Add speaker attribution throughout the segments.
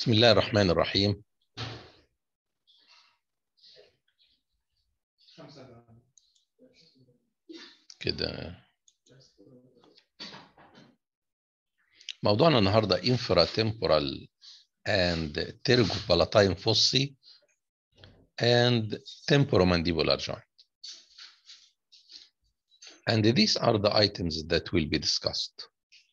Speaker 1: بسم الله الرحمن الرحيم كده موضوعنا النهارده infratemporal and pterygopalatine fossae and temporomandibular joint. And these are the items that will be discussed.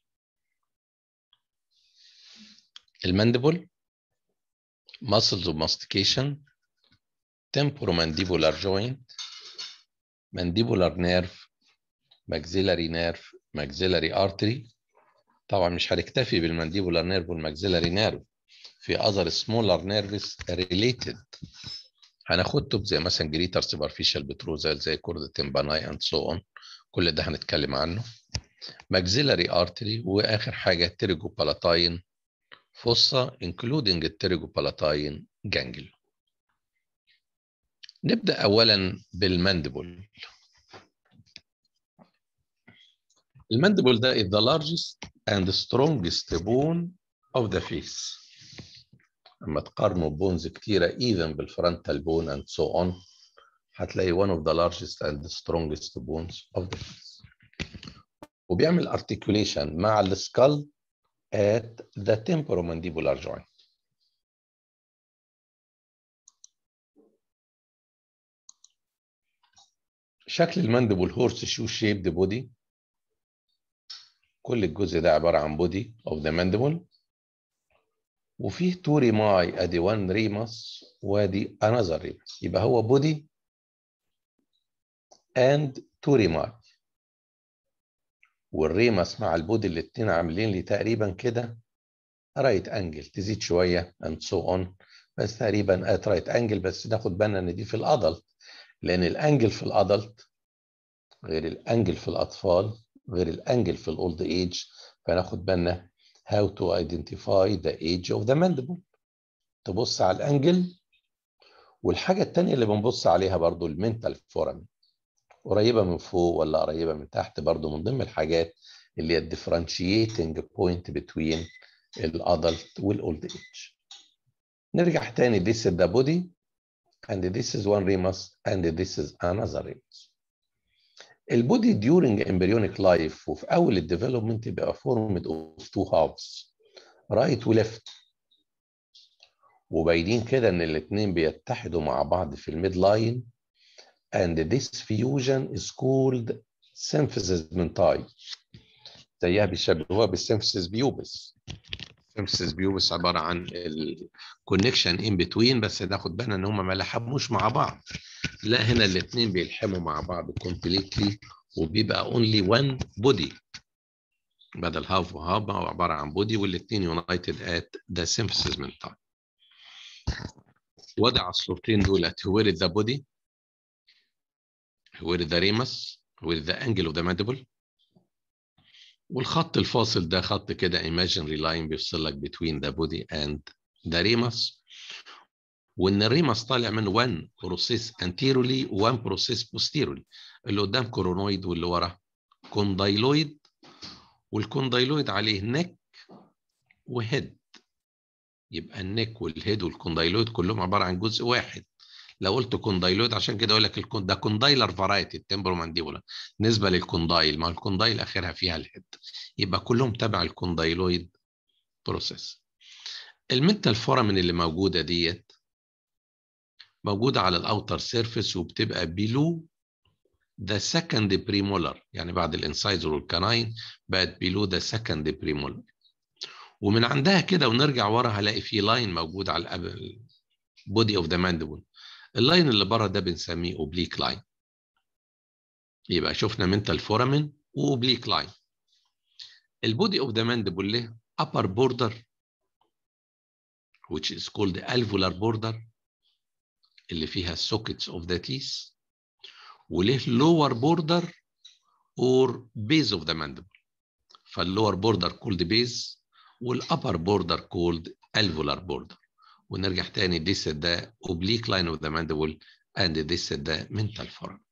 Speaker 1: المانديبل muscles of mastication temporomandibular joint mandibular nerve maxillary nerve maxillary artery طبعا مش هنكتفي بالمانديبولار نيرف والماكسيلاري نيرف في other smaller nerves related هناخدهم زي مثلا جريتر سوبرفيشال بتروزال زي كورد تمباناي اند سو اون كل ده هنتكلم عنه ماكسيلاري ارتري واخر حاجه تيريجوبالاتاين فوسا including التيريجوبالاتاين جانجل نبدا اولا بالمانديبل المانديبل ده is the largest and strongest bone of the face اما تقارنوا بونز كتيره even بالفرونتال بون and so on هتلاقي one of the largest and strongest bones of the face وبيعمل articulation مع السكال at the temporomandibular joint شكل المانديبل هورس شو شيبد بودي كل الجزء ده عباره عن بودي اوف ذا مانديبل وفيه تو ريماي ادي 1 ريمس وادي انذر ريمس يبقى هو بودي اند تو ريماي والريمس مع البودي الاثنين عاملين لي تقريبا كده رايت انجل تزيد شويه اند سو اون بس تقريبا ات رايت انجل بس ناخد بالنا ان دي في الادلت لان الانجل في الادلت غير الانجل في الاطفال غير الانجل في الاولد ايج فناخد بالنا how to identify the age of the mandible تبص على الانجل والحاجه الثانيه اللي بنبص عليها برضو المنتال فورم قريبه من فوق ولا قريبه من تحت برضو من ضمن الحاجات اللي هي الديفرنشيتنج بوينت بتوين الادلت والاولد ايج نرجع تاني this is the body and this is one remus and this is another remus البودي during embryonic life وفي اول الديفلوبمنت بيبقى formed of two halves right و left وباينين كده ان الاثنين بيتحدوا مع بعض في الميد لاين and this fusion is called symphysis mentae زيها بيشبهوها بالسيمفيسيس بيوبس سيمفيسيس بيوبس عباره عن الكونكشن ان بتوين بس ناخد بالنا ان هم ما لحموش مع بعض لا هنا الاثنين بيلحموا مع بعض كومبليتلي وبيبقى اونلي وان بودي بدل هاف وهاف هو عباره عن بودي والاثنين يونايتد ات ذا سيمفيسيس مentae وضع الصورتين دولت where is the body where is the ramus where is the angle of the mandible والخط الفاصل ده خط كده imaginary line بيفصل لك between the body and the ramus وان الريمس طالع من 1 بروسيس anteriorly و 1 بروسيس posteriorly اللي قدام كورونويد واللي ورا كوندايلويد والكوندايلويد عليه نك وهيد يبقى النك والهيد والكوندايلويد كلهم عباره عن جزء واحد لو قلت كوندايلويد عشان كده اقول لك ده كوندايلر فرايتي التمبرومانديبولا بالنسبه للكوندايل ما الكوندايل اخرها فيها الهيد يبقى كلهم تبع الكوندايلويد بروسيس المنتال فورامين اللي موجوده ديت موجوده على الاوتر سيرفيس وبتبقى بيلو ذا سكند بريمولر يعني بعد الانسايزر والكناين بقت بيلو ذا سكند بريمولر ومن عندها كده ونرجع ورا هلاقي في لاين موجود على البودي اوف ذا مانديبل اللاين اللي بره ده بنسميه اوبليك لاين يبقى شفنا منتال فورامين واوبليك لاين البودي اوف ذا مانديبل له upper border which is called the alveolar border اللي فيها sockets of the teeth وله lower border or base of the mandible فالlower border called base والupper border called alveolar border ونرجع تاني this is the oblique line of the mandible and this is the mental foramen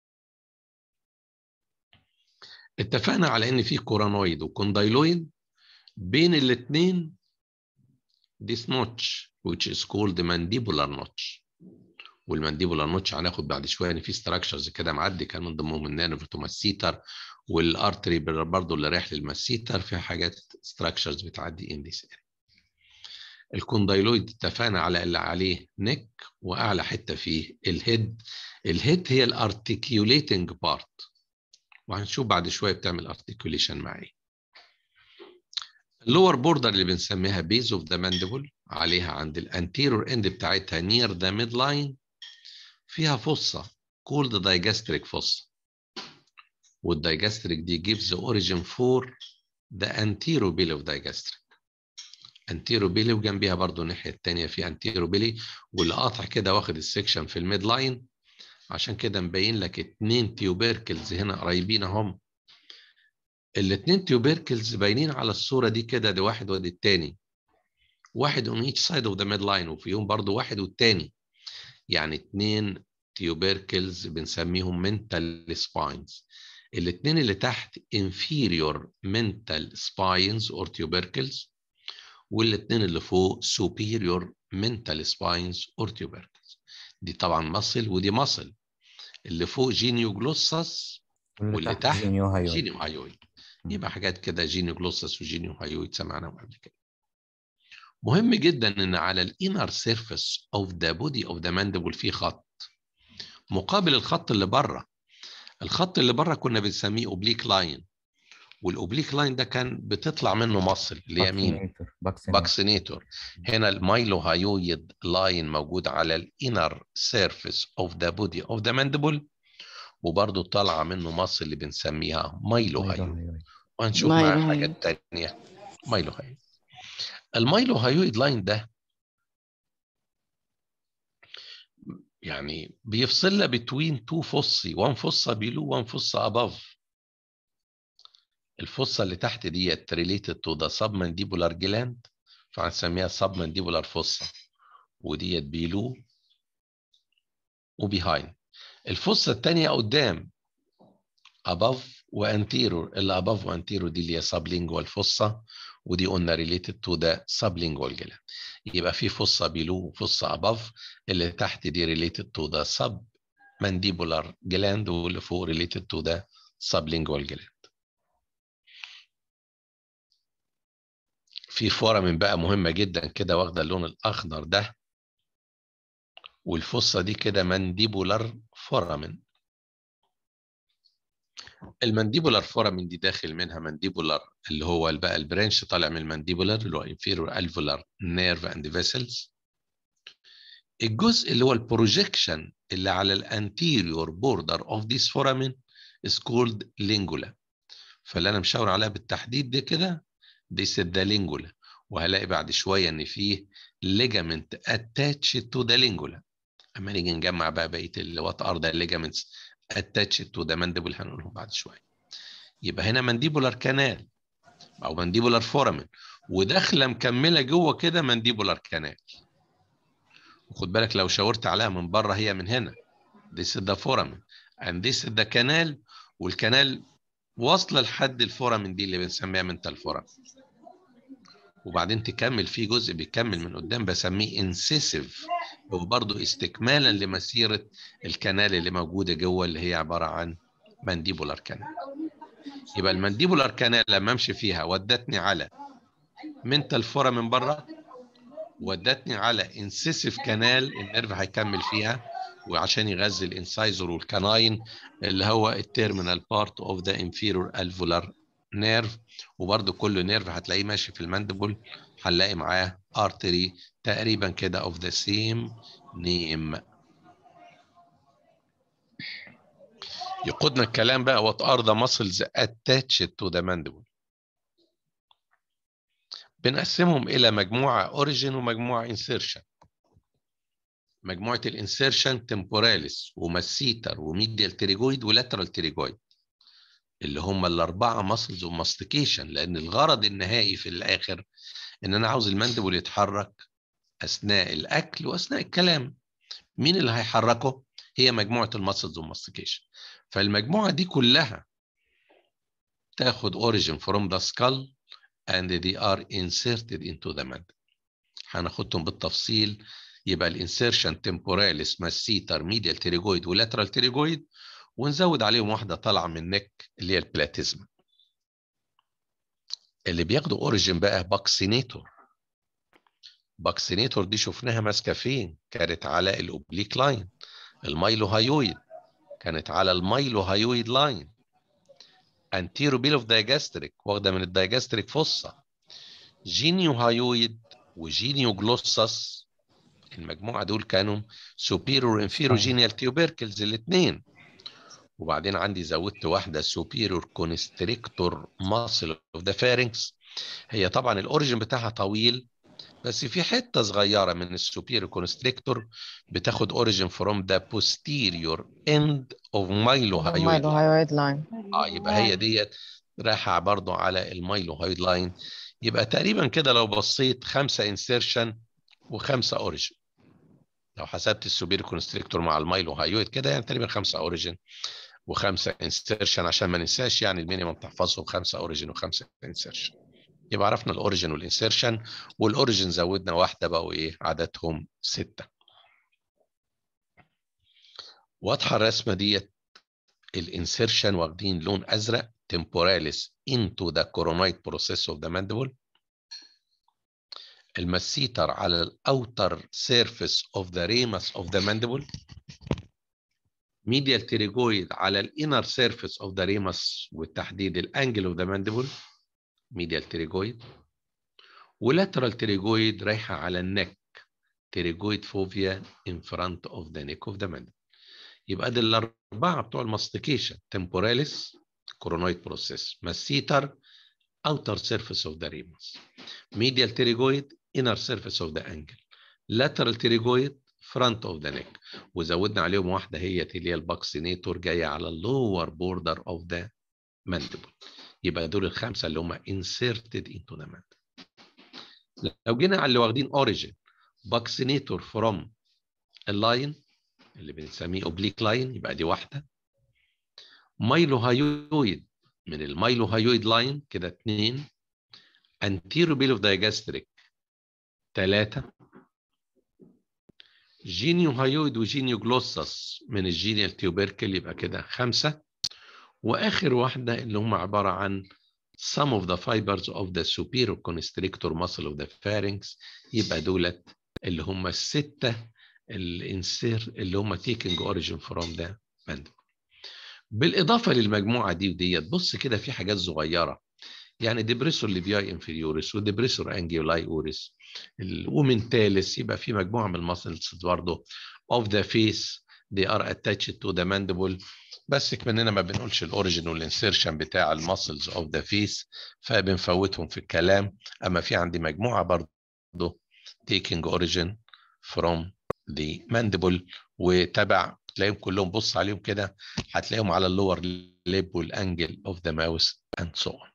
Speaker 1: اتفقنا على ان في كورانويد وكوندايلويد بين الاثنين this notch which is called mandibular notch والمانديبولار نوتش هناخد بعد شويه ان في ستراكشرز كده معدي كان من ضمنهم النانوفيتوماسيتر والارتري برضه اللي رايح للماسيتر في حاجات ستراكشرز بتعدي ان ذيس الكوندايلويد اتفقنا على اللي عليه نيك واعلى حته فيه الهيد الهيد هي الارتكيوليتنج بارت وهنشوف بعد شويه بتعمل ارتكيوليشن مع ايه اللور بوردر اللي بنسميها بيز اوف ذا ماندبل عليها عند الانتيرور اند بتاعتها نير ذا ميد لاين فيها فصه called digastric fossa والدايجاستريك دي gives the origin for the anterobelly of digastric anterobelly وجنبيها برضو الناحية التانية في anterobelly واللي قاطع كده واخد السكشن في الميد لاين عشان كده مبين لك اتنين تيوبيركلز هنا قريبين اهم الاتنين تيوبيركلز باينين على الصورة دي كده ده واحد وادي التاني واحد on each side of the midline وفيهم برضو واحد والتاني يعني اتنين تيوبيركلز بنسميهم mental spines الاتنين اللي تحت inferior mental spines or tubercles والاتنين اللي فوق superior mental spines or tubercles دي طبعا مصل ودي مصل اللي فوق جينيو جلوسس واللي تحت
Speaker 2: جينيو هايوي
Speaker 1: جينيو هايويد يبقى حاجات كده جينيو جلوسس وجينيو هايويد سمعناهم قبل كده مهم جدا ان على الانر سيرفيس اوف ذا بودي اوف ذا ماندبل في خط مقابل الخط اللي بره الخط اللي بره كنا بنسميه اوبليك لاين والاوبليك لاين ده كان بتطلع منه مصل اللي هي مين باكسينيتور هنا المايلو هايويد لاين موجود على الانر سيرفيس اوف ذا بودي اوف ذا ماندبل وبرضه طالعه منه مصل اللي بنسميها مايلو هايويد وهنشوف معاها
Speaker 3: مايلو
Speaker 1: حاجات تانية مايلو هايويد المايلو هايويد لاين ده يعني بيفصلنا بين تو فصي وان فصة بيلو وان فصة above الفصة اللي تحت ديت related to the submandibular gland فهنسميها submandibular fossa وديت بيلو وبيهايند الفصة التانية قدام above وانتيرور اللي above وانتيرور دي اللي هي sublingual fossa ودي قلنا related to the sublingual gland يبقى في فصة below وفصة above اللي تحت دي related to the submandibular gland واللي فوق related to the sublingual gland في فورامين بقى مهمة جدا كده واخدة اللون الأخضر ده والفصة دي كده مانديبولار فورامين المانديبولار فورامين دي داخل منها مانديبولار اللي هو بقى البرانش طالع من المانديبولار اللي هو inferior alveolar nerve and vessels الجزء اللي هو البروجيكشن اللي على الانتيريور بوردر اوف ذيس فورامين is called lingula فاللي انا مشاور عليها بالتحديد دي كده دي the lingula وهلاقي بعد شويه ان فيه ligament attached to the lingula اما نيجي نجمع بقى بقيه اللي وات ار ذا ligaments attached to the mandible هنقولهم بعد شويه يبقى هنا mandibular canal او mandibular foramen وداخله مكمله جوه كده mandibular canal وخد بالك لو شاورت عليها من بره هي من هنا this is the foramen and this is the canal والكنال واصله لحد الفورامين دي اللي بنسميها منتال فورامين وبعدين تكمل في جزء بيكمل من قدام بسميه انسيسيف هو برضه استكمالا لمسيره الكنال اللي موجوده جوه اللي هي عباره عن مانديبولار كانال يبقى المانديبولار كانال لما امشي فيها ودتني على منتال فورا من بره ودتني على انسيسيف كانال النيرف هيكمل فيها وعشان يغذي الانسايزور والكناين اللي هو التيرمينال بارت اوف ذا انفيرور الفولار نيرف وبرده كل نيرف هتلاقيه ماشي في الماندبل هنلاقي معاه ارتري تقريبا كده اوف ذا سيم نيم يقودنا الكلام بقى what are the muscles attached to the mandible بنقسمهم الى مجموعه اوريجين ومجموعه انسيرشن مجموعه الانسيرشن تمبوراليس وماسيتر وميديال تريجويد ولاترال تريجويد اللي هم الاربعه ماسلز وماستيكيشن لان الغرض النهائي في الاخر ان انا عاوز الماندبل يتحرك اثناء الاكل واثناء الكلام مين اللي هيحركه هي مجموعه الماسلز والماستيكيشن فالمجموعه دي كلها تاخد origin from the skull and they are inserted into the mandible هناخدهم بالتفصيل يبقى الانسيرشن تمبوراليس ماسيتر ميديال تيريجويد ولاترال تيريجويد ونزود عليهم واحده طالعه من النك اللي هي البلاتيزما اللي بياخدوا اوريجين بقى باكسينيتور باكسينيتور دي شفناها ماسكه فين كانت على الاوبليك لاين المايلو هايويد كانت على المايلو هايويد لاين انتيرو بيل اوف دايجاستريك واخده من الدايجاستريك فوسا جينيو هايويد وجينيو جلوسس المجموعه دول كانوا سوبيرور انفيرو جينيال تيوبركلز الاثنين وبعدين عندي زودت واحده سوبيرور كونستريكتور ماسل اوف ذا فارنكس هي طبعا الاوريجن بتاعها طويل بس في حته صغيره من السوبيرور كونستريكتور بتاخد اوريجن فروم ذا posterior end of myelohyoid
Speaker 2: مايلوهايويد لاين
Speaker 1: اه يبقى هي ديت رايحه برضو على المايلوهايد لاين يبقى تقريبا كده لو بصيت خمسه انسيرشن وخمسه اوريجن لو حسبت السوبير كونستريكتور مع المايلوهايويد كده يعني تقريبا خمسه اوريجن وخمسه انسيرشن عشان ما ننساش يعني المينيمم تحفظهم خمسه اوريجن وخمسه انسيرشن يبقى عرفنا الاوريجن والانسيرشن والاوريجن زودنا واحده بقوا ايه عددهم سته واضحه الرسمه ديت الانسيرشن واخدين لون ازرق temporalis into the coronoid process of the mandible المسيتر على الاوتر surface of the ramus of the mandible medial pterygoid على الانر surface of the ramus والتحديد الانجل of the mandible medial pterygoid ولاترال pterygoid رايحه على النك pterygoid fovea in front of the neck of the mandible يبقى دي الاربعه بتوع الماستيكيشن temporalis coronoid process masseter outer surface of the ramus medial pterygoid inner surface of the angle lateral pterygoid front of the neck وزودنا عليهم واحده هي اللي هي الباكسينيتور جايه على اللور border of the mandible يبقى دول الخمسه اللي هم inserted into the mandible لو جينا على اللي واخدين origin باكسينيتور from اللاين اللي بنسميه اوبليك لاين يبقى دي واحده مايلوهايويد من المايلوهايويد لاين كده اثنين انتيرو بيل اوف دايجاستريك ثلاثه جينيو هايويد وجينيو جلوسس من الجينيال تيوبركل يبقى كده خمسه واخر واحده اللي هم عباره عن some of the fibers of the superior constrictor muscle of the pharynx يبقى دولت اللي هم السته الانسير اللي هم taking origin from the mandible بالاضافه للمجموعه دي وديت بص كده في حاجات صغيره يعني ديبريسور ليبياي انفيريوريس وديبريسور انجيولاي اوريس ومنتالس يبقى في مجموعه من المسلز برضه اوف ذا فيس they are attached to the mandible بس كمننا ما بنقولش الاوريجن والانسيرشن بتاع المسلز اوف ذا فيس فبنفوتهم في الكلام اما في عندي مجموعه برضه taking origin from the mandible وتبع تلاقيهم كلهم بص عليهم كده هتلاقيهم على اللور ليب والانجل اوف ذا ماوس اند سو on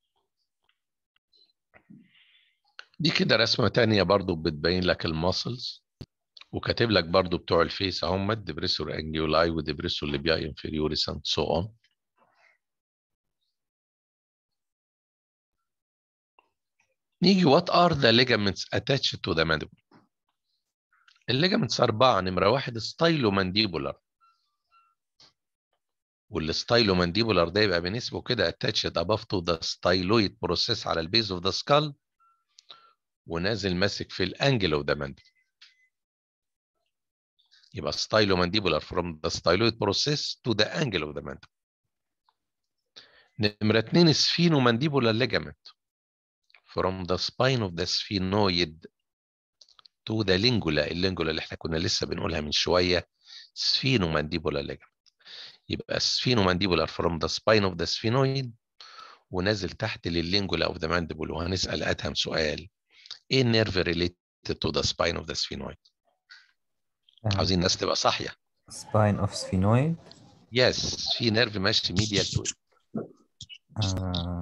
Speaker 1: دي كده رسمه تانية برضو بتبين لك الماسلز وكاتب لك برضو بتوع الفيس اهم ديبريسور انجيولاي وديبريسور ليبياي انفيريوريس اند سو اون نيجي what are the ligaments attached to the mandible الليجامنتس أربعة نمرة واحد ستايلو مانديبولار والستايلو مانديبولار ده يبقى بنسبه كده attached above to the styloid process على البيز اوف ذا skull ونازل ماسك في الانجل اوف ذا mandible يبقى ستايلو مانديبولار from the styloid process to the angle of the mandible نمرة اتنين سفينو مانديبولار ligament from the spine of the sphenoid to the lingula اللينجولا اللي احنا كنا لسه بنقولها من شويه سفينو مانديبولا ligament يبقى سفينو مانديبولار from the spine of the sphenoid ونازل تحت لللينجولا of the mandible وهنسال ادهم سؤال ايه النيرف related to the spine of the sphenoid عاوزين الناس تبقى صاحيه
Speaker 3: spine of sphenoid
Speaker 1: يس في نيرف ماشي ميديال تو
Speaker 3: آه.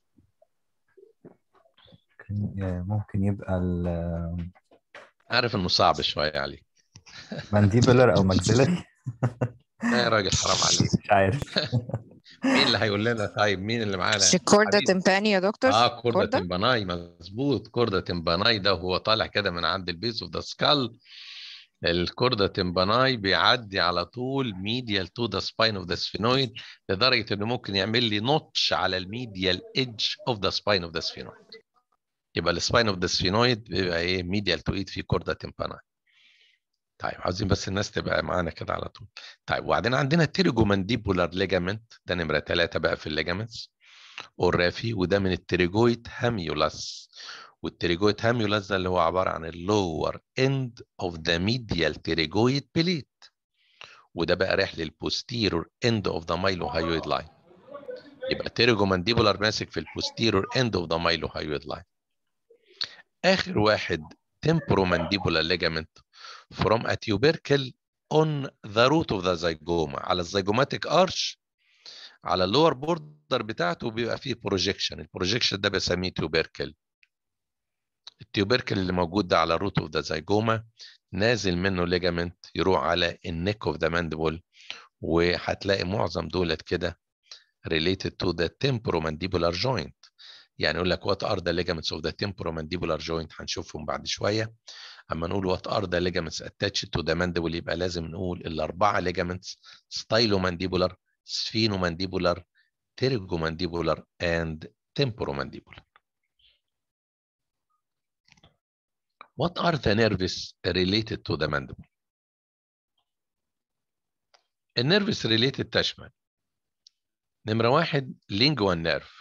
Speaker 3: ممكن- ممكن يبقى
Speaker 1: عارف انه صعب شويه عليك
Speaker 3: المانديبولر او ماكسيلري
Speaker 1: لا يا راجل حرام عليك
Speaker 3: مش عارف
Speaker 1: مين اللي هيقول لنا طيب مين اللي معانا
Speaker 2: مش الكوردا
Speaker 1: حبيبي.
Speaker 2: تمباني يا دكتور
Speaker 1: اه كوردا
Speaker 2: كوردا؟
Speaker 1: تمباناي مظبوط كوردا تمباناي ده وهو طالع كده من عند البيس اوف ذا سكال الكوردا تمباناي بيعدي على طول ميديال تو ذا سباين اوف ذا سفينويد لدرجه انه ممكن يعمل لي نوتش على الميديال ايدج اوف ذا سباين اوف ذا سفينويد يبقى السباين اوف ذا سفينويد بيبقى ايه ميديال تو ايد في كوردا تمباناي طيب عاوزين بس الناس تبقى معانا كده على طول طيب وبعدين عندنا تيريجومانديبولار ليجامنت ده نمره ثلاثه بقى في الليجامنتس والرافي وده من التريجويد هاميولاس والتريجويد هاميولاس ده اللي هو عباره عن اللور اند اوف ذا ميديال تريجويد بليت وده بقى رايح للبوستيرور اند اوف ذا مايلوهايويد لاين يبقى تيريجومانديبولار ماسك في البوستيرور اند اوف ذا مايلوهايويد لاين اخر واحد temporomandibular ligament from a tubercle on the root of the zygoma على الزيجوماتيك ارش على اللور بوردر بتاعته بيبقى فيه بروجيكشن البروجيكشن ده بسميه تيوبركل التيوبركل اللي موجود ده على الروت اوف ذا زيجوما نازل منه ليجامنت يروح على النيك اوف ذا مانديبل وهتلاقي معظم دولت كده related to the temporomandibular joint يعني يقول لك what are the ligaments of the temporomandibular joint هنشوفهم بعد شويه اما نقول what are the ligaments attached to the mandible يبقى لازم نقول الاربعه ligaments stylomandibular sphenomandibular pterygomandibular and temporomandibular what are the nerves related to the mandible النيرفس related تشمل نمرة واحد lingual nerve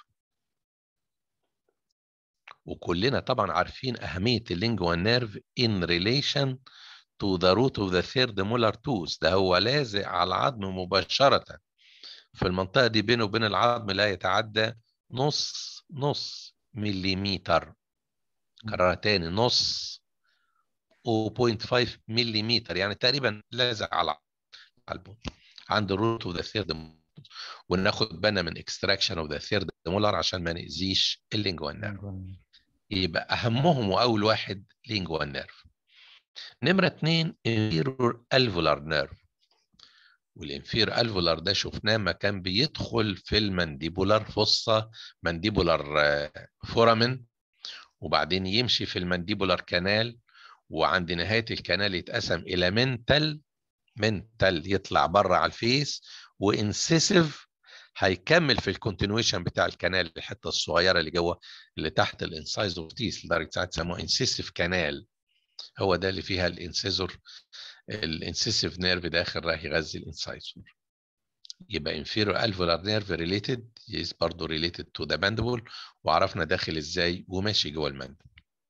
Speaker 1: وكلنا طبعا عارفين أهمية اللينجوال نيرف in relation to the root of the third molar tooth ده هو لازق على العظم مباشرة في المنطقة دي بينه وبين العظم لا يتعدى نص نص مليمتر كررها تاني نص 0.5 مليمتر يعني تقريبا لازق على البون عند الروت اوف ذا ثيرد وناخد بالنا من اكستراكشن اوف ذا ثيرد مولر عشان ما نأذيش اللينجوال نيرف يبقى اهمهم واول واحد لينجوال نيرف نمره اثنين انفيرور الفولار نيرف والانفير الفولار ده شفناه ما كان بيدخل في المانديبولار فصة مانديبولار فورامين وبعدين يمشي في المانديبولار كانال وعند نهاية الكنال يتقسم إلى منتل منتل يطلع بره على الفيس وانسيسيف هيكمل في الكونتينويشن بتاع الكنال الحته الصغيره اللي جوه اللي تحت الانسايز اوف تيس لدرجه ساعات سموه انسيسيف كانال هو ده اللي فيها الانسيزور الانسيسيف نيرف داخل رايح يغذي الانسايزور يبقى inferior alveolar nerve related is برضه related to the mandible وعرفنا داخل ازاي وماشي جوه الماندبل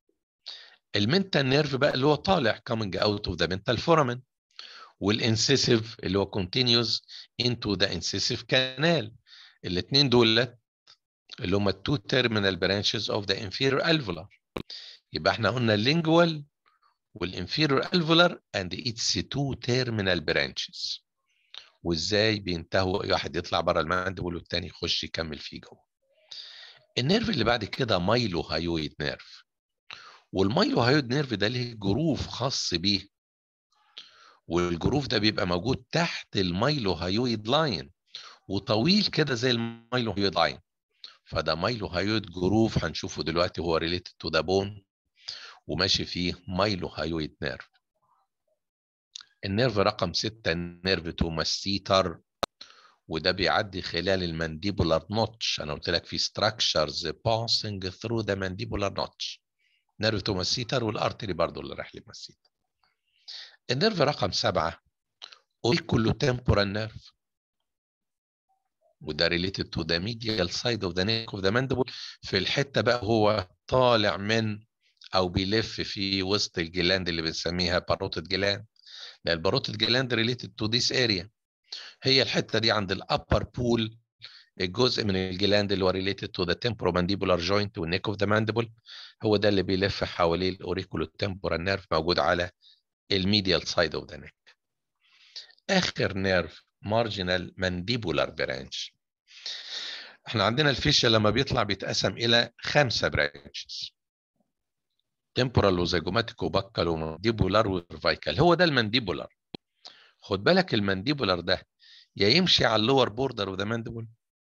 Speaker 1: المنتال نيرف بقى اللي هو طالع coming out of the mental foramen والانسيسيف اللي هو continues into the incisive canal الاثنين دولت اللي هم التو terminal branches of the inferior alveolar يبقى احنا قلنا lingual والinferior alveolar and its two terminal branches وازاي بينتهوا واحد يطلع بره الماندبل والتاني يخش يكمل فيه جوه النيرف اللي بعد كده مايلو هايويد نيرف والمايلو هايويد نيرف ده ليه جروف خاص بيه والجروف ده بيبقى موجود تحت المايلو هايويد لاين وطويل كده زي المايلو هايويد لاين فده مايلو هايويد جروف هنشوفه دلوقتي هو ريليتد تو ذا بون وماشي فيه مايلو هايويد نيرف النيرف رقم ستة نيرف توماسيتر وده بيعدي خلال المانديبولار نوتش انا قلت لك في structures passing through the mandibular notch نيرف توماسيتر والارتري برضو اللي رايح للمسيتر النيرف رقم سبعة كله temporal nerve وده related to the medial side of the neck of the mandible في الحتة بقى هو طالع من أو بيلف في وسط الجلاند اللي بنسميها باروتد جلاند لأن الباروتد جلاند related to this area هي الحتة دي عند الأبر بول الجزء من الجلاند اللي هو related to the temporomandibular joint والنيك of the mandible هو ده اللي بيلف حواليه الاوريكولو temporal نيرف موجود على الميديال سايد اوف ذا نيك اخر نيرف مارجنال مانديبولار برانش احنا عندنا الفيشيا لما بيطلع بيتقسم الى خمسه برانشز تمبورال وزيجوماتيك وبكال ومانديبولار وفايكال هو ده المانديبولار خد بالك المانديبولار ده يا يمشي على اللور بوردر اوف ذا مانديبول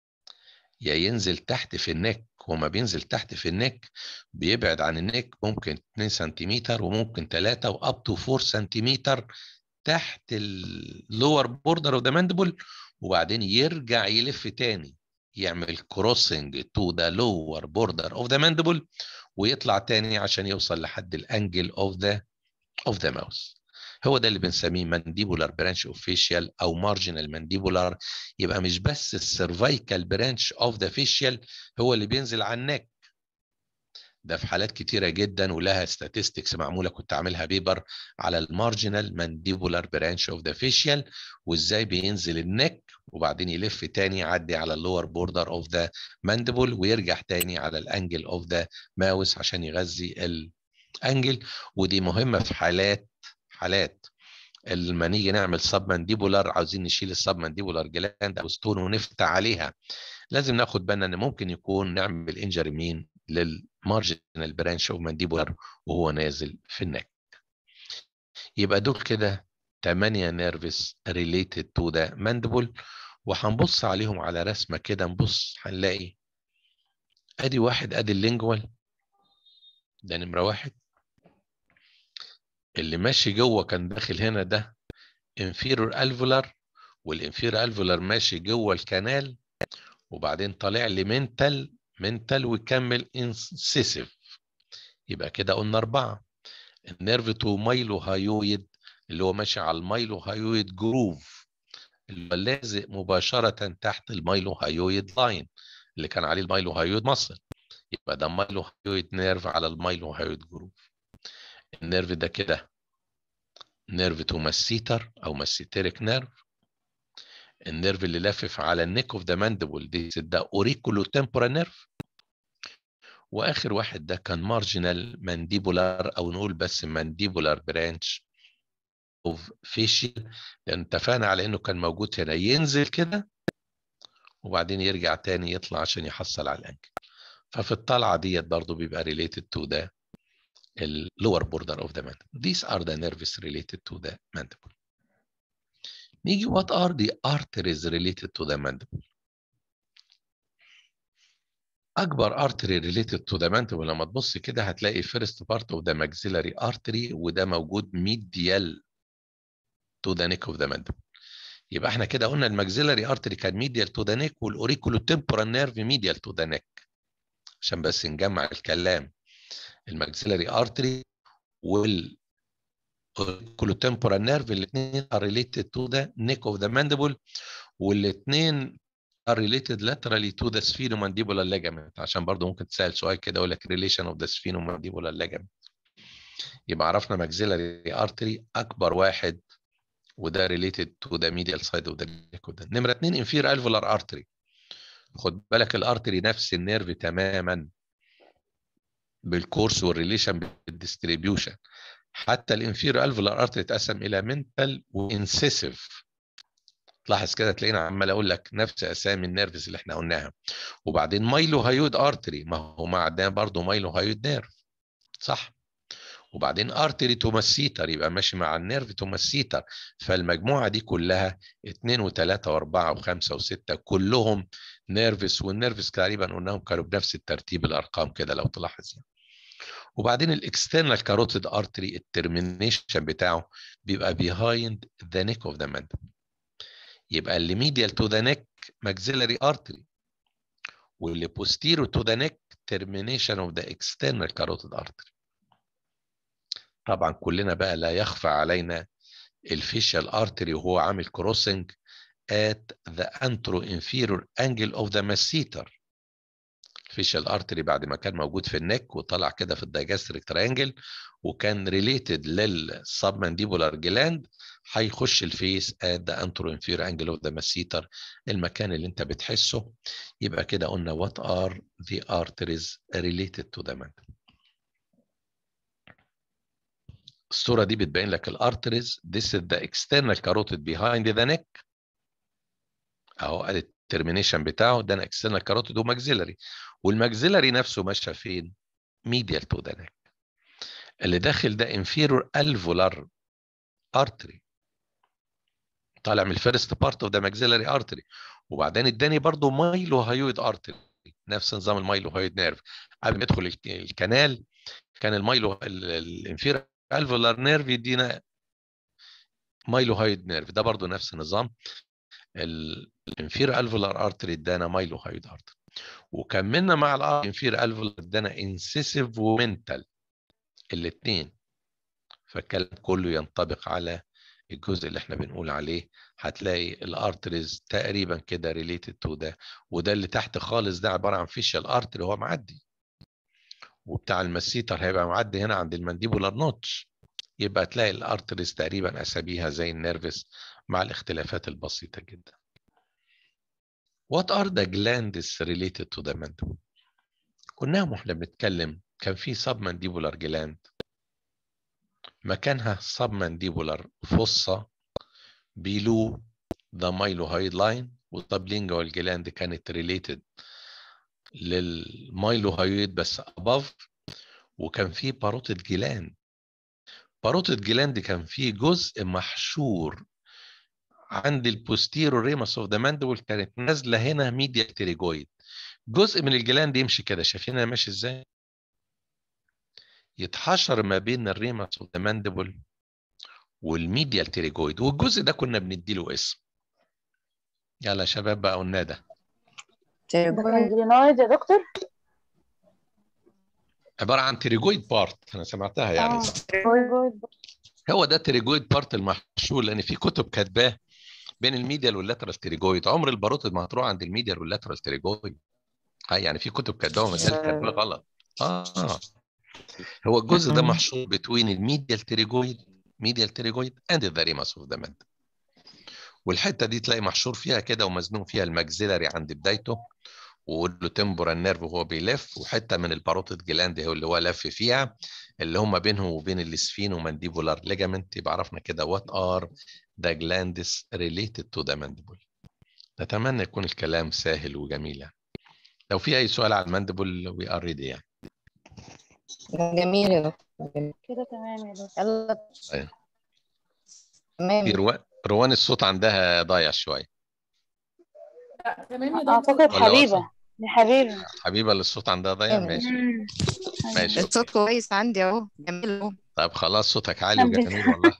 Speaker 1: يا ينزل تحت في النك وما بينزل تحت في النك بيبعد عن النك ممكن 2 سنتيمتر وممكن 3 واب تو 4 سنتيمتر تحت اللور بوردر اوف ذا ماندبل وبعدين يرجع يلف تاني يعمل كروسنج تو ذا لور بوردر اوف ذا ماندبل ويطلع تاني عشان يوصل لحد الانجل اوف ذا اوف ذا ماوس هو ده اللي بنسميه مانديبولار برانش اوف فيشيال او مارجنال مانديبولار يبقى مش بس السيرفايكال برانش اوف ذا فيشيال هو اللي بينزل على النك ده في حالات كتيرة جدا ولها statistics معمولة كنت عاملها بيبر على المارجنال مانديبولار برانش اوف ذا فيشيال وازاي بينزل النك وبعدين يلف تاني يعدي على اللور بوردر اوف ذا مانديبل ويرجع تاني على الانجل اوف ذا ماوس عشان يغذي الانجل ودي مهمة في حالات حالات لما نيجي نعمل سب مانديبولار عاوزين نشيل السب مانديبولار جلاند او ستون ونفتح عليها لازم ناخد بالنا ان ممكن يكون نعمل انجري مين للمارجنال برانش اوف مانديبولار وهو نازل في النك يبقى دول كده 8 نيرفس ريليتد تو ذا مانديبل وهنبص عليهم على رسمه كده نبص هنلاقي ادي واحد ادي اللينجوال ده نمره واحد اللي ماشي جوه كان داخل هنا ده inferior alveolar والانفيرور الفولار ماشي جوه الكنال وبعدين طالع لي منتال منتال ويكمل انسيسيف يبقى كده قلنا أربعة النيرف تو مايلو هايويد اللي هو ماشي على المايلو هايويد جروف اللي هو لازق مباشرة تحت المايلو هايويد لاين اللي كان عليه المايلو هايويد مصل يبقى ده مايلو هايويد نيرف على المايلو هايويد جروف النيرف ده كده نيرف تو مسيتر او مسيتريك نيرف النيرف اللي لافف على النيك اوف ذا ماندبل دي ده اوريكولو تمبورا نيرف واخر واحد ده كان مارجنال مانديبولار او نقول بس مانديبولار برانش اوف فيشيال لان اتفقنا على انه كان موجود هنا ينزل كده وبعدين يرجع تاني يطلع عشان يحصل على الانكل ففي الطلعه ديت برضه بيبقى related to the lower border of the mandible. These are the nerves related to the mandible. نيجي what are the arteries related to the mandible اكبر artery related to the mandible لما تبص كده هتلاقي first part of the maxillary artery وده موجود medial to the neck of the mandible يبقى احنا كده قلنا الماكسيلاري ارتري كان medial to the neck والاوريكولو temporal nerve medial to the neck عشان بس نجمع الكلام الماكسيلاري ارتري وال temporal nerve الاثنين are related to the neck of the mandible والاثنين are related laterally to the sphenomandibular ligament عشان برضه ممكن تسأل سؤال كده يقول لك relation of the sphenomandibular ligament يبقى عرفنا maxillary artery أكبر واحد وده related to the medial side of the neck نمرة اتنين inferior alveolar artery خد بالك الارتري نفس النيرف تماما بالكورس والريليشن بالديستريبيوشن حتى الانفيرو الفولار ارتري اتقسم الى منتال وانسيسيف تلاحظ كده تلاقينا عمال اقول لك نفس اسامي النيرفز اللي احنا قلناها وبعدين مايلو هايود ارتري ما هو مع ده برضه مايلو هايود نيرف صح وبعدين ارتري توماسيتر يبقى ماشي مع النيرف توماسيتر فالمجموعه دي كلها اثنين وثلاثه واربعه وخمسه وسته كلهم نيرفس والنيرفس تقريبا قلناهم كانوا بنفس الترتيب الارقام كده لو تلاحظ يعني. وبعدين الاكسترنال كاروتيد ارتري الترمينيشن بتاعه بيبقى behind the neck of the mandible يبقى اللي medial to the neck maxillary artery واللي posterior to the neck termination of the external carotid artery طبعا كلنا بقى لا يخفى علينا الفيشال ارتري وهو عامل كروسنج at the anteroinferior angle of the masseter الفيشال ارتري بعد ما كان موجود في النك وطلع كده في الدايجاستريك تريانجل وكان ريليتد للسبمانديبولار جلاند هيخش الفيس at the anteroinferior angle of the masseter المكان اللي انت بتحسه يبقى كده قلنا what are the arteries related to the mandible الصوره دي بتبين لك الارتريز this is the external carotid behind the neck اهو ادي الترمينيشن بتاعه ده اكسترنال كاروتيد وماكسيلري والماكسيلري نفسه ماشي فين ميديال تو ذا نيك اللي داخل ده انفيرور الفولار ارتري طالع من الفيرست بارت اوف ذا ماكسيلري ارتري وبعدين اداني برضو مايلو هايويد ارتري نفس نظام المايلو هايويد نيرف قبل ما يدخل الك- الكنال كان المايلو الانفير الفولار نيرف يدينا مايلو هايويد نيرف ده برضو نفس النظام الانفير الفولار ارتري ادانا مايلو هايويد ارتري وكملنا مع الانفير الفولار ادانا انسيسيف ومنتال الاثنين فالكلام كله ينطبق على الجزء اللي احنا بنقول عليه هتلاقي الارتريز تقريبا كده ريليتد تو ده وده اللي تحت خالص ده عباره عن فيشال ارتري هو معدي وبتاع المسيتر هيبقى معدي هنا عند المانديبولار نوتش يبقى تلاقي الارتريز تقريبا اسابيها زي النيرفس مع الاختلافات البسيطه جدا What are the glands related to the mandible؟ قلناهم واحنا بنتكلم كان في submandibular gland مكانها submandibular fossa below the mylohyoid line والسبلينجوال جلاند كانت related للمايلوهايد بس above وكان في باروتيد جلاند باروتيد جلاند كان فيه جزء محشور عند البوستيرو ريمس اوف ذا ماندبل كانت نازله هنا ميديا تيريجويد جزء من الجلاند يمشي كده شايفين انا ماشي ازاي يتحشر ما بين الريمس اوف ذا ماندبل والميديا تيريجويد والجزء ده كنا بنديله اسم يلا يا شباب بقى قلنا ده
Speaker 2: جلينويد يا دكتور
Speaker 1: عباره عن تيريجويد بارت انا سمعتها يعني
Speaker 2: اه
Speaker 1: صح
Speaker 2: جلينويد
Speaker 1: هو ده تيريجويد بارت المحشور لان في كتب كاتباه بين الميديال واللاترال تيريجويد عمر الباروتيد ما هتروح عند الميديال واللاترال تيريجويد هاي يعني في كتب كاتباها مثال كاتباه غلط اه هو الجزء ده محشور بين الميديال تيريجويد ميديال تيريجويد اند ذا ريمس اوف ذا ماند والحته دي تلاقي محشور فيها كده ومزنوق فيها الماكسيلاري عند بدايته وله تمبورال نيرف وهو بيلف وحته من الباروتيد جلاند هو اللي هو لف فيها اللي هم بينهم وبين السفين ومانديبولار ليجامنت يبقى عرفنا كده وات ار ذا جلاندس ريليتد تو ذا مانديبول نتمنى يكون الكلام سهل وجميل يعني لو في اي سؤال على المانديبول وي ار ريدي يعني
Speaker 4: جميل يا دكتور جميل.
Speaker 2: كده تمام يا دكتور
Speaker 4: يلا
Speaker 1: طيب. في
Speaker 4: تمام
Speaker 1: روان روان الصوت عندها ضايع شويه
Speaker 2: اعتقد
Speaker 1: ولا
Speaker 2: حبيبة
Speaker 1: واصل؟
Speaker 2: دي حبيبة
Speaker 1: حبيبه اللي الصوت عندها ضايع
Speaker 4: تمام.
Speaker 1: ماشي
Speaker 2: مم.
Speaker 1: ماشي
Speaker 4: الصوت كويس عندي اهو جميل اهو
Speaker 1: طيب خلاص صوتك عالي
Speaker 2: الحمد
Speaker 1: وجميل والله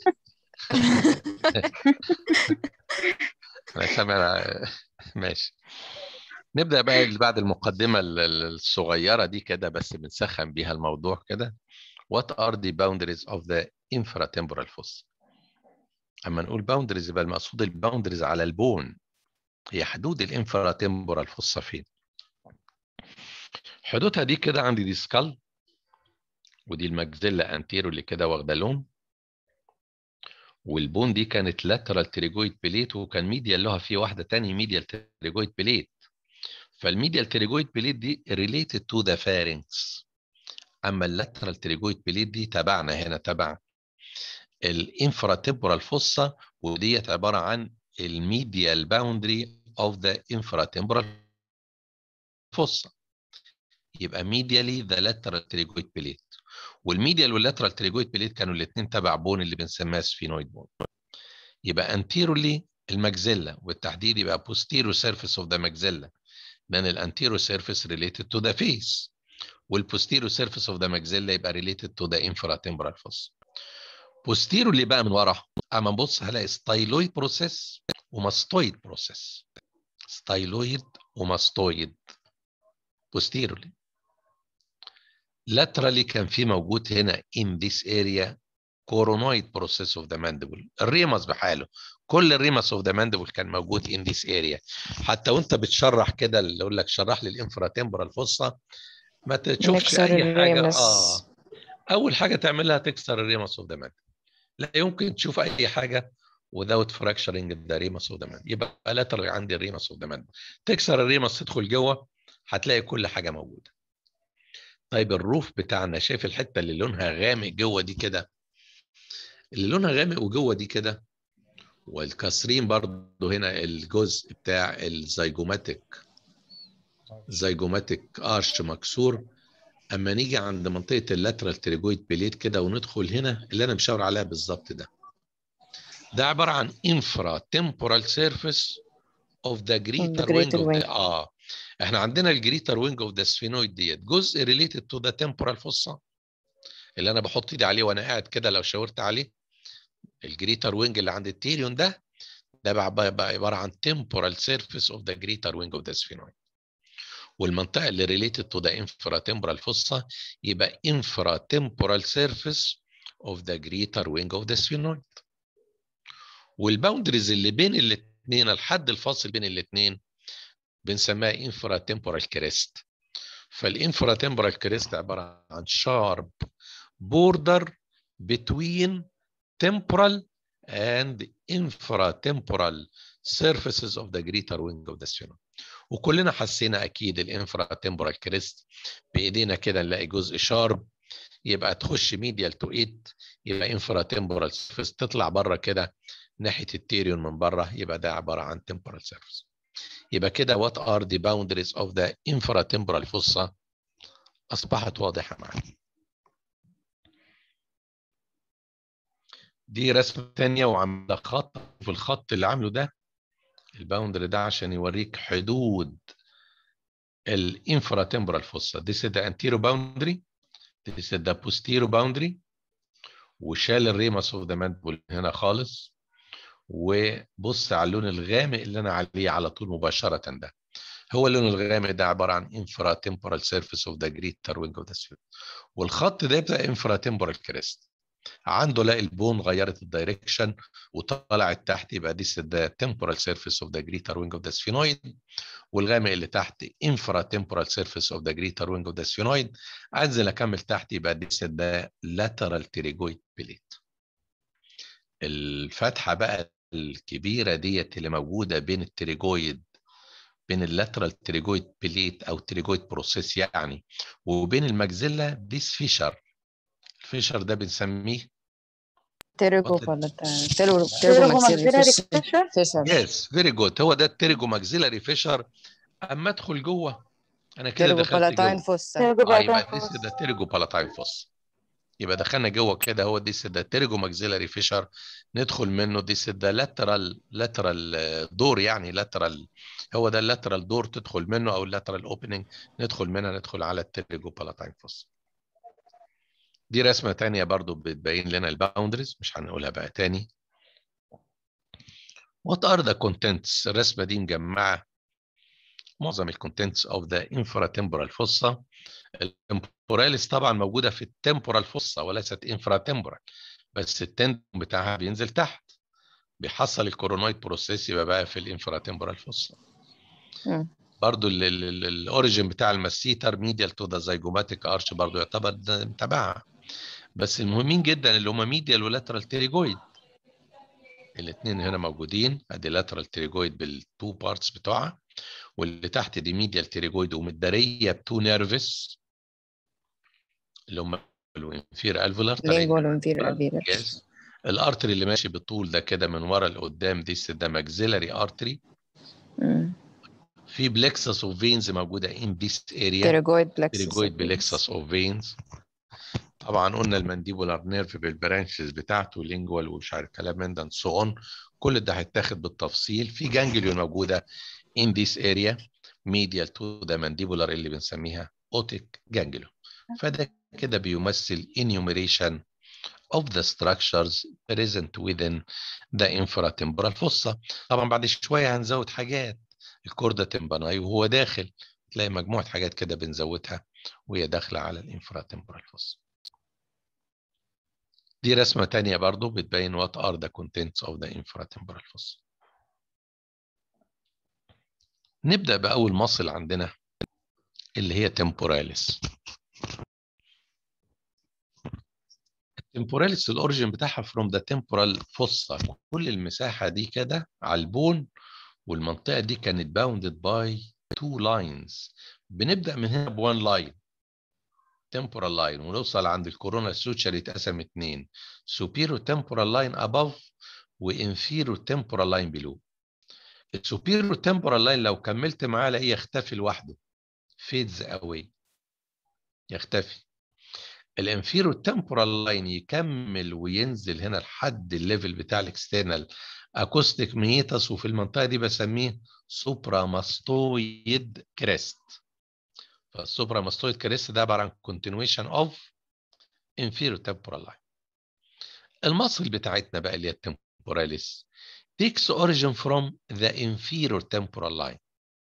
Speaker 1: انا سامع ماشي نبدا بقى اللي بعد المقدمه ال- ال- الصغيره دي كده بس بنسخن بيها الموضوع كده what are the boundaries of the infratemporal fossa اما نقول boundaries يبقى المقصود الباوندريز على البون هي حدود الانفراتمبورال فوسا فين حدودها دي كده عندي دي سكال ودي المجزلة انتيرو اللي كده واخده لون والبون دي كانت لاترال تريجويد بليت وكان ميديال لها في واحده تاني ميديال تريجويد بليت فالميديال تريجويد بليت دي related to the pharynx اما اللاترال تريجويد بليت دي تبعنا هنا تبع الانفراتمبورال فوسا وديت عباره عن الميديال باوندري اوف ذا انفراتمبورال فوسا يبقى ميديالي ذا لاترال تريجويد بليت والميديال واللاترال تريجويد بليت كانوا الاثنين تبع بون اللي بنسميها سفينويد بون يبقى انتيرولي المجزله والتحديد يبقى posterior surface of the maxilla then الانتيرو surface related to the face والposterior surface of the maxilla يبقى related to the infratemporal fossa posterior اللي بقى من ورا اما نبص هلاقي ستايلويد بروسيس وماستويد بروسيس ستايلويد وماستويد posteriorly laterally كان في موجود هنا in this area coronoid process of the mandible الريمس بحاله كل الريمس اوف ذا mandible كان موجود in this area حتى وانت بتشرح كده اللي يقول لك شرح لي الانفراتمبرال فوسا ما تشوفش
Speaker 4: نكسر
Speaker 1: اي حاجه
Speaker 4: الريمس.
Speaker 1: اه اول حاجه تعملها تكسر الريمس اوف ذا mandible لا يمكن تشوف اي حاجه without fracturing the remus of the mandible يبقى lateral عندي الريمس اوف ذا mandible تكسر الريمس تدخل جوه هتلاقي كل حاجه موجوده طيب الروف بتاعنا شايف الحته اللي لونها غامق جوه دي كده اللي لونها غامق وجوه دي كده والكسرين برضو هنا الجزء بتاع الزيجوماتيك زيجوماتيك ارش مكسور اما نيجي عند منطقه اللاترال تريجويد بليت كده وندخل هنا اللي انا مشاور عليها بالظبط ده ده عباره عن انفرا تمبورال سيرفيس of the greater wing
Speaker 4: greater
Speaker 1: of the
Speaker 4: wing.
Speaker 1: اه احنا عندنا الجريتر وينج اوف ذا سفينويد ديت جزء related to the temporal fossa اللي انا بحط ايدي عليه وانا قاعد كده لو شاورت عليه الجريتر وينج اللي عند التيريون ده ده بقى بقى- بقى عباره عن temporal surface of the greater wing of the sphenoid والمنطقه اللي related to the infratemporal fossa يبقى infratemporal surface of the greater wing of the sphenoid والباوندريز اللي بين الاثنين الحد الفاصل بين الاثنين بنسميها infratemporal crest فالinfratemporal crest عباره عن sharp border between temporal and infratemporal surfaces of the greater wing of the sphenoid وكلنا حسينا اكيد الانفراتمبرال كريست بايدينا كده نلاقي جزء شارب يبقى تخش ميديال تو ايت يبقى انفراتمبرال سيرفيس تطلع بره كده ناحيه التيريون من بره يبقى ده عباره عن temporal surface يبقى كده what are the boundaries of the infratemporal fossa اصبحت واضحه معانا دي رسمه ثانيه وعامله خط في الخط اللي عامله ده الباوندري ده عشان يوريك حدود الانفراتمبرال فوسا This is the anterior boundary This is the posterior boundary وشال الريمس اوف ذا مانdible هنا خالص وبص على اللون الغامق اللي انا عليه على طول مباشره ده هو اللون الغامق ده عباره عن infratemporal surface of the greater wing of the sphere والخط ده بتاع infratemporal crest عنده لا البون غيرت الدايركشن وطلعت تحت يبقى دي the temporal surface of the greater wing of the sphenoid والغامق اللي تحت infratemporal surface of the greater wing of the sphenoid انزل اكمل تحت يبقى دي the lateral pterygoid plate الفتحه بقى الكبيره ديت اللي موجوده بين التريجويد بين اللاترال تريجويد بليت او تريجويد بروسيس يعني وبين المجزله ديس فيشر الفيشر ده بنسميه
Speaker 4: تيرجو
Speaker 1: What
Speaker 4: ولا تيرجو
Speaker 2: تيرجو
Speaker 4: تيرجو
Speaker 2: maxillary
Speaker 4: ماكسيلري
Speaker 2: fissure.
Speaker 4: فيشر
Speaker 1: يس فيري جود هو ده التريجو ماكسيلاري فيشر اما ادخل جوه انا كده
Speaker 4: تيرجو
Speaker 1: دخلت
Speaker 4: بالاتاين
Speaker 1: جوه
Speaker 4: فوسا
Speaker 2: تيرجو
Speaker 1: اه يبقى
Speaker 2: بالاتاين
Speaker 1: ديس ده ترجو بالاتاين فوس يبقى دخلنا جوه كده هو ديس ده ترجو ماكسيلاري فيشر ندخل منه ديس ده لاترال لاترال دور يعني لاترال هو ده اللاترال دور تدخل منه او اللاترال اوبننج ندخل منها ندخل على الترجو بالاتاين فوس دي رسمه تانية برضو بتبين لنا الباوندريز مش هنقولها بقى تاني What are the contents الرسمه دي مجمعه معظم الكونتنتس اوف ذا infratemporal fossa التمبوراليس طبعا موجوده في التمبورال فوسا وليست انفراتمبورال بس التندم بتاعها بينزل تحت بيحصل الكورونويد بروسيس يبقى بقى في الانفراتمبورال فوسا
Speaker 4: مم.
Speaker 1: برضو الاوريجن بتاع المسيتر ميديال تو ذا زيجوماتيك ارش برضو يعتبر ده تبعها بس المهمين جدا اللي هم ميديال ولاترال تيريجويد الاثنين هنا موجودين ادي لاترال تيريجويد بالتو بارتس بتوعها واللي تحت دي ميديال تيريجويد ومتداريه بتو نيرفس اللي هم الانفير الفولار
Speaker 4: لينجوال وانفير ابيلر
Speaker 1: يس الارتري اللي ماشي بالطول ده كده من ورا لقدام دي ده ماكسيلاري ارتري في بلكسس اوف فينز موجوده ان ذيس اريا
Speaker 4: تيرجويد بلكسس
Speaker 1: تيريجويد بلكسس اوف فينز طبعا قلنا المانديبولار نيرف بالبرانشز بتاعته لينجوال ومش عارف كلام من ده سو اون كل ده هيتاخد بالتفصيل في جانجليون موجوده in this area medial to the mandibular اللي بنسميها otic ganglion فده كده بيمثل enumeration of the structures present within the infratemporal fossa طبعا بعد شويه هنزود حاجات الكوردا تمباناي وهو داخل تلاقي مجموعه حاجات كده بنزودها وهي داخله على الانفراتمبورال fossa دي رسمه تانية برضو بتبين what are the contents of the infratemporal fossa نبدأ بأول مصل عندنا اللي هي temporalis التمبوراليس الاوريجن بتاعها from the temporal fossa كل المساحة دي كده على البون والمنطقة دي كانت bounded by two lines بنبدأ من هنا بوان لاين temporal line ونوصل عند الكورونا سوتشر يتقسم اتنين superior temporal line above و inferior temporal line below السوبيريور تمبورال لاين لو كملت معاه الاقيه يختفي لوحده فيدز اواي يختفي الانفيرو تمبورال لاين يكمل وينزل هنا لحد الليفل بتاع الاكسترنال اكوستيك ميتس وفي المنطقه دي بسميه سوبراماستويد كريست فالسوبراماستويد كريست ده عباره عن continuation of inferior temporal line المصل بتاعتنا بقى اللي هي التمبوراليس takes origin from the inferior temporal line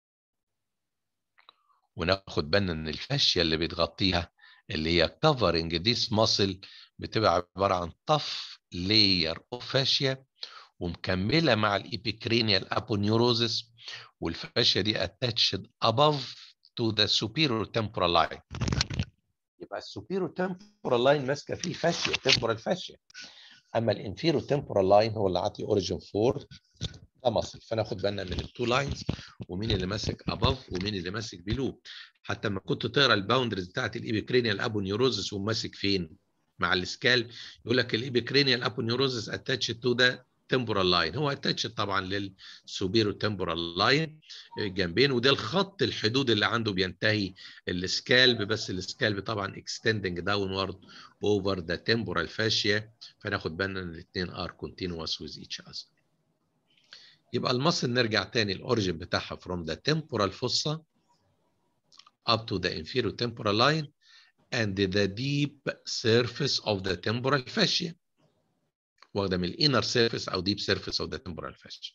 Speaker 1: وناخد بالنا ان الفاشيه اللي بتغطيها اللي هي covering this muscle بتبقى عباره عن tough layer of fascia ومكمله مع الابيكرينيال ابونيوروزس والفاشيه دي attached above to the superior temporal line يبقى السوبيرو temporal line ماسكه فيه فاشيه temporal فاشيه اما الانفيرو temporal line هو اللي عاطي اوريجين 4 ده مصل فناخد بالنا من التو لاينز ومين اللي ماسك اباف ومين اللي ماسك بيلو حتى لما كنت تقرا الباوندرز بتاعت الايبيكرينيال ابونيوروزس وماسك فين مع السكال يقول لك الايبيكرينيال ابونيوروزس اتاتش تو ده temporal لاين هو اتاتش طبعا للسوبيرو temporal لاين جنبين وده الخط الحدود اللي عنده بينتهي السكالب بس السكالب طبعا extending downward over the temporal fascia فناخد بالنا ان الاثنين are continuous with each other يبقى المصل نرجع تاني الاوريجن بتاعها from the temporal fossa up to the inferior temporal line and the deep surface of the temporal fascia واخده من الانر سيرفيس او ديب سيرفيس اوف ذا temporal fascia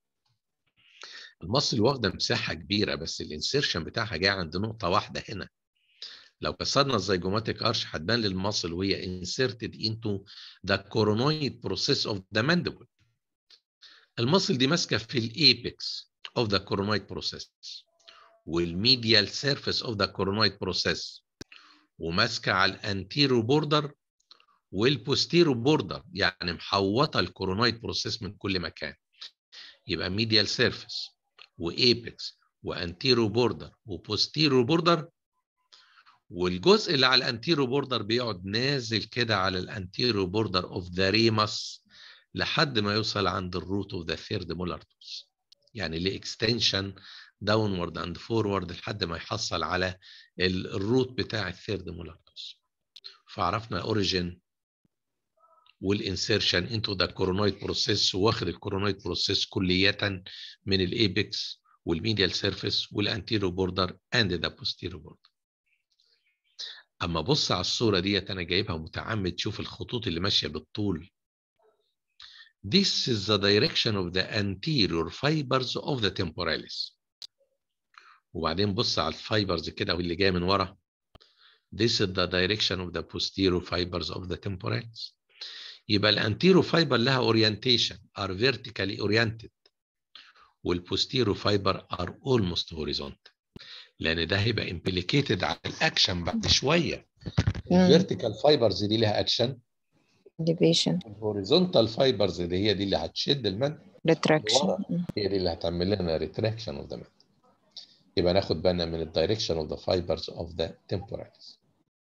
Speaker 1: المصل واخده مساحه كبيره بس الانسيرشن بتاعها جاي عند نقطه واحده هنا لو كسرنا الزيجوماتيك ارش هتبان للمصل وهي inserted into the coronoid process of the mandible المصل دي ماسكه في الايبكس of the coronoid process والميديال سيرفيس of the coronoid process وماسكه على الانتيرو بوردر والبوستيرو بوردر يعني محوطه الكورونويد بروسيس من كل مكان يبقى ميديال سيرفيس وايبكس وانتيرو بوردر وبوستيرو بوردر والجزء اللي على الانتيرو بوردر بيقعد نازل كده على الانتيرو بوردر اوف ذا ريمس لحد ما يوصل عند الروت اوف ذا ثيرد مولار توث يعني ليه اكستنشن داونورد اند فورورد لحد ما يحصل على الروت بتاع الثيرد مولار توث فعرفنا اوريجين والانسيرشن انتو ذا كورونويد بروسيس واخد الكورونويد بروسيس كلية من الايبكس والميديال سيرفيس والانتيرو بوردر اند ذا بوستيرو بوردر اما بص على الصوره ديت انا جايبها متعمد شوف الخطوط اللي ماشيه بالطول This is the direction of the anterior fibers of the temporalis وبعدين بص على الفايبرز كده واللي جايه من ورا This is the direction of the posterior fibers of the temporalis يبقى الانتيرو فايبر لها orientation are vertically oriented والبوستيرو فايبر are almost horizontal لان ده هيبقى implicated على الاكشن بعد شويه الفيرتيكال فايبرز دي لها اكشن
Speaker 4: elevation
Speaker 1: الهوريزونتال فايبرز اللي هي دي اللي هتشد المد
Speaker 4: retraction
Speaker 1: لورا. هي دي اللي هتعمل لنا ريتراكشن اوف ذا مد يبقى ناخد بالنا من الدايركشن اوف ذا فايبرز اوف ذا temporalis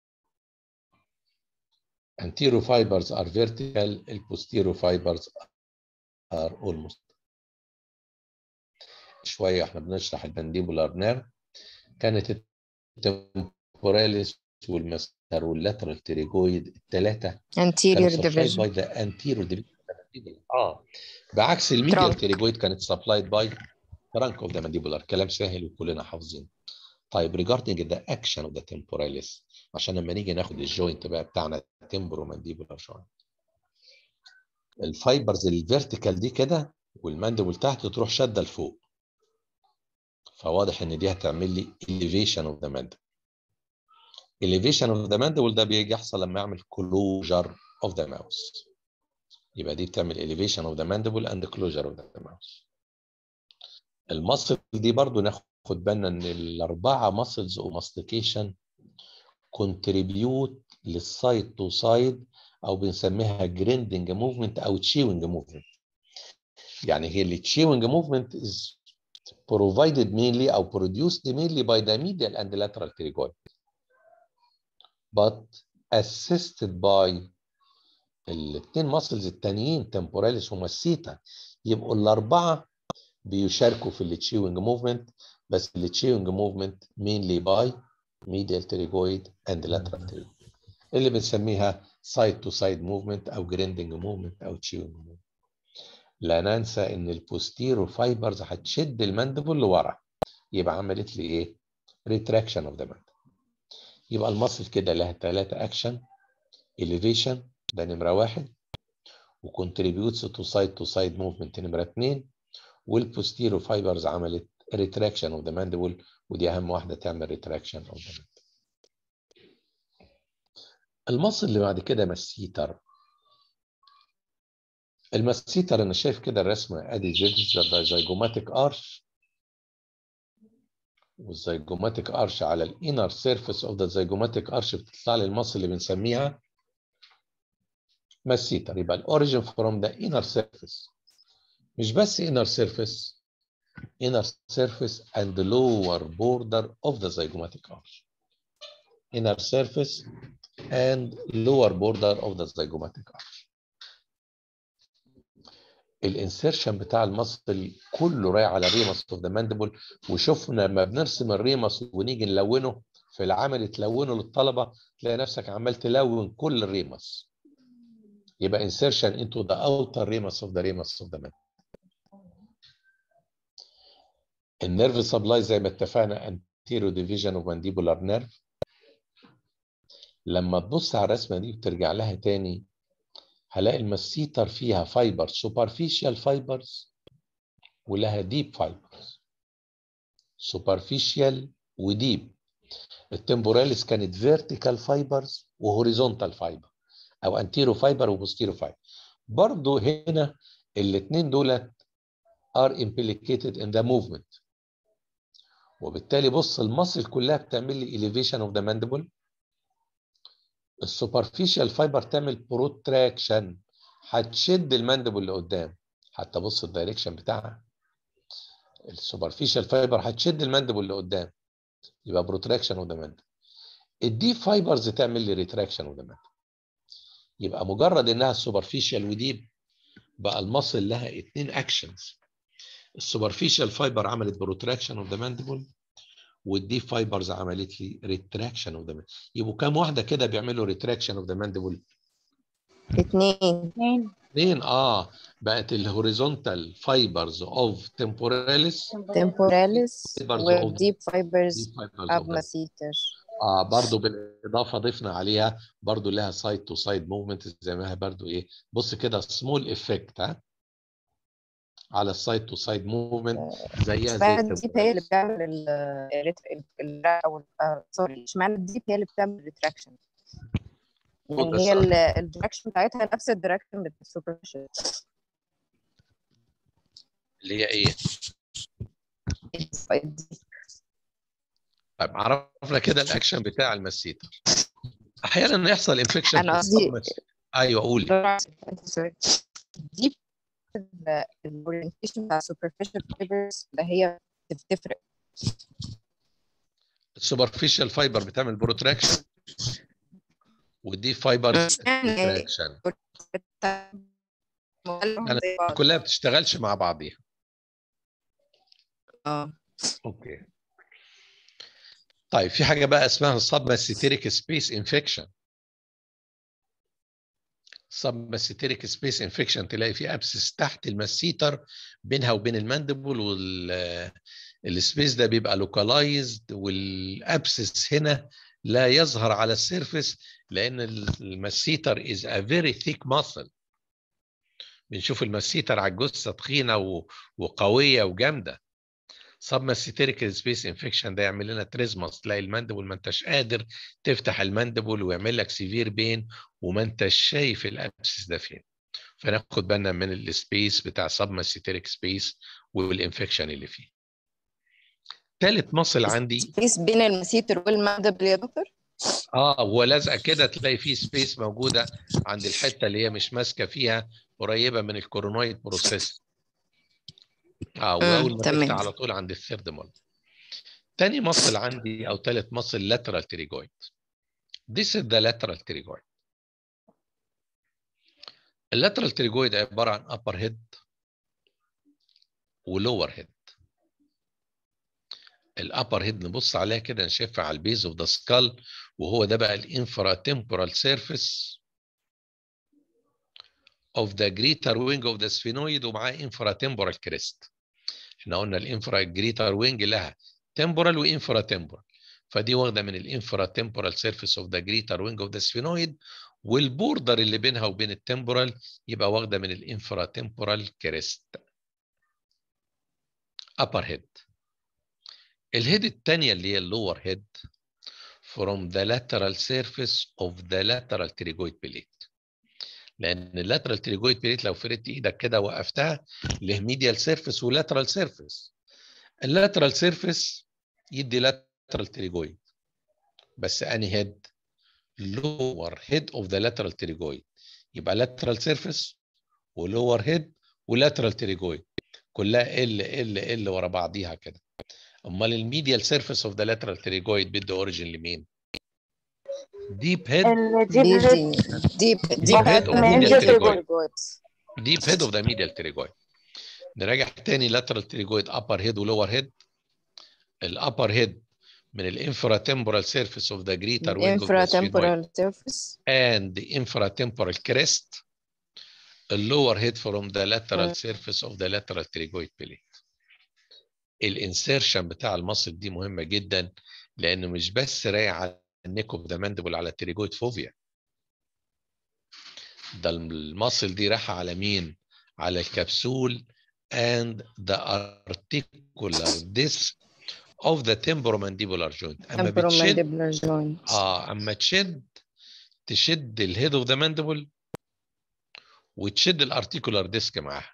Speaker 1: anterior fibers are vertical البوستيرو fibers are almost شويه احنا بنشرح البانديبولار نيرف كانت التمبوراليس والمسار واللاترال تريجويد الثلاثه
Speaker 4: anterior
Speaker 1: كانت supplied
Speaker 4: division
Speaker 1: by the anterior division اه بعكس الميديال
Speaker 4: Trunk.
Speaker 1: تريجويد كانت supplied by trunk of the mandibular كلام سهل وكلنا حافظين طيب regarding the action of the temporalis عشان لما نيجي ناخد الجوينت بقى بتاعنا تمبرو مانديبولار جوينت الفايبرز الفيرتيكال دي كده والمانديبل تحت تروح شاده لفوق فواضح ان دي هتعمل لي elevation of the mandible elevation of the mandible ده بيجي يحصل لما اعمل closure of the mouth يبقى دي بتعمل elevation of the mandible and closure of the mouth المصل دي برضو ناخد بالنا ان الاربعه ماسلز او ماستيكيشن كونتريبيوت للسايد تو سايد او بنسميها جريندنج موفمنت او تشيوينج موفمنت يعني هي اللي تشيوينج موفمنت is provided mainly او produced mainly by the medial and lateral pterygoid but assisted by الاثنين ماسلز التانيين temporalis ومسيتا يبقوا الاربعه بيشاركوا في التشيوينج موفمنت بس التشيوينج موفمنت mainly by medial pterygoid and lateral pterygoid اللي بنسميها side to side movement او grinding movement او chewing movement لا ننسى ان البوستيرو فايبرز هتشد الماندبل لورا يبقى عملت لي ايه ريتراكشن اوف ذا ماندبل يبقى المصل كده لها ثلاثة اكشن elevation ده نمرة واحد وcontributes to side to side movement نمرة اتنين والبوستيرو فايبرز عملت retraction of the mandible ودي أهم واحدة تعمل retraction of the mandible. المصل اللي بعد كده مسيتر المسيتر أنا شايف كده الرسمة أدي زيجوماتيك أرش والزيجوماتيك أرش على الانر سيرفيس اوف ذا زيجوماتيك أرش بتطلع لي المصل اللي بنسميها مسيتر يبقى الاوريجن فروم ذا انر سيرفيس مش بس inner surface inner surface and the lower border of the zygomatic arch inner surface and lower border of the zygomatic arch الانسيرشن بتاع المصل كله رايح على الريمس اوف ذا ماندبل وشفنا لما بنرسم الريمس ونيجي نلونه في العمل تلونه للطلبه تلاقي نفسك عمال تلون كل الريمس يبقى insertion into the outer ramus of the ramus of the man. النيرف سبلاي زي ما اتفقنا anterior division of mandibular nerve لما تبص على الرسمه دي وترجع لها تاني هلاقي المسيتر فيها فايبر superficial fibers ولها deep fibers superficial وديب التمبوراليس كانت vertical fibers وهوريزونتال فايبر او انتيرو فايبر وبوستيرو فايبر برضو هنا الاثنين دولت are implicated in the movement وبالتالي بص المصل كلها بتعمل لي elevation of the mandible السوبرفيشال فايبر تعمل بروتراكشن هتشد الماندبل لقدام حتى بص الدايركشن بتاعها السوبرفيشال فايبر هتشد الماندبل لقدام يبقى بروتراكشن اوف ذا ماندبل الديب فايبرز تعمل لي ريتراكشن اوف ذا ماندبل يبقى مجرد انها سوبرفيشال وديب بقى المصل لها اثنين اكشنز السوبرفيشال فايبر عملت بروتراكشن اوف ذا ماندبل والديب فايبرز عملت لي ريتراكشن اوف ذا ماندبل يبقوا كام واحده كده بيعملوا ريتراكشن اوف ذا ماندبل
Speaker 4: اتنين
Speaker 2: اثنين
Speaker 1: اثنين اه بقت الهوريزونتال فايبرز اوف تمبوراليس
Speaker 4: temporalis
Speaker 1: Fibers of-
Speaker 4: والdeep fibers
Speaker 1: ديب فايبرز
Speaker 4: of
Speaker 1: اوف
Speaker 4: masseter
Speaker 1: اه برضو بالاضافه ضفنا عليها برضو لها سايد تو سايد موفمنت زي ما هي برضو ايه بص كده سمول افكت ها على السايد تو سايد موفمنت زيها زي
Speaker 4: اشمعنى الديب هي اللي
Speaker 1: التمبوراليس.
Speaker 4: بتعمل ال ال- ال- او سوري اشمعنى الديب هي اللي بتعمل ريتراكشن يعني
Speaker 1: بس
Speaker 4: هي ال- الدايركشن بتاعتها نفس الدايركشن بتاع السوبرفيشال
Speaker 1: اللي هي ايه طيب عرفنا كده الاكشن بتاع المسيتر احيانا يحصل انفكشن
Speaker 4: أنا قصدي-
Speaker 1: ايوه قولي
Speaker 4: سوري دي الاورينتيشن بتاع السوبرفيشال فايبرز اللي هي بتفرق
Speaker 1: السوبرفيشال فايبر بتعمل بروتراكشن والدي فايبر
Speaker 4: يعني
Speaker 1: ريتراكشن
Speaker 4: انا
Speaker 1: كلها بتشتغلش مع بعضيها
Speaker 4: اه
Speaker 1: اوكي طيب في حاجه بقى اسمها سبماسيتيريك سبيس انفكشن سبماسيتيريك سبيس انفكشن تلاقي في ابسس تحت المسيتر بينها وبين الماندبل وال السبيس ده بيبقى لوكالايزد والابسس هنا لا يظهر على السيرفيس لان المسيتر از ا فيري ثيك ماسل بنشوف المسيتر على الجثه تخينه و- وقويه وجامده سبماسيتيريك سبيس انفكشن ده يعمل لنا تريزماس تلاقي المندبل ما انتش قادر تفتح المندبل ويعمل لك سيفير بين وما انتش شايف الابسس ده فين فناخد بالنا من السبيس بتاع سبماسيتيريك سبيس والانفكشن اللي فيه ثالث مصل عندي
Speaker 4: سبيس بين المسيتر والماندبل يا دكتور
Speaker 1: اه هو لازقه كده تلاقي فيه سبيس موجوده عند الحته اللي هي مش ماسكه فيها قريبه من الكورونويد بروسيس اه واول ما
Speaker 4: تمام.
Speaker 1: تفتح على طول عند الثيرد مول تاني مصل عندي او ثالث مصل lateral pterygoid this is the lateral pterygoid اللاترال pterygoid عباره عن upper head ولور هيد الابر هيد نبص عليها كده نشوفها على البيز اوف ذا سكال وهو ده بقى الانفرا تمبورال سيرفيس of the greater wing of the sphenoid ومعاه infratemporal crest احنا قلنا الانفرا greater wing لها temporal وانفرا temporal فدي واخده من الانفرا temporal surface of the greater wing of the sphenoid والبوردر اللي بينها وبين التمبورال يبقى واخده من الانفرا temporal crest upper head الهيد الثانيه اللي هي اللور هيد from the lateral surface of the lateral pterygoid plate لان اللاترال تريجويد بليت لو فردت ايدك كده وقفتها له ميديال سيرفيس ولاترال سيرفيس اللاترال سيرفيس يدي لاترال تريجويد بس اني هيد لور هيد اوف ذا لاترال تريجويد يبقى لاترال سيرفيس ولور هيد ولاترال تريجويد كلها ال ال ال ورا بعضيها كده امال الميديال سيرفيس اوف ذا لاترال تريجويد بيدي اوريجين لمين؟ ديب هيد
Speaker 2: الديب
Speaker 4: دي
Speaker 2: هيد
Speaker 4: دي ديب
Speaker 1: Deep head of
Speaker 2: medial
Speaker 1: pterygoid. ديب هيد اوف ذا ميديال تريجويد نراجع تاني لاترال تريجويد ابر هيد ولور هيد الابر هيد من الانفرا تمبورال سيرفيس اوف ذا جريتر وينج اوف ذا
Speaker 4: infratemporal surface
Speaker 1: and the infratemporal crest اللور هيد from the lateral
Speaker 4: مم.
Speaker 1: surface of the lateral pterygoid plate الانسيرشن بتاع المصل دي مهمه جدا لانه مش بس رايح على النيك اوف ذا ماندبل على التريجويد فوفيا ده المصل دي رايحه على مين على الكبسول and the articular disc of the temporomandibular joint اما بتشد
Speaker 4: temporomandibular joint
Speaker 1: اه اما تشد تشد الهيد اوف ذا ماندبل وتشد الارتيكولار ديسك معاها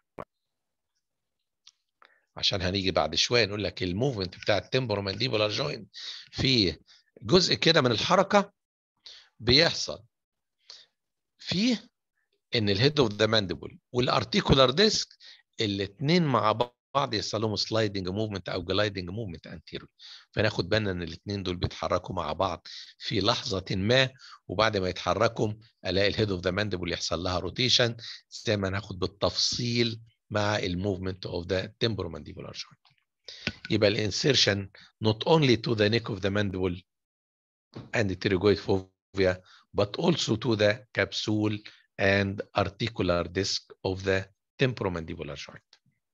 Speaker 1: عشان هنيجي بعد شويه نقول لك الموفمنت بتاع التمبرومانديبولار جوينت فيه جزء كده من الحركه بيحصل فيه ان الهيد اوف ذا ماندبل والارتيكولار ديسك الاثنين مع بعض يحصل لهم سلايدنج موفمنت او جلايدنج موفمنت انتيريور فناخد بالنا ان الاثنين دول بيتحركوا مع بعض في لحظه ما وبعد ما يتحركوا الاقي الهيد اوف ذا ماندبل يحصل لها روتيشن زي ما هناخد بالتفصيل مع الموفمنت اوف ذا temporomandibular joint يبقى الانسيرشن not only to the neck of the mandible and the pterygoid fovea but also to the capsule and articular disc of the temporomandibular joint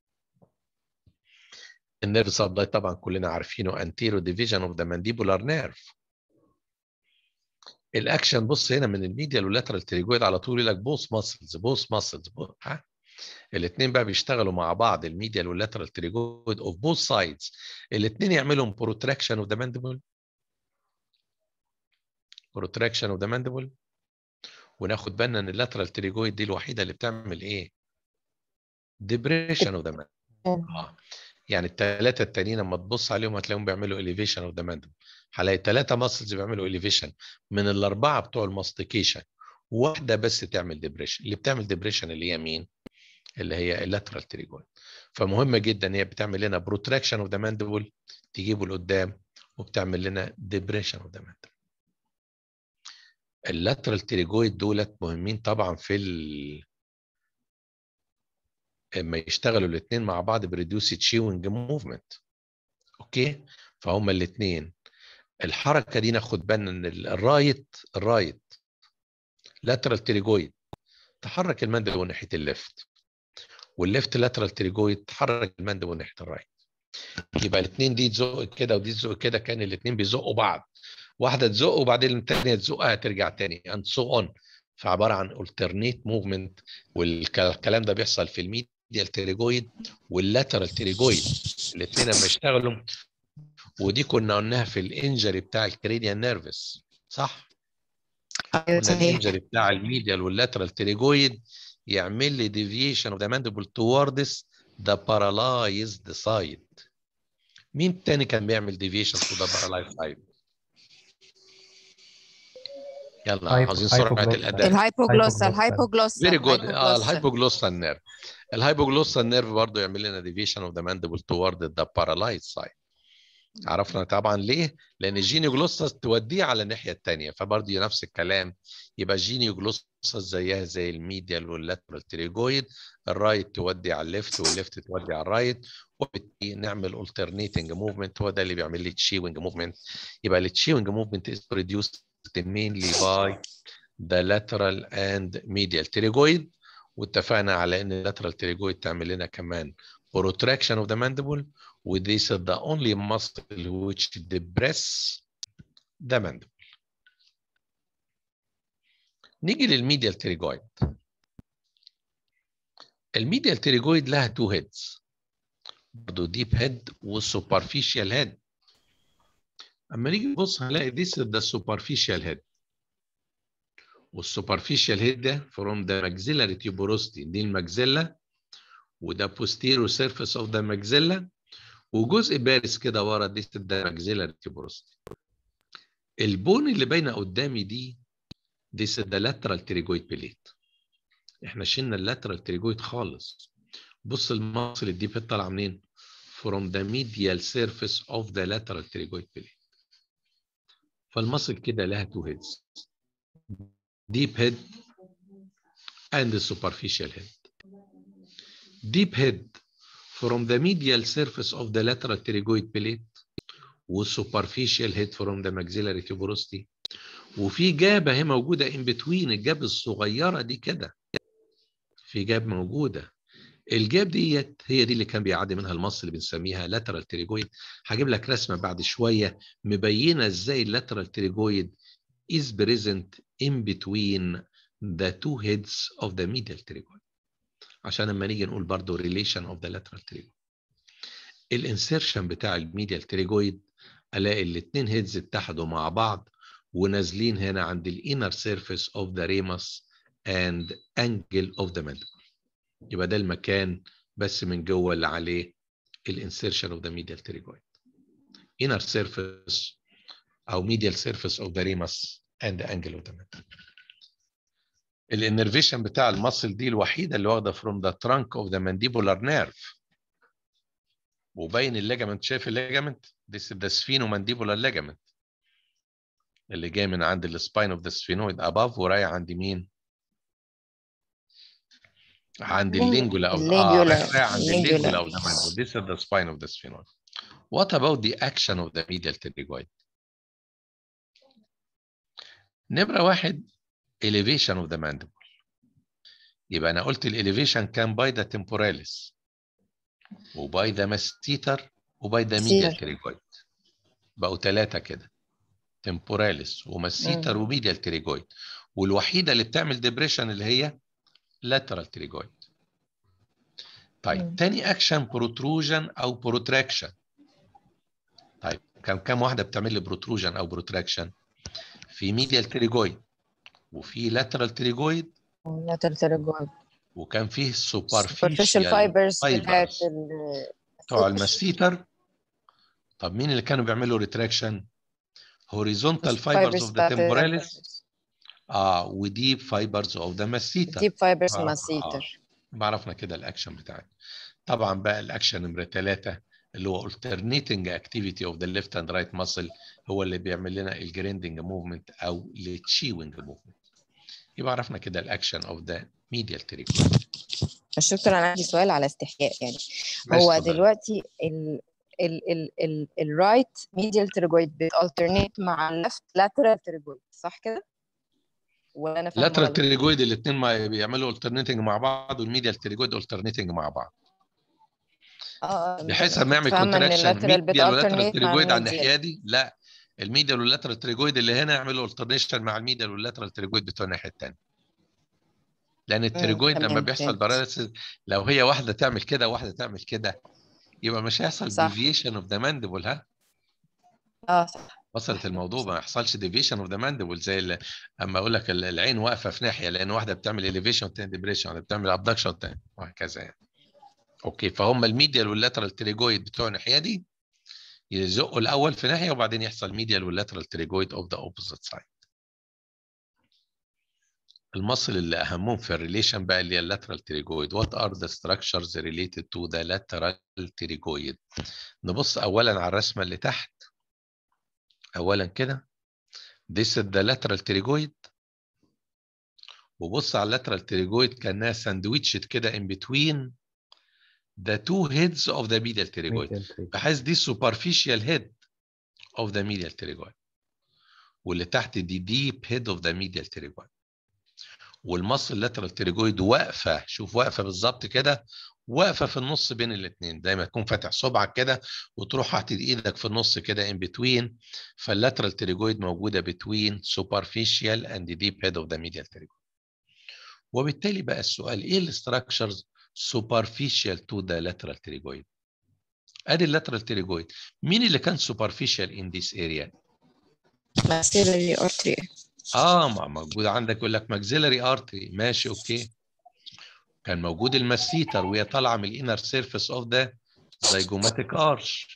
Speaker 1: النيرف سبلاي طبعا كلنا عارفينه anterior division of the mandibular nerve الاكشن بص هنا من الميديال واللاترال تريجويد على طول يقول لك بوث ماسلز بوث ماسلز ها الاثنين بقى بيشتغلوا مع بعض الميديال واللاترال تريجويد اوف بوث سايدز الاثنين يعملوا بروتراكشن اوف ذا ماندبل بروتراكشن اوف ذا ماندبل وناخد بالنا ان اللاترال تريجويد دي الوحيده اللي بتعمل ايه ديبريشن اوف ذا ماندبل اه يعني الثلاثه التانيين لما تبص عليهم هتلاقيهم بيعملوا اليفيشن اوف ذا ماندبل هلاقي ثلاثه ماسلز بيعملوا اليفيشن من الاربعه بتوع الماستيكيشن واحده بس تعمل ديبريشن اللي بتعمل ديبريشن اللي هي مين اللي هي اللاترال تريجويد فمهمه جدا هي بتعمل لنا بروتراكشن اوف ذا ماندبل تجيبه لقدام وبتعمل لنا ديبريشن اوف ذا ماندبل اللاترال تريجويد دولت مهمين طبعا في ال... اما يشتغلوا الاثنين مع بعض بريديوس تشيوينج موفمنت اوكي فهم الاثنين الحركه دي ناخد بالنا ان الرايت الرايت لاترال تريجويد تحرك الماندبل ناحيه الليفت والليفت لاترال تريجويد تحرك الماندبل ناحيه الرايت يبقى الاثنين دي تزق كده ودي تزق كده كان الاثنين بيزقوا بعض واحده تزق وبعدين الثانيه تزقها ترجع تاني اند سو اون فعباره عن alternate موفمنت والكلام ده بيحصل في الميديال تريجويد واللاترال تريجويد الاثنين لما يشتغلوا ودي كنا قلناها في الانجري بتاع الكرينيال نيرفس صح؟
Speaker 4: ايوه
Speaker 1: قلنا
Speaker 4: صحيح
Speaker 1: الانجري بتاع الميديال واللاترال تريجويد يعمل لي deviation of the mandible towards the paralyzed side مين تاني كان بيعمل deviation to the paralyzed side يلا
Speaker 3: هايبو-
Speaker 1: عاوزين سرعة
Speaker 3: هايبوجلوسال.
Speaker 1: الأداء
Speaker 4: الهايبوجلوسال الهايبوجلوسال
Speaker 1: فيري جود اه الهايبوجلوسال نيرف الهايبوجلوسال نيرف برضه يعمل لنا deviation of the mandible toward the paralyzed side عرفنا طبعا ليه؟ لان الجينيوجلوسس توديه على الناحيه الثانيه فبرضه نفس الكلام يبقى الجينيوجلوسس زيها زي الميديال واللاترال تريجويد الرايت تودي على الليفت والليفت تودي على الرايت وبالتالي نعمل alternating movement هو ده اللي بيعمل لي تشيوينج موفمنت يبقى التشيوينج موفمنت is produced mainly by the lateral and medial pterygoid واتفقنا على ان اللاترال تريجويد تعمل لنا كمان protraction of the mandible و this is the only muscle which depress the mandible نيجي للميديال تريجويد الميديال تريجويد لها تو هيدز برضه ديب هيد والسوبرفيشال هيد اما نيجي نبص هنلاقي this is the superficial head والسوبرفيشال هيد ده from the maxillary tuberosity دي المجزلة وده posterior surface of the maxilla وجزء بارز كده ورا دي is the maxillary tuberosity البون اللي باينة قدامي دي دي is the lateral pterygoid plate احنا شلنا اللاترال تريجويد خالص بص المصل الديب هيد طالعه منين from the medial surface of the lateral pterygoid plate فالمصل كده لها two heads deep head and the superficial head deep head from the medial surface of the lateral pterygoid plate والsuperficial head from the maxillary tuberosity وفي جاب اهي موجوده in between الجاب الصغيره دي كده في جاب موجوده الجاب ديت هي دي اللي كان بيعدي منها المص اللي بنسميها لاترال تريجويد هجيب لك رسمه بعد شويه مبينه ازاي اللاترال تريجويد is present in between the two heads of the medial pterygoid عشان لما نيجي نقول برضو relation of the lateral pterygoid الانسيرشن بتاع الميديال تريجويد الاقي الاثنين هيدز اتحدوا مع بعض ونازلين هنا عند الانر سيرفيس اوف ذا ريمس and angle of the mandible يبقى ده المكان بس من جوه اللي عليه الانسيرشن اوف ذا medial pterygoid inner surface او medial surface of the ramus and the angle of the mandible الانرفيشن بتاع المصل دي الوحيده اللي واخده from the trunk of the mandibular nerve وباين الليجامنت شايف الليجامنت this is the sphenomandibular ligament اللي جاي من عند السباين اوف ذا سفينويد above ورايح عند مين عند اللينجولا او اه
Speaker 4: اللينجولا.
Speaker 1: رايح عند اللينجولا
Speaker 4: اللينجولا.
Speaker 1: او the mandible this is the spine of the sphenoid what about the action of the medial pterygoid نمرة واحد elevation of the mandible يبقى أنا قلت الاليفيشن كان by the temporalis وباي ذا masseter وباي ذا medial
Speaker 4: Masseter.
Speaker 1: pterygoid بقوا ثلاثة كده temporalis وماسيتر وميديال pterygoid والوحيدة اللي بتعمل ديبريشن اللي هي lateral pterygoid طيب
Speaker 4: مم.
Speaker 1: تاني اكشن بروتروجن او بروتراكشن طيب كم كم واحده بتعمل لي بروتروجن او بروتراكشن في ميديال تريجويد وفي لاترال تريجويد
Speaker 4: lateral pterygoid
Speaker 1: وكان فيه
Speaker 4: superficial
Speaker 1: سوبرفيشال
Speaker 4: fibers
Speaker 1: fibers.
Speaker 4: بتاعت ال
Speaker 1: بتوع المسيتر طب مين اللي كانوا بيعملوا ريتراكشن هوريزونتال فايبرز اوف ذا تمبوراليس اه وديب فايبرز اوف ذا مسيتر
Speaker 4: deep fibers
Speaker 1: آه،
Speaker 4: masseter
Speaker 1: يبقى عرفنا كده الاكشن بتاعنا طبعا بقى الاكشن نمره ثلاثة اللي هو alternating activity of the left and right muscle هو اللي بيعمل لنا الجريندنج موفمنت او التشيوينج موفمنت يبقى عرفنا كده الاكشن اوف ذا medial trigger
Speaker 4: بس دكتور انا عندي سؤال على استحياء يعني
Speaker 1: ماشي،
Speaker 4: هو
Speaker 1: اتفضل.
Speaker 4: دلوقتي ال ال ال ال الرايت ميديال تريجويد بتالترنيت مع الليفت لاترال تريجويد صح كده؟ ولا انا فاهمه
Speaker 1: اللاترال
Speaker 4: غلط؟
Speaker 1: تريجويد الاثنين ما بيعملوا alternating مع بعض والميديال تريجويد alternating مع بعض
Speaker 4: اه آه،
Speaker 1: بحيث لما يعمل
Speaker 4: فاهمة إن
Speaker 1: كونتراكشن
Speaker 4: اللاترال
Speaker 1: ميديال ولاترال
Speaker 4: بتالترنيت مع
Speaker 1: تريجويد على
Speaker 4: الميديال.
Speaker 1: الناحيه دي لا الميديال واللاترال تريجويد اللي هنا يعملوا alternation مع الميديال واللاترال تريجويد بتوع الناحيه الثانيه لان التريجويد لما
Speaker 4: تمام،
Speaker 1: بيحصل
Speaker 4: فهمت.
Speaker 1: باراليسيس لو هي واحده تعمل كده وواحده تعمل كده يبقى مش هيحصل
Speaker 4: صح.
Speaker 1: ديفيشن اوف ذا ماندبل ها
Speaker 4: اه صح
Speaker 1: وصلت الموضوع ما يحصلش ديفيشن اوف ذا ماندبل زي ال- اما اقول لك ال- العين واقفه في ناحيه لان واحده بتعمل اليفيشن والثانيه ديبريشن واحده بتعمل ابدكشن والثانيه وهكذا يعني اوكي فهم الميديال واللاترال تريجويد بتوع الناحيه دي يزقوا الاول في ناحيه وبعدين يحصل ميديال واللاترال تريجويد اوف ذا اوبوزيت سايد المصل اللي اهمهم في الريليشن بقى اللي هي اللاترال تريجويد وات ار ذا structures related to the lateral تريجويد نبص اولا على الرسمه اللي تحت اولا كده this is the lateral pterygoid وبص على اللاترال تريجويد كانها ساندويتشت كده in between the two heads of the medial pterygoid
Speaker 3: medial trigger.
Speaker 1: بحيث دي superficial head of the medial pterygoid واللي تحت دي deep head of the medial pterygoid والمصل lateral pterygoid واقفه شوف واقفه بالظبط كده واقفه في النص بين الاثنين زي ما تكون فاتح صبعك كده وتروح حاطط ايدك في النص كده in between فاللاترال pterygoid موجوده between superficial and deep head of the medial pterygoid وبالتالي بقى السؤال ايه الاستراكشرز superficial to the lateral pterygoid ادي اللاترال pterygoid مين اللي كان superficial in this area
Speaker 4: maxillary artery
Speaker 1: اه ما موجود عندك يقول لك maxillary artery ماشي اوكي كان موجود المسيتر وهي طالعه من الانر سيرفيس اوف ذا زيجوماتيك ارش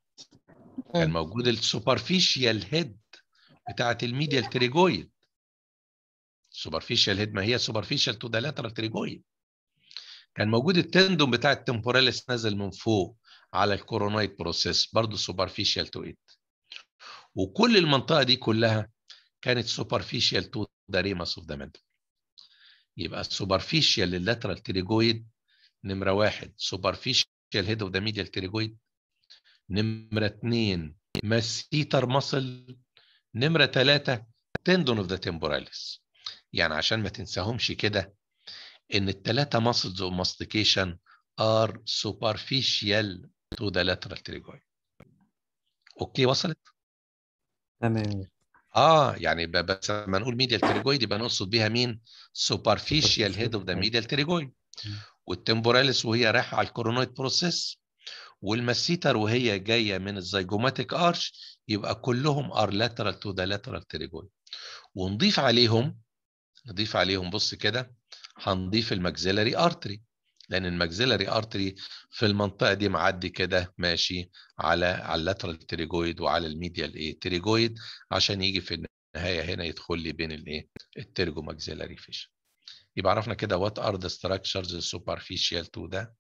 Speaker 1: كان
Speaker 4: مم.
Speaker 1: موجود السوبرفيشال هيد بتاعه الميديال تريجويد سوبرفيشال هيد ما هي سوبرفيشال تو ذا لاترال تريجويد كان موجود التندون بتاع التمبوراليس نازل من فوق على الكورونايد بروسيس برضه سوبرفيشال تو ات وكل المنطقه دي كلها كانت سوبرفيشال تو ذا ريمس اوف ذا ميدل يبقى السوبرفيشال لللاترال تريجويد نمره واحد سوبرفيشال هيد اوف ذا ميديال تريجويد نمره اثنين مسيتر ماسل نمره ثلاثه تندون اوف ذا تمبوراليس يعني عشان ما تنساهمش كده ان الثلاثه ماسلز اوف ماستيكيشن ار سوبرفيشال تو ذا لاترال تريجويد اوكي وصلت
Speaker 5: تمام
Speaker 1: اه يعني ب- بس لما نقول ميديال تريجويد يبقى نقصد بيها مين؟ سوبرفيشال هيد اوف ذا ميديال تريجويد والتمبوراليس وهي رايحه على الكورونويد بروسيس والمسيتر وهي جايه من الزيجوماتيك ارش يبقى كلهم ار لاترال تو ذا لاترال تريجويد ونضيف عليهم نضيف عليهم بص كده هنضيف الماكسيلاري ارتري لان الماكسيلاري ارتري في المنطقه دي معدي كده ماشي على على اللاترال تريجويد وعلى الميديال ايه تريجويد عشان يجي في النهايه هنا يدخل لي بين الايه الترجو ماكسيلاري فيش يبقى عرفنا كده what are the structures superficial to the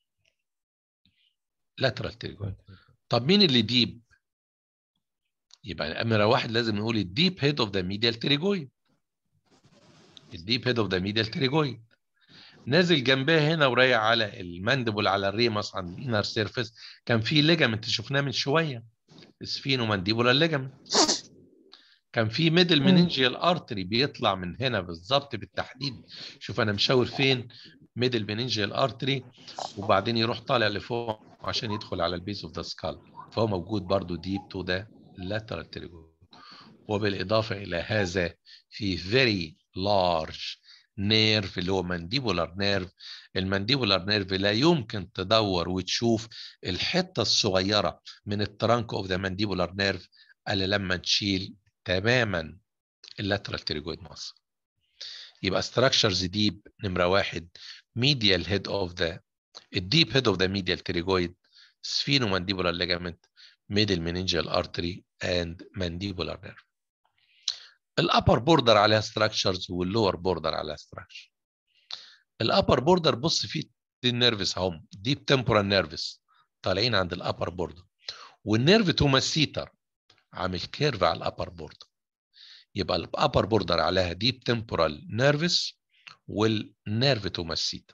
Speaker 1: lateral pterygoid طب مين اللي ديب يبقى امر واحد لازم نقول الديب هيد اوف ذا ميديال تريجويد الديب هيد اوف ذا ميديال تريجويد نازل جنبها هنا ورايح على الماندبل على الريمس عند الانر سيرفيس كان في ليجامنت شفناه من شويه سفينو مانديبولار ليجامنت كان في ميدل مننجيال ارتري بيطلع من هنا بالظبط بالتحديد شوف انا مشاور فين ميدل مننجيال ارتري وبعدين يروح طالع لفوق عشان يدخل على البيس اوف ذا سكال فهو موجود برضو ديب تو ذا lateral pterygoid وبالاضافه الى هذا في very large نيرف اللي هو مانديبولار نيرف المانديبولار نيرف لا يمكن تدور وتشوف الحته الصغيره من الترانك اوف ذا مانديبولار نيرف الا لما تشيل تماما اللاترال تريجويد ماسل يبقى structures ديب نمره واحد medial head of the الديب head of the medial pterygoid sphenomandibular ligament middle meningeal artery and mandibular nerve الابر بوردر عليها structures واللور بوردر عليها structure الابر بوردر بص فيه النيرفس هم ديب temporal نيرفس طالعين عند الابر بوردر والنيرف توماسيتر عامل كيرف على الابر بوردر يبقى الابر بوردر عليها ديب temporal نيرفس والنيرف توماسيتر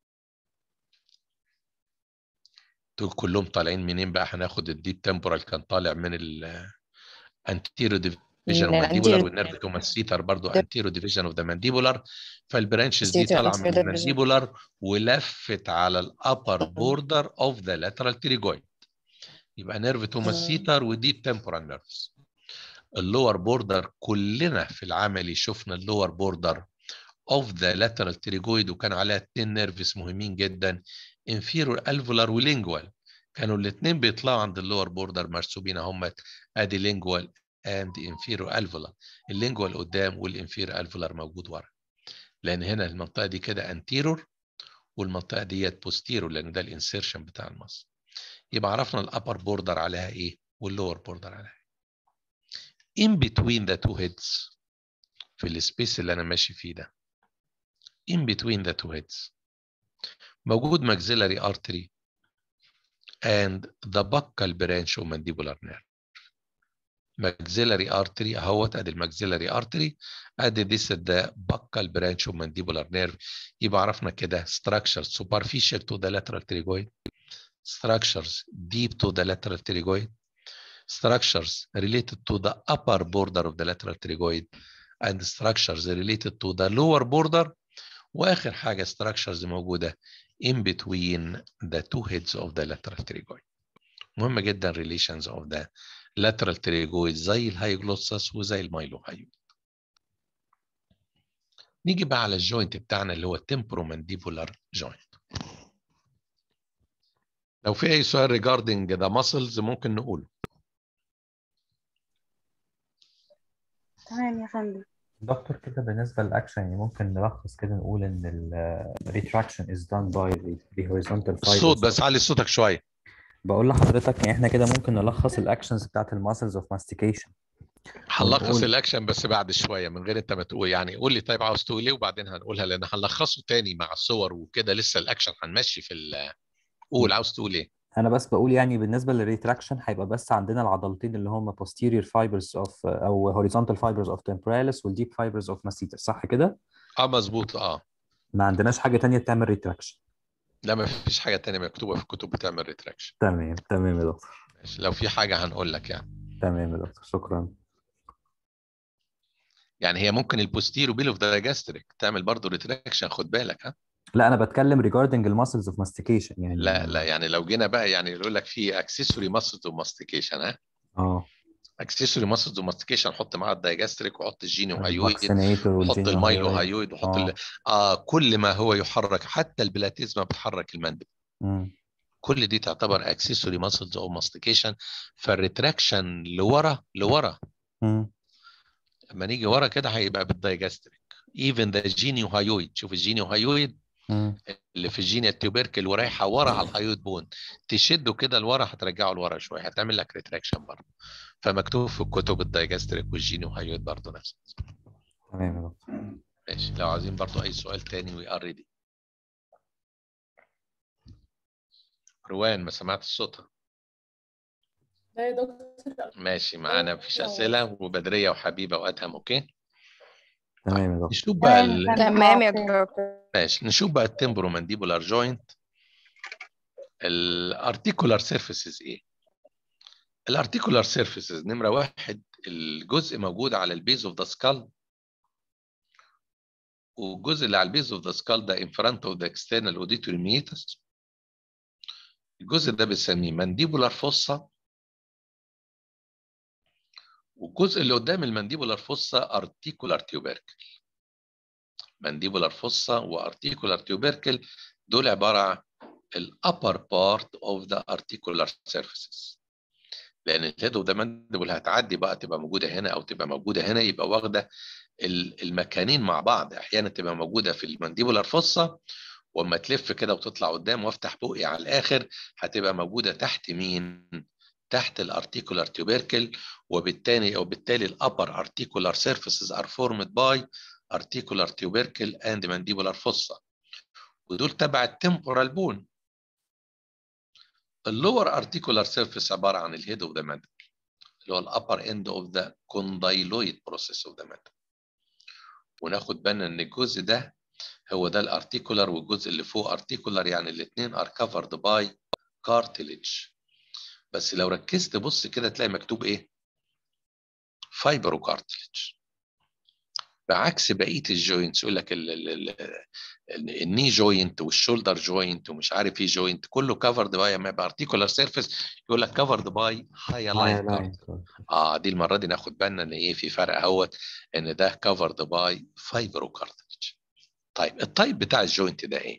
Speaker 1: دول كلهم طالعين منين بقى هناخد الديب temporal كان طالع من ال anterior division
Speaker 4: من
Speaker 1: mandibular
Speaker 4: anterior-
Speaker 1: والنيرف توماسيتر برضو anterior division of the mandibular فالبرانشز دي
Speaker 4: Posterior
Speaker 1: طالعه من
Speaker 4: anterior division.
Speaker 1: المانديبولار ولفت على الابر بوردر اوف ذا لاترال تريجويد يبقى نيرف توماسيتر وديب تمبورال نيرفز اللور بوردر كلنا في العملي شفنا اللور بوردر اوف ذا لاترال تريجويد وكان عليها اتنين نيرفز مهمين جدا انفيرور الفولار ولينجوال كانوا الاثنين بيطلعوا عند اللور بوردر مرسوبين هم ادي لينجوال اند انفيرور الفولار اللينجوال قدام والانفيرور الفولار موجود ورا لان هنا المنطقه دي كده انتيرور والمنطقه ديت بوستيرور لان ده الانسيرشن بتاع المصل يبقى عرفنا الابر بوردر عليها ايه واللور بوردر عليها ايه in between the two heads في السبيس اللي انا ماشي فيه ده in between the two heads موجود maxillary artery and the buccal branch of mandibular nerve maxillary artery اهوت ادي الماكسيلاري artery ادي this is the buccal branch of mandibular nerve يبقى عرفنا كده structures superficial to the lateral pterygoid structures deep to the lateral pterygoid structures related to the upper border of the lateral pterygoid and structures related to the lower border واخر حاجه structures موجوده in between the two heads of the lateral pterygoid مهمه جدا relations of the lateral pterygoid زي الهايجلوسس وزي المايلوهايويد نيجي بقى على الجوينت بتاعنا اللي هو التمبرومانديبولار جوينت لو في اي سؤال regarding the muscles ممكن نقوله
Speaker 2: تمام يا فندم
Speaker 3: دكتور كده بالنسبة للأكشن يعني ممكن نلخص كده نقول إن ال retraction is done by the, the horizontal
Speaker 1: الصوت
Speaker 3: fibers
Speaker 1: بس علي صوتك شويه
Speaker 3: بقول لحضرتك يعني إحنا كده ممكن نلخص الأكشنز بتاعت الماسلز اوف ماستيكيشن
Speaker 1: هنلخص
Speaker 3: ونقول-
Speaker 1: الاكشن بس بعد شويه من غير انت ما تقول يعني قول لي طيب عاوز تقول ايه وبعدين هنقولها لان هنلخصه تاني مع الصور وكده لسه الاكشن هنمشي في ال- قول عاوز تقول ايه
Speaker 3: أنا بس بقول يعني بالنسبة للريتراكشن هيبقى بس عندنا العضلتين اللي هم posterior fibers of أو horizontal fibers of temporalis والdeep fibers of masseter صح كده؟
Speaker 1: اه مظبوط اه
Speaker 3: ما عندناش حاجة تانية تعمل ريتراكشن
Speaker 1: لا ما فيش حاجه تانية مكتوبه في الكتب بتعمل ريتراكشن
Speaker 3: تمام تمام يا دكتور
Speaker 1: لو في حاجه هنقول لك يعني
Speaker 3: تمام يا دكتور شكرا
Speaker 1: يعني هي ممكن البوستيرو بيل اوف دايجاستريك تعمل برضه ريتراكشن خد بالك ها
Speaker 3: لا أنا بتكلم regarding الماسلز اوف ماستيكيشن يعني
Speaker 1: لا لا يعني لو جينا بقى يعني يقول لك في اكسسوري ماسلز اوف ماستيكيشن ها
Speaker 3: اه
Speaker 1: اكسسوري ماسلز اوف ماستيكيشن حط معاها الدايجاستريك وحط الجينيو هايويد
Speaker 3: الفاكسينيتور
Speaker 1: وحط
Speaker 3: والجينيو
Speaker 1: المايلو
Speaker 3: هايويد.
Speaker 1: هايويد وحط
Speaker 3: آه.
Speaker 1: ال... آه كل ما هو يحرك حتى البلاتيزما بتحرك المندب
Speaker 3: مم.
Speaker 1: كل دي تعتبر اكسسوري ماسلز او ماستيكيشن فالريتراكشن لورا لورا
Speaker 3: مم.
Speaker 1: لما نيجي ورا كده هيبقى بالدايجاستريك ايفن ذا جينيو هايويد شوف الجينيو هايويد
Speaker 3: مم.
Speaker 1: اللي في الجينيا التوبيركل ورايحه ورا على الهايويد بون تشده كده لورا هترجعه لورا شويه هتعمل لك ريتراكشن برضه فمكتوب في الكتب الدايجاستريك والجينيو هايويد برضه نفس
Speaker 3: تمام يا دكتور
Speaker 1: ماشي لو عايزين برضه اي سؤال تاني وي ار ريدي روان ما سمعت صوتها
Speaker 6: لا يا دكتور
Speaker 1: ماشي معانا مفيش اسئله وبدريه وحبيبه وادهم اوكي
Speaker 3: تمام يا دكتور
Speaker 1: نشوف بقى
Speaker 2: تمام
Speaker 1: ال...
Speaker 2: يا فندم.
Speaker 4: تمام يا
Speaker 2: أوكي.
Speaker 4: دكتور
Speaker 1: ماشي نشوف بقى التمبرو مانديبولار جوينت الارتيكولار سيرفيسز ايه الارتيكولار سيرفيسز نمره واحد الجزء موجود على البيز اوف ذا سكال والجزء اللي على البيز اوف ذا سكال ده in front of the external auditory meatus الجزء ده بنسميه مانديبولار فوسا والجزء اللي قدام المانديبولار فوسا ارتيكولار تيوبركل مانديبولار فوسا وارتيكولار تيوبركل دول عباره عن الابر بارت اوف ذا ارتيكولار سيرفيسز لان الهيد اوف ذا مانديبل هتعدي بقى تبقى موجوده هنا او تبقى موجوده هنا يبقى واخده ال- المكانين مع بعض احيانا تبقى موجوده في المانديبولار فوسا واما تلف كده وتطلع قدام وافتح بقي على الاخر هتبقى موجوده تحت مين تحت الارتيكولار تيوبركل وبالتالي وبالتالي الابر ارتيكولار سيرفيسز ار فورمد باي articular tubercle and mandibular fossa ودول تبع التمبورال بون اللور articular surface عباره عن الهيد اوف ذا mandible اللي هو الابر اند اوف ذا condyloid process اوف ذا mandible وناخد بالنا ان الجزء ده هو ده الارتيكولار والجزء اللي فوق ارتيكولار يعني الاثنين ار covered باي cartilage بس لو ركزت بص كده تلاقي مكتوب ايه فايبرو كارتلج بعكس بقيه الجوينتس يقول لك ال- ال- ال- ال- الني جوينت والشولدر جوينت ومش عارف ايه جوينت كله كفرد باي ما بارتيكولار سيرفيس يقول لك كفرد باي هايلاين
Speaker 3: لاين
Speaker 1: اه دي المره دي ناخد بالنا ان ايه في فرق اهوت ان ده كفرد باي فايبرو كارتلج طيب التايب بتاع الجوينت ده ايه؟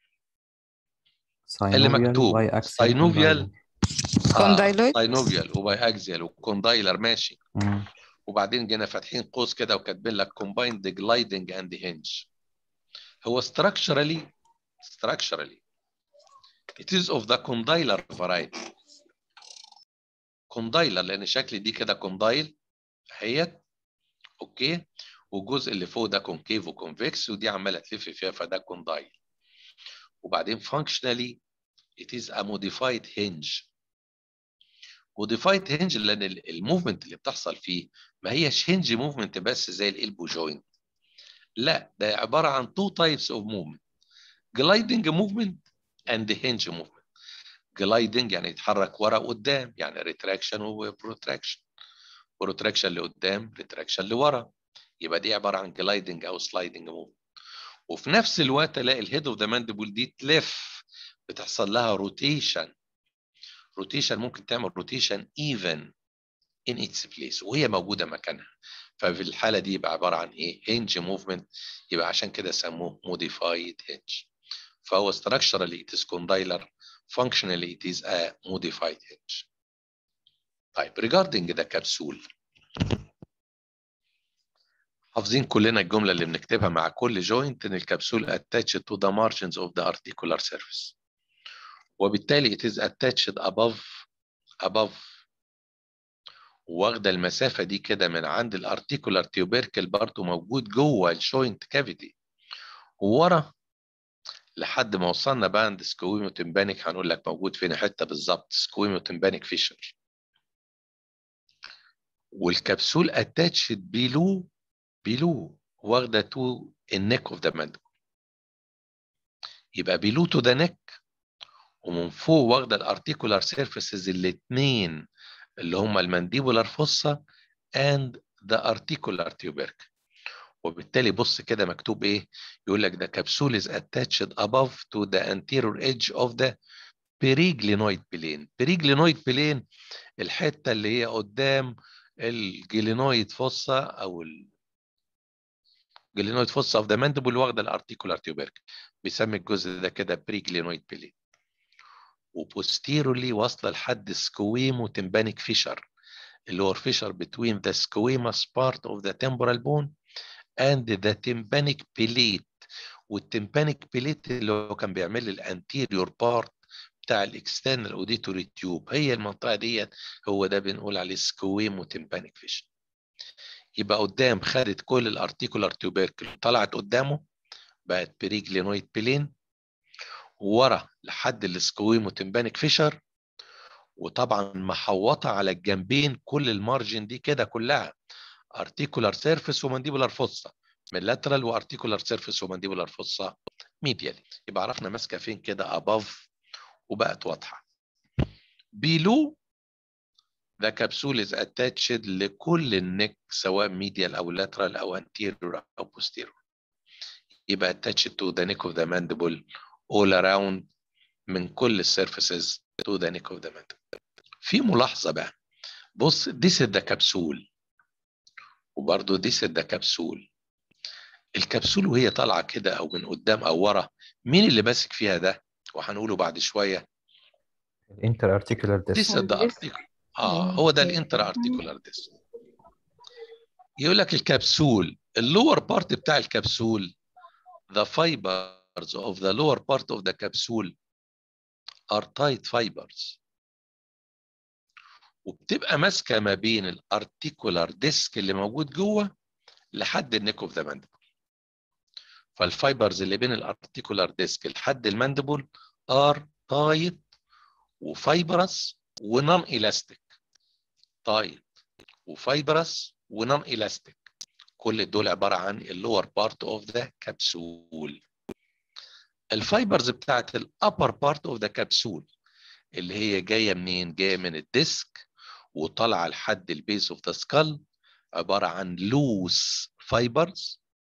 Speaker 1: اللي مكتوب ساينوفيال
Speaker 4: كوندايلويد
Speaker 1: ساينوفيال وباي اكزيال وكوندايلر ماشي وبعدين جينا فاتحين قوس كده وكاتبين لك combined gliding and hinge هو structurally structurally it is of the condylar variety condylar لان شكل دي كده condyle اهيت اوكي والجزء اللي فوق ده concave وconvex ودي عماله تلف فيها فده condyle وبعدين functionally it is a modified hinge modified hinge لان الموفمنت اللي بتحصل فيه ما هيش هنج موفمنت بس زي الالبو جوينت لا ده عباره عن تو تايبس اوف موفمنت جلايدنج موفمنت اند هنج موفمنت جلايدنج يعني يتحرك ورا وقدام يعني ريتراكشن وبروتراكشن بروتراكشن لقدام ريتراكشن لورا يبقى دي عباره عن جلايدنج او سلايدنج موف وفي نفس الوقت الاقي الهيد اوف ذا ماندبل دي تلف بتحصل لها روتيشن روتيشن ممكن تعمل روتيشن ايفن in its place وهي موجوده مكانها ففي الحاله دي يبقى عباره عن ايه hinge موفمنت يبقى عشان كده سموه modified hinge فهو structurally it is condylar functionally it is a modified hinge طيب regarding the capsule حافظين كلنا الجمله اللي بنكتبها مع كل جوينت ان الكبسول attached to the margins of the articular surface وبالتالي it is attached above above واخده المسافه دي كده من عند الارتيكولار تيوبيركل برضه موجود جوه الجوينت كافيتي وورا لحد ما وصلنا بقى عند سكويمو تمبانيك هنقول لك موجود فين حته بالظبط سكويمو تمبانيك فيشر والكبسول اتاتشد بيلو بيلو واخده تو النك اوف ذا ماندبل يبقى بيلو تو ذا نك ومن فوق واخده الارتيكولار سيرفيسز الاثنين اللي هم المانديبولار فوسا and the articular tubercle وبالتالي بص كده مكتوب ايه يقول لك the capsule is attached above to the anterior edge of the periglenoid plane periglenoid plane الحته اللي هي قدام الجلينويد فوسا او الجلينويد فوسا اوف ذا ماندبل واخده الارتيكولار tubercle بيسمي الجزء ده كده بريجلينويد بلين وبوستيرولي واصله لحد سكويمو تمبانيك فيشر اللي هو الفيشر between the squamous part of the temporal bone and the tympanic plate والتمبانيك بليت اللي هو كان بيعمل لي الانتيريور بارت بتاع الاكسترنال اوديتوري تيوب هي المنطقه ديت هو ده بنقول عليه سكويمو تمبانيك فيشر يبقى قدام خدت كل الارتيكولار تيوبيركل طلعت قدامه بقت بريجلينويد بلين ورا لحد السكويمو تمبانيك فيشر وطبعا محوطه على الجنبين كل المارجن دي كده كلها ارتيكولار سيرفيس ومانديبولار فوسا من لاترال وارتيكولار سيرفيس ومانديبولار فوسا ميديالي يبقى عرفنا ماسكه فين كده اباف وبقت واضحه بيلو the capsule is attached لكل النك سواء ميديال او لاترال او anterior او posterior يبقى attached to the neck of the mandible all around من كل السيرفيسز to the neck of the mandible في ملاحظه بقى بص this is the capsule وبرضه this is the capsule الكبسول وهي طالعه كده او من قدام او ورا مين اللي ماسك فيها ده وهنقوله بعد شويه
Speaker 3: الانتر ارتيكولار
Speaker 1: this
Speaker 3: ديسك
Speaker 1: is the article اه هو ده الانتر ارتيكولار ديسك يقول لك الكبسول اللور بارت بتاع الكبسول the fibers of the lower part of the capsule are tight fibers وبتبقى ماسكه ما بين الارتيكولار ديسك اللي موجود جوه لحد النيك اوف ذا ماندبل فالفايبرز اللي بين الارتيكولار ديسك لحد الماندبل ار تايت وفايبرس ونون الاستيك تايت وفايبرس ونون الاستيك كل دول عباره عن اللور بارت اوف ذا كبسول الفايبرز بتاعت الابر بارت اوف ذا كبسول اللي هي جايه منين جايه من الديسك وطالعه لحد البيس اوف ذا سكال عباره عن لوس فايبرز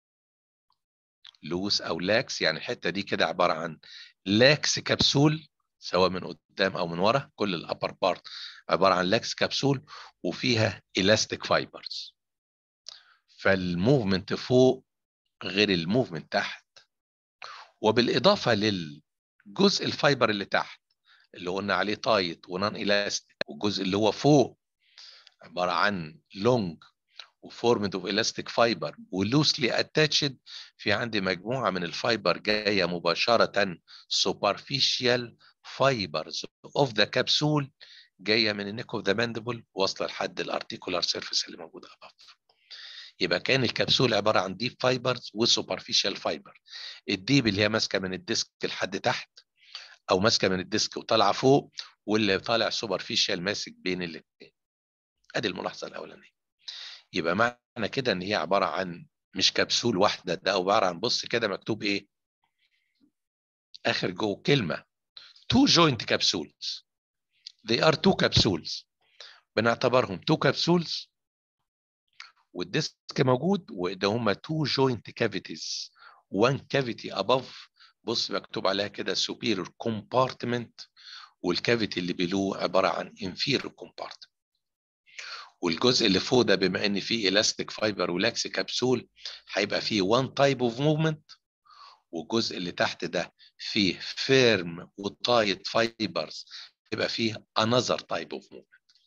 Speaker 1: لوس او لاكس يعني الحته دي كده عباره عن لاكس كبسول سواء من قدام او من ورا كل الابر بارت عباره عن لاكس كبسول وفيها الاستيك فايبرز فالموفمنت فوق غير الموفمنت تحت وبالاضافه للجزء الفايبر اللي تحت اللي قلنا عليه تايت ونون الاستيك والجزء اللي هو فوق عباره عن لونج وفورمد اوف الاستيك فايبر ولوسلي اتاتشد في عندي مجموعه من الفايبر جايه مباشره سوبرفيشال فايبرز اوف ذا كبسول جايه من النيك اوف ذا ماندبل واصله لحد الارتيكولار سيرفيس اللي موجود اباف يبقى كان الكبسول عباره عن ديب فايبرز وسوبرفيشال فايبر الديب اللي هي ماسكه من الديسك لحد تحت او ماسكه من الديسك وطالعه فوق واللي طالع سوبرفيشال ماسك بين الاثنين ادي الملاحظه الاولانيه يبقى معنى كده ان هي عباره عن مش كبسول واحده ده عباره عن بص كده مكتوب ايه اخر جو كلمه two joint capsules they are two capsules بنعتبرهم two capsules والديسك موجود وده هما تو جوينت كافيتيز وان كافيتي اباف بص مكتوب عليها كده superior compartment والكافيتي اللي بيلوه عباره عن inferior compartment والجزء اللي فوق ده بما ان فيه elastic fiber ولاكس كبسول هيبقى فيه one type of movement والجزء اللي تحت ده فيه firm وتايت fibers يبقى فيه another type of movement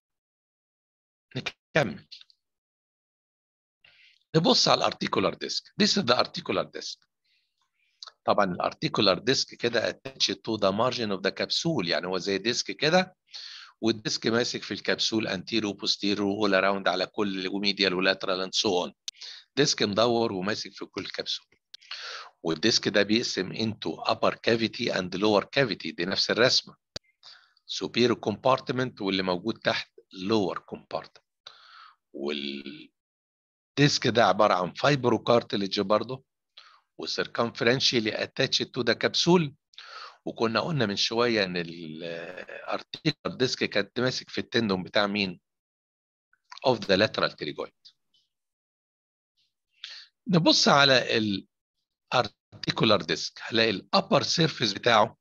Speaker 1: نكمل نبص على الارتيكولار ديسك this is the articular disc طبعا الارتيكولار ديسك كده attached to the margin of the capsule يعني هو زي ديسك كده والديسك ماسك في الكبسول انتيرو بوستيرو اول اراوند على كل وميديال ولاترال اند سو اون ديسك مدور وماسك في كل كبسول والديسك ده بيقسم into upper cavity and lower cavity دي نفس الرسمه superior compartment واللي موجود تحت lower compartment والديسك ده عباره عن فايبروكارتلج برضه وسيركمفرنشيالي attached to the capsule وكنا قلنا من شويه ان الارتيكولار ديسك كانت ماسك في التندون بتاع مين؟ اوف ذا lateral pterygoid. نبص على الارتيكولار ديسك هلاقي الابر سيرفيس بتاعه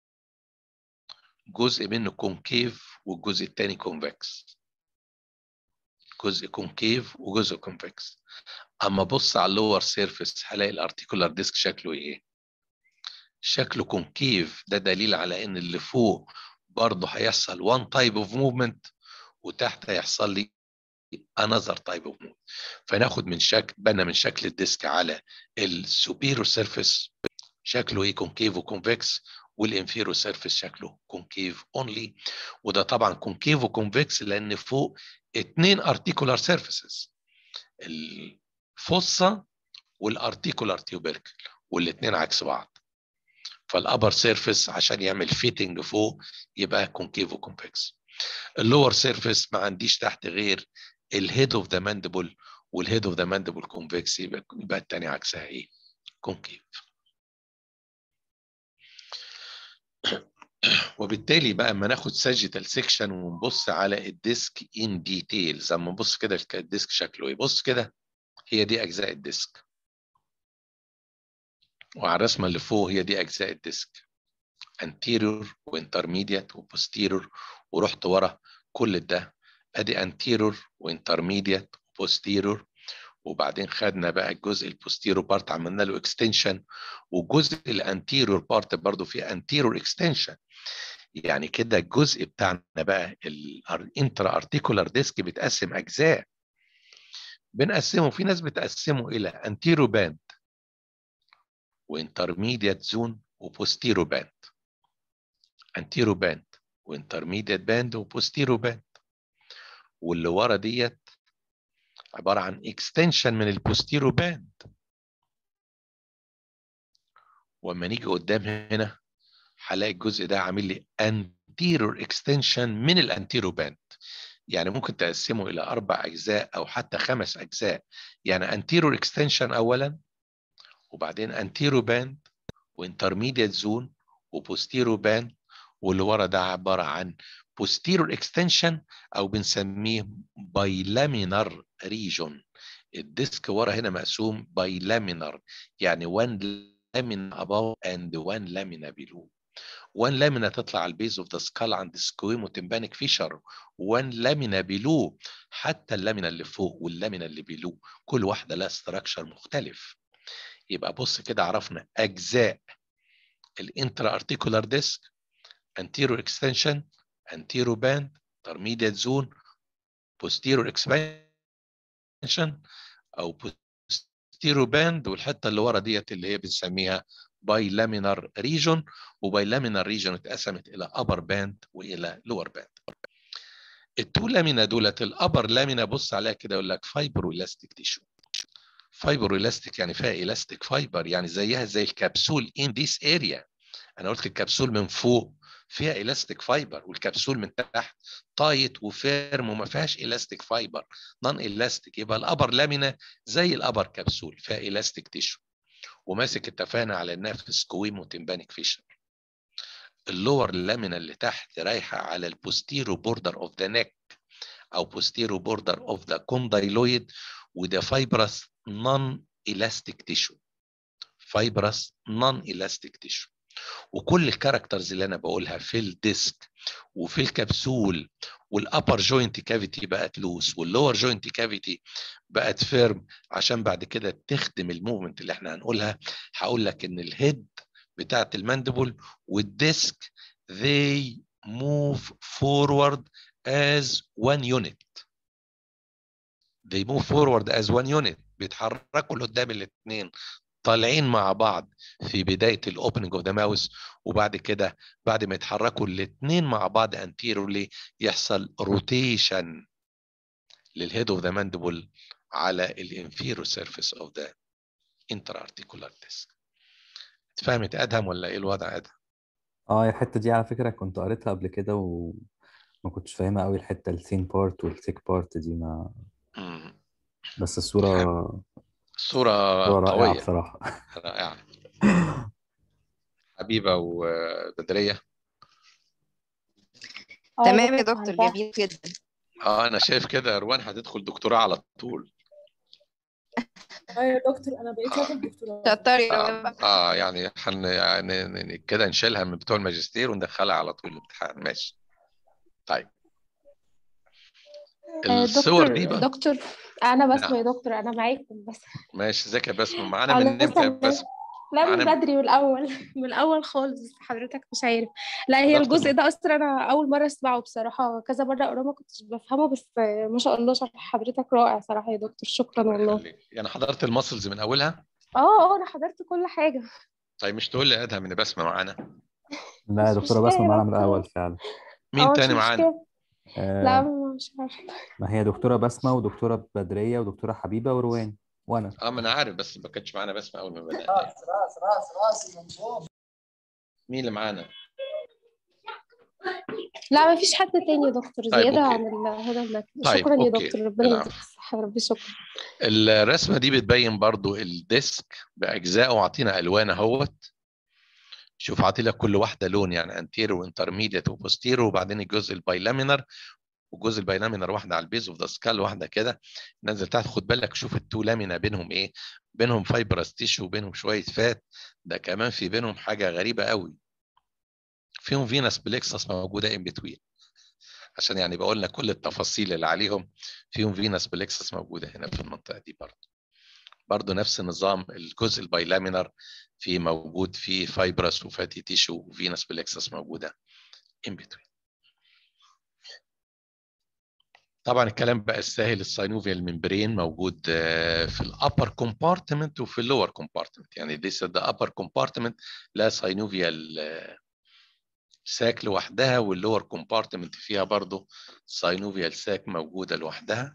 Speaker 1: جزء منه كونكيف والجزء الثاني كونفكس. جزء كونكيف وجزء كونفكس. اما بص على اللور سيرفيس هلاقي الارتيكولار ديسك شكله ايه؟ شكله كونكيف ده دليل على ان اللي فوق برضه هيحصل one type of movement وتحت هيحصل لي another type of movement فناخد من شكل بنا من شكل الديسك على السوبيرو سيرفيس شكله ايه كونكيف وكونفكس والانفيرو سيرفيس شكله كونكيف اونلي وده طبعا كونكيف وكونفكس لان فوق اتنين ارتيكولار سيرفيسز الفصه والارتيكولار تيوبركل والاثنين عكس بعض فالابر سيرفيس عشان يعمل فيتنج فوق يبقى كونكيف وكونفكس اللور سيرفيس ما عنديش تحت غير الهيد اوف ذا ماندبل والهيد اوف ذا ماندبل كونفكس يبقى يبقى الثاني عكسها ايه كونكيف وبالتالي بقى اما ناخد ساجيتال سيكشن ونبص على الديسك ان ديتيلز اما نبص كده الديسك شكله ايه بص كده هي دي اجزاء الديسك وعلى الرسمه اللي فوق هي دي اجزاء الديسك anterior وانترميديت وبوستيرور ورحت ورا كل ده ادي anterior وانترميديت وبوستيرور وبعدين خدنا بقى الجزء البوستيرور بارت عملنا له اكستنشن والجزء الانتيرور بارت برضه فيه انتيرور اكستنشن يعني كده الجزء بتاعنا بقى الانترا ارتيكولار ديسك بيتقسم اجزاء بنقسمه في ناس بتقسمه الى انتيرو باند وانترميديت زون وبوستيرو باند انتيرو باند وانترميديت باند وبوستيرو باند واللي ورا ديت عباره عن اكستنشن من البوستيرو باند واما نيجي قدام هنا هلاقي الجزء ده عامل لي انتيرور اكستنشن من الانتيرو باند يعني ممكن تقسمه الى اربع اجزاء او حتى خمس اجزاء يعني انتيرور اكستنشن اولا وبعدين انتيرو باند وانترميديت زون وبوستيرو باند واللي ورا ده عباره عن posterior extension او بنسميه بايلامينر ريجون الديسك ورا هنا مقسوم بايلامينر يعني one lamina above and one lamina below one lamina تطلع على البيز اوف ذا سكال عند سكويمو تمبانيك فيشر one lamina below حتى اللامينا اللي فوق واللامينا اللي بيلو كل واحده لها ستراكشر مختلف يبقى بص كده عرفنا اجزاء الانترا ارتيكولار ديسك anterior extension anterior band intermediate zone posterior expansion او posterior band والحته اللي ورا ديت اللي هي بنسميها bilaminar region وبايلامينار ريجون اتقسمت الى upper band والى lower band التو لامينا دولت الابر لامينا بص عليها كده يقول لك فايبرو الاستيك تيشو فايبرو الاستيك يعني فيها الاستيك فايبر يعني زيها زي الكبسول in this area انا قلت الكبسول من فوق فيها الاستيك فايبر والكبسول من تحت تايت وفيرم وما فيهاش الاستيك فايبر نون الاستيك يبقى الابر لامينا زي الابر كبسول فيها الاستيك تيشو وماسك اتفقنا على انها في سكويم وتمبانيك فيشر اللور لامينا اللي تحت رايحه على البوستيرو بوردر اوف ذا نيك او posterior border of the condylid وده fibrous non elastic tissue fibrous non elastic tissue وكل الكاركترز اللي انا بقولها في الديسك وفي الكبسول والابر جوينت كافيتي بقت لوس واللور جوينت كافيتي بقت فيرم عشان بعد كده تخدم الموفمنت اللي احنا هنقولها هقول لك ان الهيد بتاعت الماندبل والديسك they move forward as one unit they move forward as one unit بيتحركوا لقدام الاثنين طالعين مع بعض في بدايه الاوبننج اوف ذا ماوس وبعد كده بعد ما يتحركوا الاثنين مع بعض انتيرولي يحصل روتيشن للهيد اوف ذا ماندبل على الانفيرو سيرفيس اوف ذا انتر ارتيكولار ديسك اتفهمت ادهم ولا ايه الوضع ادهم؟
Speaker 3: اه الحتة دي على فكرة كنت قريتها قبل كده وما كنتش فاهمها قوي الحتة الثين بارت والثيك بارت دي ما
Speaker 1: مم.
Speaker 3: بس الصورة
Speaker 1: صورة
Speaker 3: صورة رائعة
Speaker 1: قوية
Speaker 3: بصراحة
Speaker 1: رائعة حبيبة وبدرية
Speaker 2: آه
Speaker 4: تمام يا
Speaker 2: دكتور
Speaker 4: دكتور
Speaker 2: فهمتها.
Speaker 4: جميل جدا
Speaker 1: اه انا شايف كده روان هتدخل دكتوراه على طول
Speaker 6: اه يا دكتور انا بقيت شاطر دكتوراه
Speaker 4: شطاري
Speaker 1: اه, آه يعني حن يعني ن- كده نشيلها من بتوع الماجستير وندخلها على طول الامتحان ماشي طيب
Speaker 7: آه،
Speaker 1: الصور
Speaker 7: دكتور
Speaker 1: دي بقى
Speaker 7: دكتور انا بسمة
Speaker 1: نعم.
Speaker 7: يا دكتور انا معاكم بس
Speaker 1: ماشي ازيك يا بسمة معانا من
Speaker 7: انا
Speaker 1: امتى يا
Speaker 7: لسه
Speaker 1: بسمة
Speaker 7: لا من
Speaker 1: معانا-
Speaker 7: بدري من الاول من الاول خالص بس حضرتك مش عارف لا هي
Speaker 1: دكتور
Speaker 7: الجزء ده اصلا انا اول مره اسمعه بصراحه كذا مره اقراه ما كنتش بفهمه بس آه، ما شاء الله شرح حضرتك رائع صراحه يا دكتور شكرا
Speaker 1: الله
Speaker 7: والله
Speaker 1: يخليك. يعني حضرت المسلز من اولها
Speaker 7: اه اه انا حضرت كل حاجه
Speaker 1: طيب مش تقول لي ادهم ان بسمة معانا
Speaker 3: لا يا
Speaker 7: مش
Speaker 3: دكتورة
Speaker 7: مشكلة
Speaker 3: بسمة
Speaker 7: يا
Speaker 3: معانا من
Speaker 7: دكتور.
Speaker 3: الأول فعلا
Speaker 1: مين
Speaker 7: اه مش
Speaker 1: تاني معانا
Speaker 7: مشكلة. لا
Speaker 3: آه
Speaker 7: مش عارفه
Speaker 3: ما هي دكتورة بسمة ودكتورة بدرية ودكتورة حبيبة وروان وأنا
Speaker 1: اه ما انا عارف بس ما كانتش معانا بسمة اول ما بدأنا مين اللي معانا
Speaker 7: لا ما فيش حد تاني يا دكتور
Speaker 1: طيب،
Speaker 7: زياده
Speaker 1: أوكي.
Speaker 7: عن الهدى النكد
Speaker 1: طيب،
Speaker 7: شكرا يا
Speaker 1: أوكي.
Speaker 7: دكتور ربنا
Speaker 1: العفو.
Speaker 7: يديك الصحه يا رب شكرا
Speaker 1: الرسمة دي بتبين برضو الديسك بأجزائه وعطينا ألوان اهوت شوف عاطي لك كل واحدة لون يعني انتيرو وانترميديت وبوستيرو وبعدين الجزء البايلامينر والجزء البايلامينر واحدة على البيز اوف ذا سكال واحدة كده نزل تحت خد بالك شوف التو لامينا بينهم ايه بينهم فايبرس تيشو وبينهم شوية فات ده كمان في بينهم حاجة غريبة قوي فيهم فينس بليكسس موجودة ان بتوين عشان يعني بقول لك كل التفاصيل اللي عليهم فيهم فينس بليكسس موجودة هنا في المنطقة دي برضه برضه نفس النظام الجزء البايلامينر في موجود فيه فايبرس وفاتي تيشو وفينس بليكسس موجودة in between طبعا الكلام بقى السهل الساينوفيال ممبرين موجود آه، في الابر كومبارتمنت وفي اللور كومبارتمنت يعني this is the upper compartment لا ساينوفيال ساك لوحدها واللور كومبارتمنت فيها برضه ساينوفيال ساك موجوده لوحدها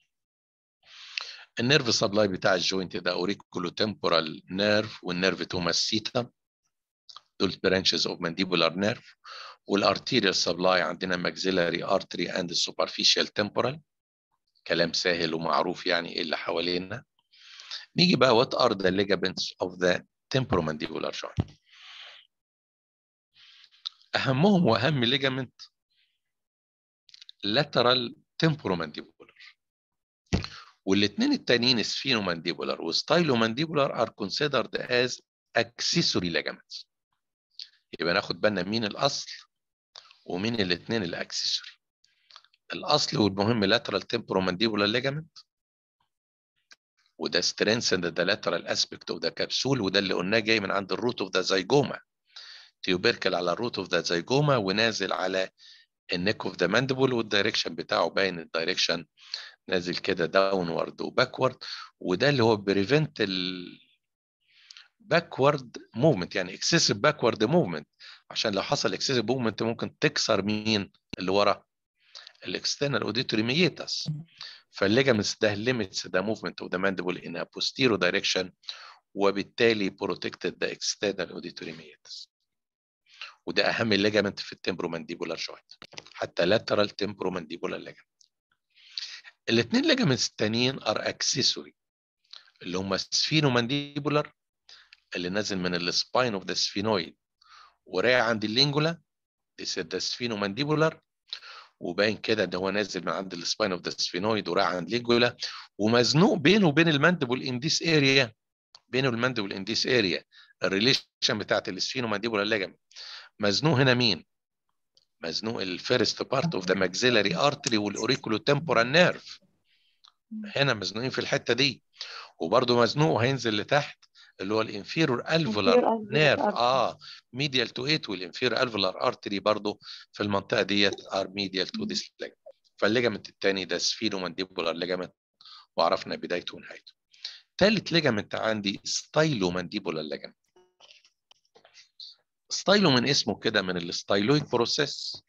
Speaker 1: النيرف سبلاي بتاع الجوينت ده اوريكولو تمبورال نيرف والنيرف توماسيتا دول برانشز اوف مانديبولار نيرف والارتيريال سبلاي عندنا ماكسيلاري ارتري اند سوبرفيشال تمبورال كلام سهل ومعروف يعني ايه اللي حوالينا نيجي بقى what are the ligaments of the temporomandibular joint اهمهم واهم ليجامنت lateral temporomandibular والاثنين التانيين سفينومانديبولار وستايلومانديبولار are considered as accessory ligaments يبقى ناخد بالنا مين الاصل ومين الاثنين الاكسسوري الاصل والمهم lateral temporomandibular ligament وده strengthen the lateral aspect of the capsule وده اللي قلناه جاي من عند الروت اوف ذا زيجوما تيوبركل على الروت اوف ذا زيجوما ونازل على النيك اوف ذا ماندبل والدايركشن بتاعه باين الدايركشن نازل كده داونورد وباكورد وده اللي هو بريفنت ال باكورد موفمنت يعني اكسسيف باكورد موفمنت عشان لو حصل اكسسيف موفمنت ممكن تكسر مين اللي ورا الاكسترنال اوديتوري ميتاس فالليجامنتس ده ليميتس ذا موفمنت اوف ذا ماندبل ان ا posterior دايركشن وبالتالي بروتكتد ذا اكسترنال اوديتوري ميتاس وده اهم الليجامنت في التمبرومانديبولار جوينت حتى lateral temporomandibular ligament الاثنين ليجامنتس التانيين ار اكسسوري اللي هم سفينومانديبولار اللي نازل من السباين اوف ذا سفينويد ورايح عند اللينجولا this is the sphenomandibular وباين كده ان هو نازل من عند السباين اوف ذا سفينويد وراح عند ليجولا ومزنوق بينه وبين الماندبل ان ذيس اريا بينه والماندبل ان ذيس اريا الريليشن بتاعت السفينو مانديبولا ليجامنت مزنوق هنا مين؟ مزنوق الفيرست بارت اوف ذا ماكسيلاري ارتري والاوريكولو تمبورال نيرف هنا مزنوقين في الحته دي وبرده مزنوق هينزل لتحت اللي هو الانفيرور الفولار
Speaker 2: alveolar
Speaker 1: نيرف
Speaker 2: artery.
Speaker 1: اه ميديال تو ات والانفيرور الفولار ارتري برضه في المنطقه ديت ار ميديال تو ذيس ليجمنت فالليجمنت الثاني ده سفينو مانديبولار ليجمنت وعرفنا بدايته ونهايته ثالث ليجمنت عندي ستايلو مانديبولار ليجمنت ستايلو من اسمه كده من الستايلويد بروسيس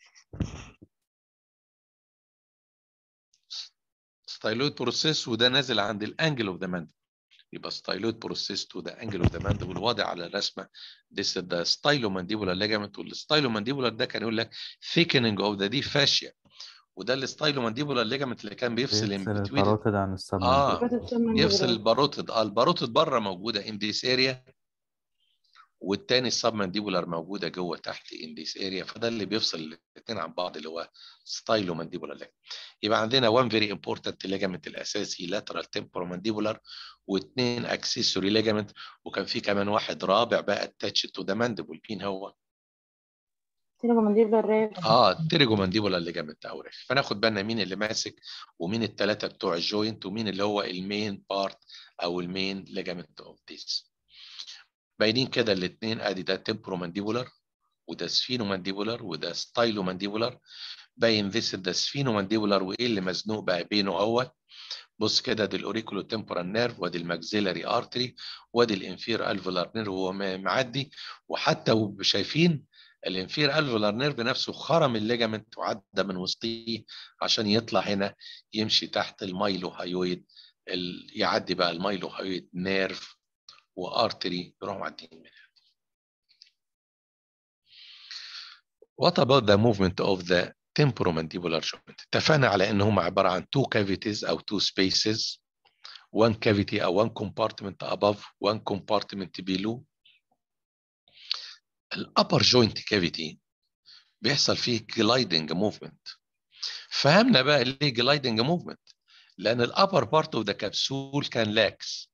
Speaker 1: ستايلويد بروسيس وده نازل عند الانجل اوف ذا ماندبل يبقى ستايلويد بروسيس تو ذا انجل اوف ذا ماندبل واضح على الرسمه this is the stylomandibular ligament والستايلومانديبولار ده كان يقول لك thickening of the deep fascia وده الستايلومانديبولار ligament اللي كان بيفصل in
Speaker 3: بيفصل
Speaker 1: between
Speaker 3: الباروتيد عن السبمنت
Speaker 1: اه
Speaker 2: Carotid submandibular.
Speaker 1: يفصل الباروتيد اه الباروتيد بره موجوده in this area والتاني السبمانديبولار موجوده جوه تحت in this area فده اللي بيفصل الاثنين عن بعض اللي هو ستايلومانديبولار ligament يبقى عندنا one very important ligament الاساسي lateral temporomandibular واثنين accessory ligament وكان في كمان واحد رابع بقى attached to the mandible مين هو؟
Speaker 2: Pterygomandibular rib.
Speaker 1: اه التريجومانديبولار ليجامنت او ريف فناخد بالنا مين اللي ماسك ومين الثلاثه بتوع الجوينت ومين اللي هو المين بارت او المين ليجامنت اوف ذيس باينين كده الاثنين ادي ده تمبرومانديبولار وده سفينومانديبولار وده ستايلومانديبولار باين ذيس ده سفينومانديبولار وايه اللي مزنوق بقى بينه هو بص كده دي الاوريكولو تمبورال نيرف وادي الماكسيلاري ارتري وادي الانفير الفولار نيرف وهو معدي وحتى شايفين الانفير الفولار نيرف نفسه خرم الليجامنت وعدى من وسطيه عشان يطلع هنا يمشي تحت المايلو هايويد ال... يعدي بقى المايلو هايويد نيرف وارتري يروحوا معديين منها. What about the movement of the temporomandibular joint؟ اتفقنا على ان هم عباره عن two cavities او two spaces one cavity او one compartment above one compartment below الابر جوينت كافيتي بيحصل فيه جلايدنج موفمنت فهمنا بقى ليه جلايدنج موفمنت لان الابر بارت اوف ذا كبسول كان لاكس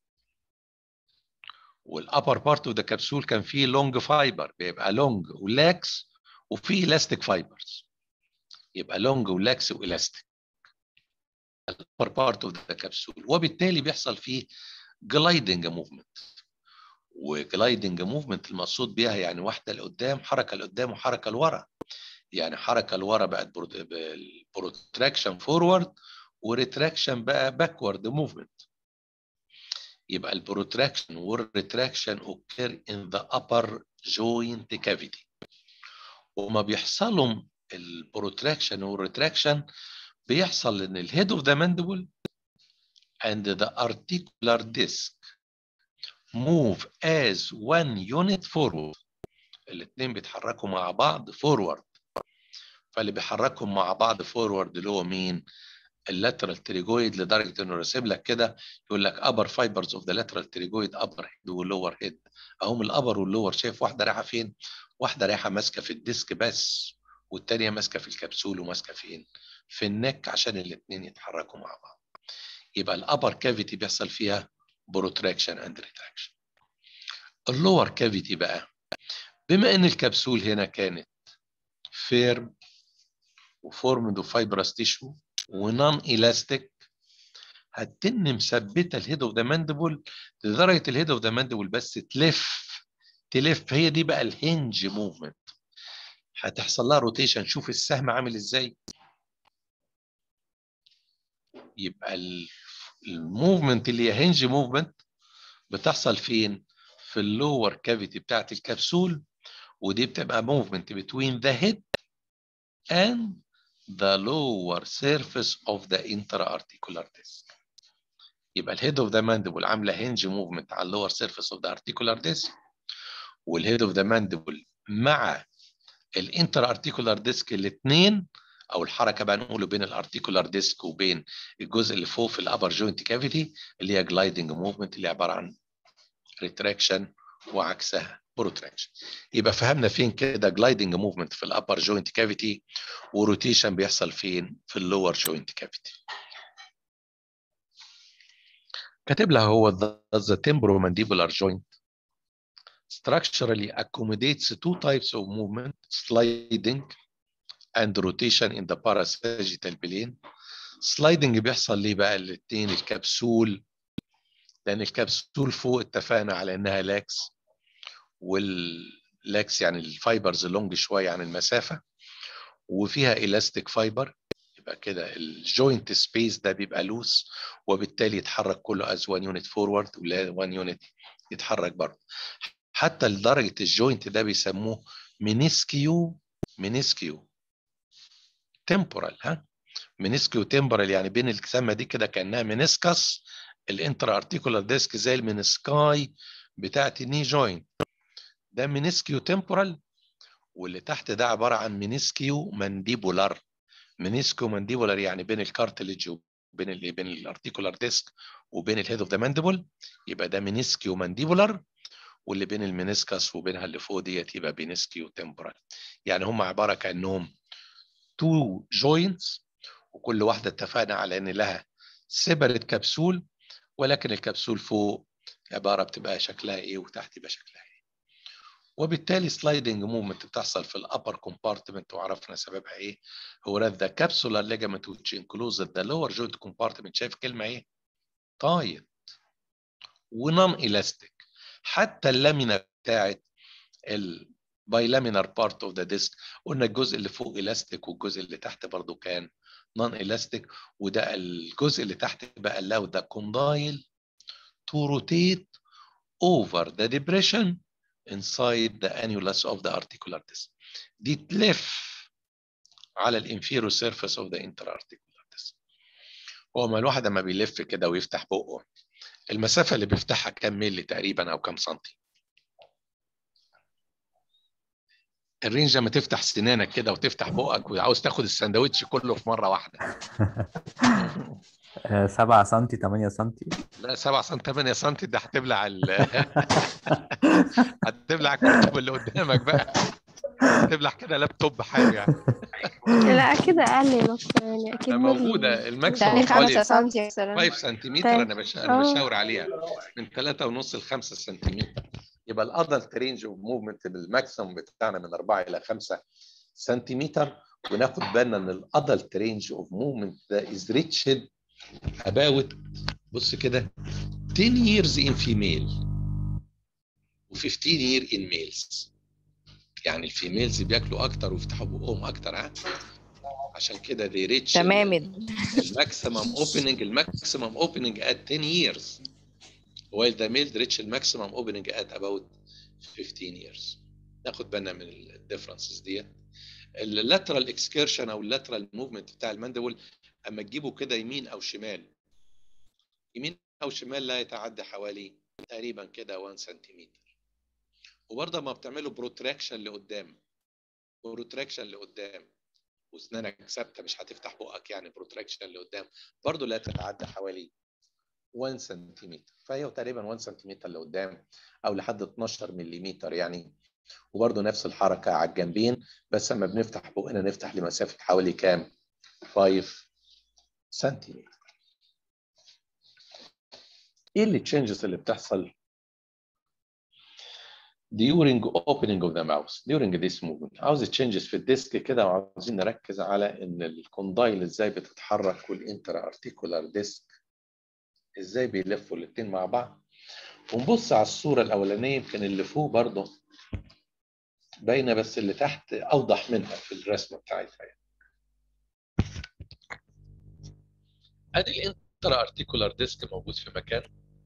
Speaker 1: والابر بارت اوف ذا كبسول كان فيه لونج فايبر بيبقى لونج ولاكس وفيه الاستيك فايبرز يبقى لونج ولاكس والاستيك الابر بارت اوف ذا كبسول وبالتالي بيحصل فيه جلايدنج موفمنت وجلايدنج موفمنت المقصود بيها يعني واحده لقدام حركه لقدام وحركه لورا يعني حركه لورا بقت بروتراكشن فورورد وريتراكشن بقى باكورد موفمنت يبقى البروتراكشن والريتراكشن occur in the upper joint cavity وما بيحصلهم البروتراكشن والريتراكشن بيحصل ان الهيد اوف ذا mandible and the articular disc move as one unit forward الاثنين بيتحركوا مع بعض forward فاللي بيحركهم مع بعض forward اللي هو مين اللاترال تريجويد لدرجه انه راسم لك كده يقول لك upper fibers of the lateral pterygoid upper head والlower head اهم الابر واللور شايف واحده رايحه فين واحده رايحه ماسكه في الديسك بس والتانيه ماسكه في الكبسول وماسكه فين في النك عشان الاثنين يتحركوا مع بعض يبقى الابر كافيتي بيحصل فيها بروتراكشن اند ريتراكشن اللور كافيتي بقى بما ان الكبسول هنا كانت فيرم وفورمد وفايبرس تيشو ونون الاستيك هتتن مثبته الهيد اوف ذا ماندبل لدرجه الهيد اوف ذا ماندبل بس تلف تلف هي دي بقى الهنج موفمنت هتحصل لها روتيشن شوف السهم عامل ازاي يبقى الموفمنت اللي هي هنج موفمنت بتحصل فين في اللور كافيتي بتاعت الكبسول ودي بتبقى موفمنت between the head and the lower surface of the intra-articular disc يبقى الهيد اوف ذا ماندبل عامله هنج موفمنت على اللور سيرفيس اوف ذا ارتيكولار ديسك والهيد اوف ذا ماندبل مع الانتر ارتيكولار ديسك الاثنين او الحركه بقى نقوله بين الارتيكولار ديسك وبين الجزء اللي فوق في الابر جوينت كافيتي اللي هي جلايدنج موفمنت اللي عباره عن ريتراكشن وعكسها بروتراكشن يبقى فهمنا فين كده جلايدنج موفمنت في الابر جوينت كافيتي وروتيشن بيحصل فين في اللور جوينت كافيتي كاتب لها هو the temporomandibular joint structurally accommodates two types of movement sliding and rotation in the parasagittal plane sliding بيحصل ليه بقى الاثنين الكبسول لان الكبسول فوق اتفقنا على انها لاكس واللاكس يعني الفايبرز لونج شويه عن المسافه وفيها الاستيك فايبر يبقى كده الجوينت سبيس ده بيبقى لوس وبالتالي يتحرك كله از 1 يونت فورورد و1 يونت يتحرك برضه حتى لدرجه الجوينت ده بيسموه مينيسكيو مينيسكيو تمبورال ها مينيسكيو تمبورال يعني بين السمه دي كده كانها مينيسكس الانترا ارتيكولار ديسك زي المينسكاي بتاعت الني جوينت ده مينيسكيو تمبورال واللي تحت ده عباره عن مينيسكيو مانديبولار مينيسكيو مانديبولار يعني بين الكارتليج وبين ال بين الارتيكولار ديسك وبين الهيد اوف ذا مانديبل يبقى ده مينيسكيو مانديبولار واللي بين المينيسكس وبينها اللي فوق ديت يبقى بينسكيو تمبورال يعني هم عباره كانهم تو جوينتس وكل واحده اتفقنا على ان لها سيبريت كبسول ولكن الكبسول فوق عباره بتبقى شكلها ايه وتحت يبقى شكلها ايه وبالتالي سلايدنج موفمنت بتحصل في الابر كومبارتمنت وعرفنا سببها ايه هو ذا كابسولار ليجامنت which includes the lower joint compartment شايف كلمه ايه طايت ونون الاستيك حتى اللامينا بتاعت البايلامينار بارت اوف ذا ديسك قلنا الجزء اللي فوق الاستيك والجزء اللي تحت برضو كان نون الاستيك وده الجزء اللي تحت بقى allow the condyle to rotate over the depression inside the annulus of the articular disc دي تلف على الانفيرو surface of the interarticular disc هو ما الواحد لما بيلف كده ويفتح بقه المسافة اللي بيفتحها كام ملي تقريبا أو كام سنتي الرينج لما تفتح سنانك كده وتفتح بقك وعاوز تاخد الساندوتش كله في مرة واحدة
Speaker 3: 7 سم 8 سم
Speaker 1: لا 7 سم 8 سم ده هتبلع ال هتبلع الكتب اللي قدامك بقى هتبلع كده لابتوب حاجة يعني
Speaker 7: لا اكيد اقل يا دكتور يعني اكيد
Speaker 1: موجودة الماكسيموم
Speaker 4: يعني
Speaker 1: حوالي
Speaker 4: 5 سم مثلا
Speaker 1: 5 سنتيمتر انا بش... انا بشاور عليها من 3 ونص ل 5 سنتيمتر يبقى الادلت رينج اوف موفمنت بالماكسيموم بتاعنا من 4 الى 5 سنتيمتر وناخد بالنا ان الادلت رينج اوف موفمنت ده از ريتشد about بص كده 10 years in female و15 year in males يعني الفيميلز بياكلوا اكتر ويفتحوا بقهم اكتر ها عشان كده they reach
Speaker 4: تمام
Speaker 1: الماكسيمم اوبننج الماكسيمم اوبننج at 10 years while the male reach الماكسيمم اوبننج at about 15 years ناخد بالنا من الديفرنسز ديت اللاترال اكسكيرشن او اللاترال موفمنت بتاع الماندبل اما تجيبه كده يمين او شمال يمين او شمال لا يتعدى حوالي تقريبا كده 1 سنتيمتر وبرضه ما بتعمله بروتراكشن لقدام بروتراكشن لقدام واسنانك ثابته مش هتفتح بقك يعني بروتراكشن لقدام برضه لا تتعدى حوالي 1 سنتيمتر فهي تقريبا 1 سنتيمتر لقدام او لحد 12 ملم يعني وبرضه نفس الحركه على الجنبين بس لما بنفتح بقنا نفتح لمسافه حوالي كام 5 سنتيمتر ايه اللي تشينجز اللي بتحصل during opening of the mouth during this movement عاوز تشينجز في الديسك كده وعاوزين نركز على ان الكوندايل ازاي بتتحرك والانترا ارتيكولار ديسك ازاي بيلفوا الاثنين مع بعض ونبص على الصوره الاولانيه يمكن اللي فوق برضه باينه بس اللي تحت اوضح منها في الرسمه بتاعتها يعني. ادي الانترا ارتيكولار ديسك موجود في مكان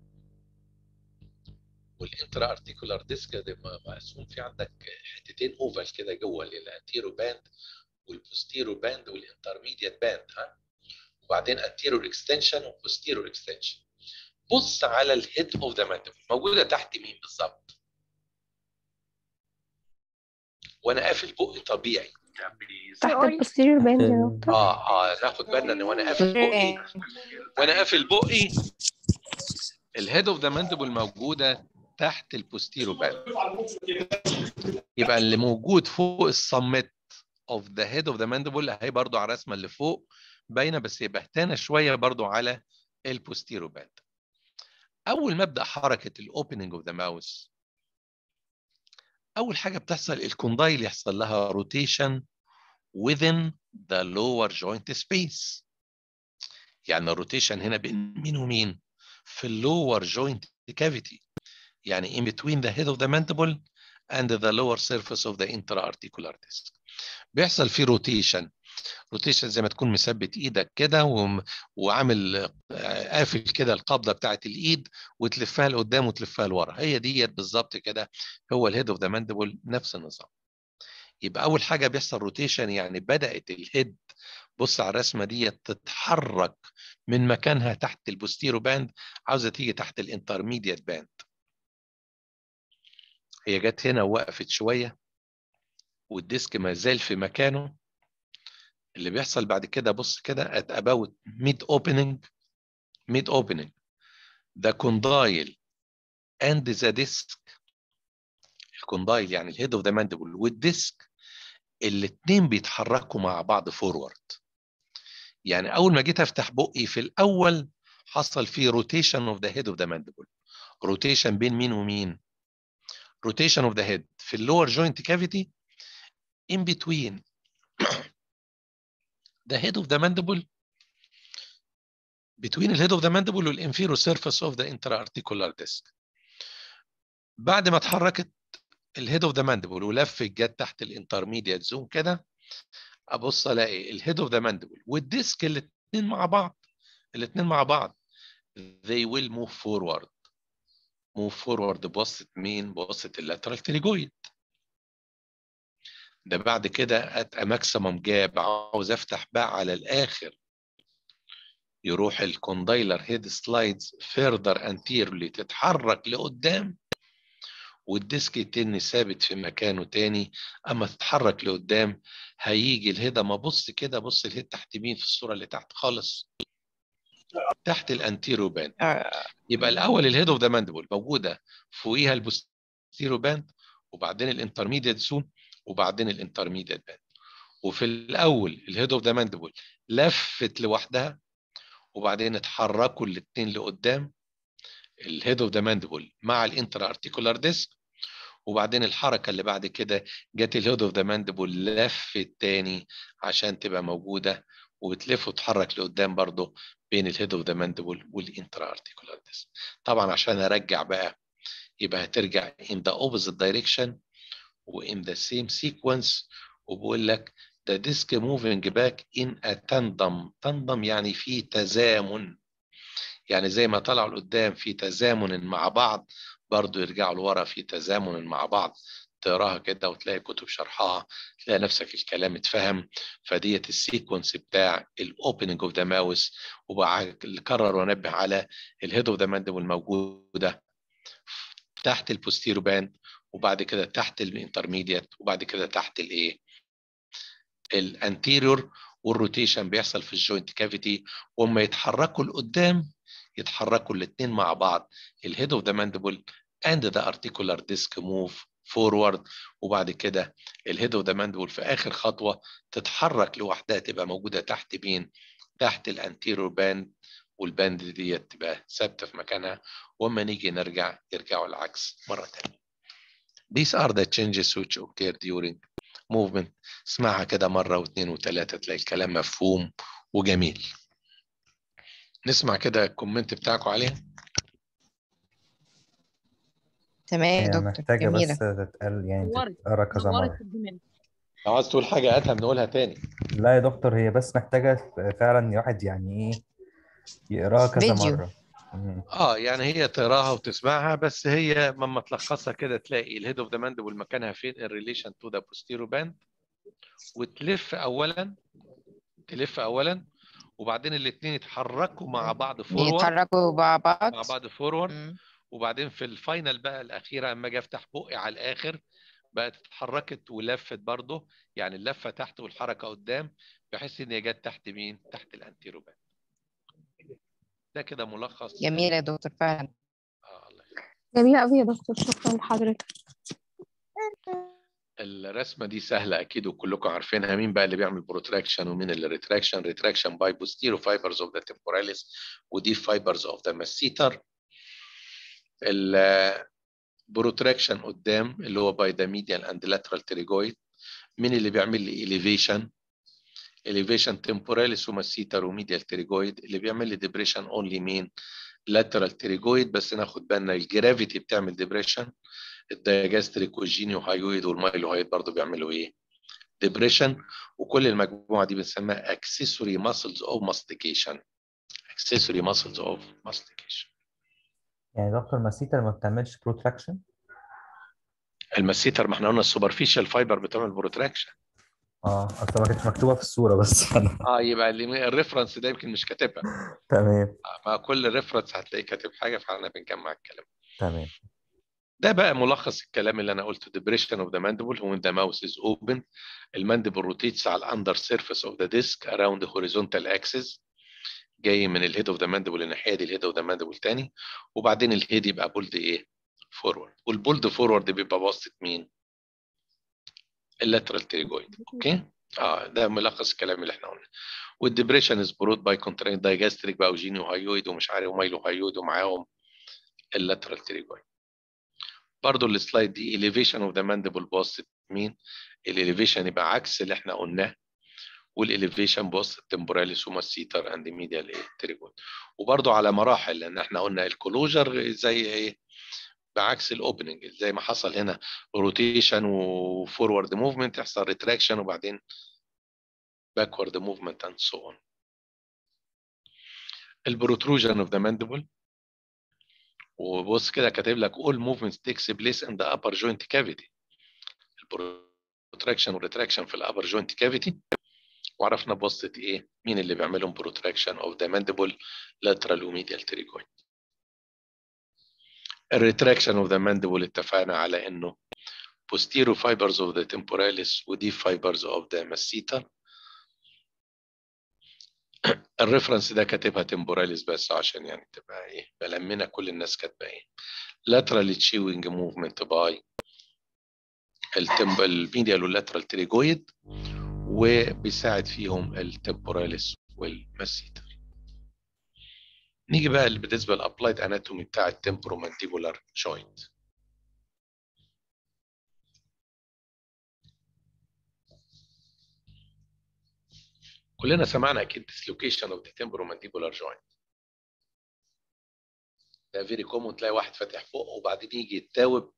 Speaker 1: والانترا ارتيكولار ديسك ده مقسوم في عندك حتتين اوفال كده جوه الانتيرو باند والبوستيرو باند والانترميديت باند ها وبعدين انتيرو اكستنشن وبوستيرو اكستنشن بص على الهيد اوف ذا ماندبل موجوده تحت مين بالظبط وانا قافل بقي طبيعي
Speaker 7: تحت البوستيريور باند يا دكتور
Speaker 1: اه اه ناخد بالنا ان وانا قافل بقي وانا قافل بقي الهيد اوف ذا ماندبل موجوده تحت البوستيرو باند يبقى اللي موجود فوق الصمت of the head of the mandible هي برضو على الرسمه اللي فوق باينه بس هي بهتانه شويه برضو على البوستيرو باند اول ما ابدا حركه الاوبننج اوف ذا ماوس اول حاجه بتحصل الكوندايل يحصل لها روتيشن within the lower joint space يعني الروتيشن هنا بين مين ومين في اللور joint cavity يعني in between the head of the mandible and the lower surface of the intra-articular disc بيحصل فيه روتيشن روتيشن زي ما تكون مثبت ايدك كده وم- وعامل آه، قافل كده القبضه بتاعت الايد وتلفها لقدام وتلفها لورا هي ديت بالظبط كده هو الهيد اوف ذا ماندبل نفس النظام يبقى اول حاجه بيحصل روتيشن يعني بدات الهيد بص على الرسمه ديت تتحرك من مكانها تحت البوستيرو باند عاوزه تيجي تحت الانترميديت باند هي جت هنا ووقفت شويه والديسك ما زال في مكانه اللي بيحصل بعد كده بص كده at about mid opening mid opening the condyle and the disc الكوندايل يعني الهيد اوف ذا ماندبل والديسك الاثنين بيتحركوا مع بعض فورورد يعني اول ما جيت افتح بقي في الاول حصل فيه روتيشن اوف ذا هيد اوف ذا ماندبل روتيشن بين مين ومين روتيشن اوف ذا هيد في اللور جوينت كافيتي in between the head of the mandible between the head of the mandible والinferior surface of the intra-articular disc بعد ما اتحركت الهيد اوف ذا ماندبل ولفت جت تحت الانترميديت زون كده ابص الاقي الهيد اوف ذا ماندبل والديسك الاثنين مع بعض الاثنين مع بعض they will move forward move forward بواسطه مين؟ بواسطه اللاترال تريجويد ده بعد كده ات ماكسيمم جاب عاوز افتح بقى على الاخر يروح الكوندايلر هيد سلايدز فيردر انتيرلي تتحرك لقدام والديسك التاني ثابت في مكانه تاني اما تتحرك لقدام هيجي الهيد اما بص كده بص الهيد تحت مين في الصوره اللي تحت خالص تحت الانتيرو باند
Speaker 4: آه،
Speaker 1: يبقى الاول الهيد اوف ذا ماندبل موجوده فوقيها البوستيرو باند وبعدين الانترميديت زون وبعدين الانترميديت باند وفي الاول الهيد اوف ذا ماندبل لفت لوحدها وبعدين اتحركوا الاثنين لقدام الهيد اوف ذا ماندبل مع الانترا ارتيكولار ديسك وبعدين الحركه اللي بعد كده جت الهيد اوف ذا ماندبل لفت تاني عشان تبقى موجوده وبتلف وتتحرك لقدام برضه بين الهيد اوف ذا ماندبل والانترا ارتيكولار ديسك طبعا عشان ارجع بقى يبقى هترجع in the opposite direction و in the same sequence وبقول لك the disc moving back in a tandem tandem يعني في تزامن يعني زي ما طلعوا لقدام في تزامن مع بعض برضو يرجعوا لورا في تزامن مع بعض تقراها كده وتلاقي كتب شرحها تلاقي نفسك الكلام اتفهم فديت السيكونس بتاع الاوبننج اوف ذا ماوس وبكرر وانبه على الهيد اوف ذا ماندبل الموجوده تحت البوستيرو باند وبعد كده تحت الانترميديت وبعد كده تحت الايه الانتيريور والروتيشن بيحصل في الجوينت كافيتي وما يتحركوا لقدام يتحركوا الاثنين مع بعض الهيد اوف ذا ماندبل اند ذا ارتيكولار ديسك موف فورورد وبعد كده الهيد اوف ذا ماندبل في اخر خطوه تتحرك لوحدها تبقى موجوده تحت مين؟ تحت الانتيريور باند والباند ديت تبقى ثابته في مكانها واما نيجي نرجع يرجعوا العكس مره ثانيه. These are the changes which occur during movement اسمعها كده مرة واثنين وثلاثة تلاقي الكلام مفهوم وجميل نسمع كده الكومنت بتاعكم عليها
Speaker 4: تمام يا
Speaker 3: هي
Speaker 4: دكتور
Speaker 3: محتاجة
Speaker 4: جميلة
Speaker 3: بس تتقال يعني
Speaker 6: نورت
Speaker 3: تتقرا كذا
Speaker 6: نورت
Speaker 3: مرة
Speaker 6: الجمال
Speaker 1: لو عايز تقول حاجة أدهم نقولها تاني
Speaker 3: لا يا دكتور هي بس محتاجة فعلا الواحد يعني ايه يقراها كذا
Speaker 4: فيديو.
Speaker 3: مرة مم.
Speaker 1: اه يعني هي تقراها وتسمعها بس هي لما تلخصها كده تلاقي الهيد اوف ذا ماندبل مكانها فين in relation to the posterior band وتلف اولا تلف اولا وبعدين الاثنين يتحركوا مع بعض فورورد
Speaker 4: يتحركوا مع بعض
Speaker 1: مع بعض فورورد
Speaker 4: مم.
Speaker 1: وبعدين في الفاينل بقى الاخيره اما اجي افتح بقي على الاخر بقت اتحركت ولفت برضه يعني اللفه تحت والحركه قدام بحيث ان هي جت تحت مين؟ تحت الانتيروبان ده كده ملخص
Speaker 4: جميلة يا دكتور فعلا
Speaker 1: آه الله يخليك.
Speaker 7: جميلة قوي يا دكتور شكرا لحضرتك
Speaker 1: الرسمه دي سهله اكيد وكلكم عارفينها مين بقى اللي بيعمل بروتراكشن ومين اللي ريتراكشن ريتراكشن باي posterior fibers of the temporalis ودي fibers of the masseter البروتراكشن قدام اللي هو باي the medial and lateral pterygoid مين اللي بيعمل لي elevation elevation temporalis وماسيتر وميديال pterygoid اللي بيعمل لي depression only مين lateral pterygoid بس ناخد بالنا الجرافيتي بتعمل depression الدايجاستريك والجينيو هايويد والمايلوهايد برضو بيعملوا ايه depression وكل المجموعه دي بنسميها accessory muscles of mastication accessory muscles of mastication
Speaker 3: يعني دكتور ماسيتا ما بتعملش بروتراكشن
Speaker 1: المسيتر ما احنا قلنا السوبرفيشال فايبر بتعمل بروتراكشن
Speaker 3: اه اصل ما كانتش مكتوبه في الصوره بس انا
Speaker 1: اه يبقى اللي الريفرنس ده يمكن مش كاتبها
Speaker 3: تمام
Speaker 1: آه، مع كل ريفرنس هتلاقيه كاتب حاجه فاحنا بنجمع الكلام
Speaker 3: تمام
Speaker 1: ده بقى ملخص الكلام اللي انا قلته depression of the mandible when the mouth is open المانديبل rotates على الاندر surface of the disc around the horizontal axis جاي من الهيد اوف ذا مانديبل الناحيه دي الهيد اوف ذا مانديبل تاني وبعدين الهيد يبقى بولد ايه فورورد والبولد فورورد بيبقى بواسطه مين اللاترال تريجويد اوكي اه ده ملخص الكلام اللي احنا قلنا والدبريشن از برود باي كونتراكت دايجاستريك بقى وجينيو هايويد ومش عارف ومايلو هايويد ومعاهم اللاترال تريجويد برضو السلايد دي elevation اوف ذا مانديبل بواسطه مين الاليفيشن يبقى عكس اللي احنا قلناه والاليفيشن بواسطه تمبوراليس وماسيتر اند ميديال ايه تريجويد وبرضو على مراحل لان احنا قلنا الكلوجر زي ايه بعكس الاوبننج زي ما حصل هنا روتيشن وفورورد موفمنت يحصل ريتراكشن وبعدين backward movement and so on. البروتروجن اوف ذا mandible وبص كده كاتب لك all movements takes place in the upper joint cavity. البروتراكشن والريتراكشن في الابر joint cavity وعرفنا بواسطه ايه مين اللي بيعملهم بروتراكشن اوف ذا mandible lateral وميديال تريجويد. الريتراكشن اوف ذا mandible اتفقنا على انه posterior fibers of the temporalis و deep fibers of the masseter الريفرنس ده كاتبها temporalis بس عشان يعني تبقى ايه بلمنا كل الناس كاتبه ايه lateral chewing movement by الميديال واللاترال تريجويد وبيساعد فيهم التمبوراليس والماسيتر نيجي بقى بالنسبه للابلايد اناتومي بتاع التمبرومانديبولار جوينت كلنا سمعنا اكيد dislocation of the temporomandibular joint ده فيري كومون تلاقي واحد فاتح فوق وبعدين يجي يتاوب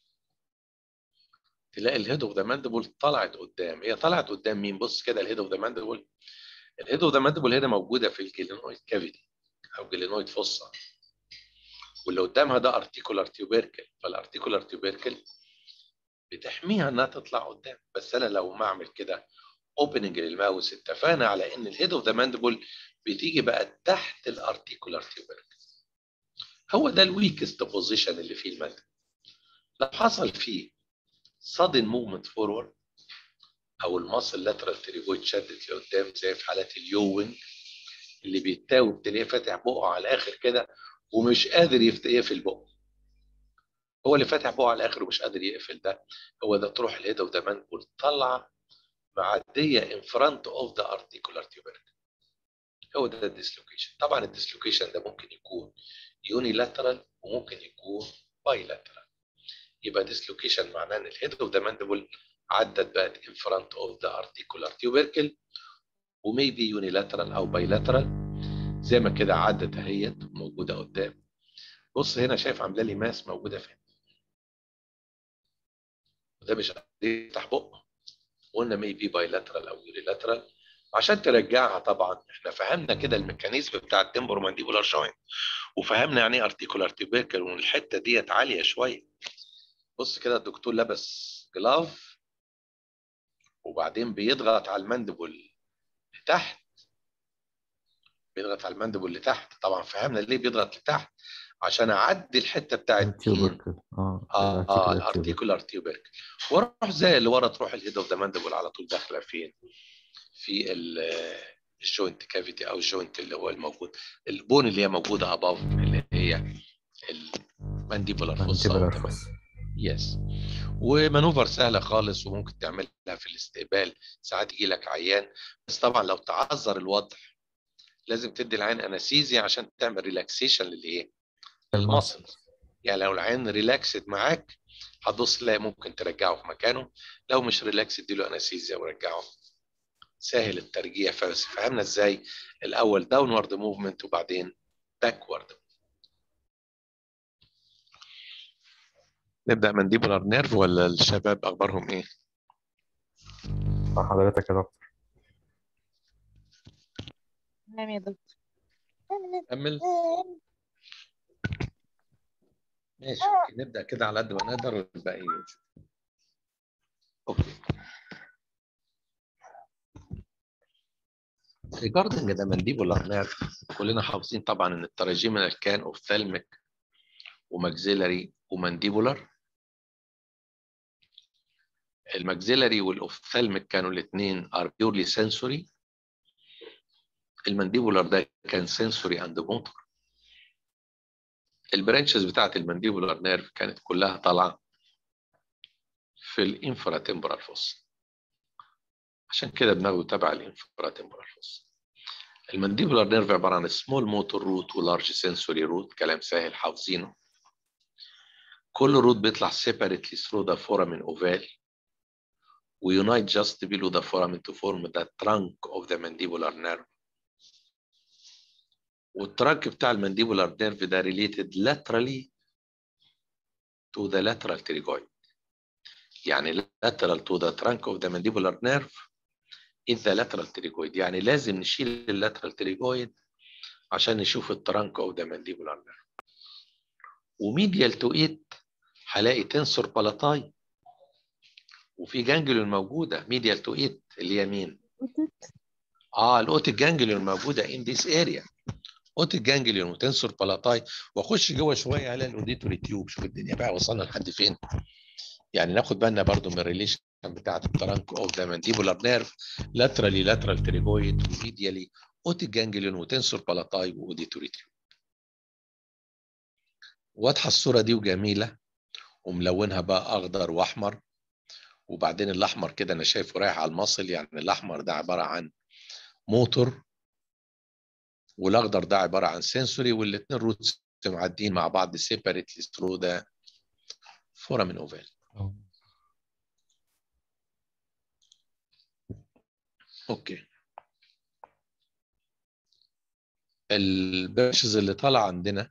Speaker 1: تلاقي الهيد اوف ذا ماندبل طلعت قدام هي طلعت قدام مين بص كده الهيد اوف ذا ماندبل الهيد اوف ذا ماندبل هنا موجوده في الجلينويد كافيتي او جلينويد فوسا واللي قدامها ده ارتيكولار تيوبيركل فالارتيكولار تيوبيركل بتحميها انها تطلع قدام بس انا لو ما اعمل كده اوبننج للماوس اتفقنا على ان الهيد اوف ذا ماندبل بتيجي بقى تحت الارتيكولار تيوبركل هو ده الويكست بوزيشن اللي فيه الماندبل لو حصل فيه sudden movement forward او الماسل لاترال تريجويد شدت لقدام زي في حالات اليوينج اللي بيتاوب تلاقيه فاتح بقه على الاخر كده ومش قادر يقفل بقه هو اللي فاتح بقه على الاخر ومش قادر يقفل ده هو ده تروح الهيد اوف ذا ماندبل طالعه معديه in front of the articular tubercle هو ده الديسلوكيشن طبعا الديسلوكيشن ده ممكن يكون يونيلاترال وممكن يكون بايلاترال يبقى ديسلوكيشن معناه ان الهيد اوف ذا ماندبل عدت بقت in front of the articular tubercle وميبي يونيلاترال او بايلاترال زي ما كده عدت اهيت موجوده قدام بص هنا شايف عامله لي ماس موجوده فين وده مش قادر يفتح بقه قلنا ميبي بايلاترال او يونيلاترال عشان ترجعها طبعا احنا فهمنا كده الميكانيزم بتاع التمبرو مانديبولار جوينت وفهمنا يعني ايه ارتيكولار تيبيكل والحته ديت عاليه شويه بص كده الدكتور لبس جلاف وبعدين بيضغط على الماندبل لتحت بيضغط على الماندبل لتحت طبعا فهمنا ليه بيضغط لتحت عشان اعدي الحته بتاعت مين؟
Speaker 3: التيوبركل اه
Speaker 1: اه اه
Speaker 3: الارتيكولار
Speaker 1: الارتيكولار تيوبركل واروح زي اللي ورا تروح الهيد اوف ذا ماندبل على طول داخله فين؟ في ال- الجوينت كافيتي او الجوينت اللي هو الموجود البون اللي هي موجوده اباف اللي هي المانديبولار فوسا
Speaker 3: mandibular
Speaker 1: تمام
Speaker 3: fossa.
Speaker 1: يس ومانوفر سهله خالص وممكن تعملها في الاستقبال ساعات يجي لك عيان بس طبعا لو تعذر الوضع لازم تدي العين انستيزيا عشان تعمل ريلاكسيشن للايه؟ للمصل يعني لو العين ريلاكسد معاك هتبص تلاقي ممكن ترجعه في مكانه لو مش ريلاكس اديله انستيزيا ورجعه سهل الترجيع بس فهمنا ازاي الاول داونورد موفمنت وبعدين باكورد نبدا مانديبولار نيرف ولا الشباب اخبارهم ايه؟
Speaker 3: مع حضرتك يا دكتور
Speaker 2: تمام يا دكتور
Speaker 1: كمل ماشي اوكي نبدا كده على قد ما نقدر والباقي نشوف. اوكي regarding the mandibular nerve كلنا حافظين طبعا ان التراجيمينال كان اوفثالميك وماكسيلاري ومانديبولار الماكسيلاري والاوفثالميك كانوا الاثنين are purely sensory المانديبولار ده كان sensory and motor البرانشز بتاعت المانديبولار نيرف كانت كلها طالعه في الانفرا تمبرال فوس عشان كده بناخده تبع الانفرا تمبرال فوس المانديبولار نيرف عباره عن سمول موتور روت ولارج سنسوري روت كلام سهل حافظينه كل روت بيطلع separately through the foramen oval ويونايت just below the foramen to form the trunk of the mandibular nerve والترانك بتاع المانديبولار نيرف ده related laterally to the lateral pterygoid يعني lateral to the trunk of the mandibular nerve is the lateral pterygoid يعني لازم نشيل اللاترال pterygoid عشان نشوف الترانك of the mandibular nerve وميديال تو it هلاقي تنسور بالاتاي وفي جانجليون موجوده ميديال تو it اللي هي مين؟ اه الاوتيك جانجليون موجوده in this area اوتيك جانجليون وتنسور بالاتاي واخش جوه شويه على الاوديتوري تيوب شوف الدنيا بقى وصلنا لحد فين يعني ناخد بالنا برضو من الريليشن بتاعت الترانك اوف ذا مانديبولار نيرف لاترالي لاترال تريجويد وميديالي اوتيك جانجليون وتنسور بالاتاي واوديتوري تيوب واضحه الصوره دي وجميله وملونها بقى اخضر واحمر وبعدين الاحمر كده انا شايفه رايح على المصل يعني الاحمر ده عباره عن موتور والاخضر ده عباره عن سنسوري والاثنين روتس معديين مع بعض سيبريتلي ثرو ذا فورامين اوفال اوكي البرشز اللي طالع عندنا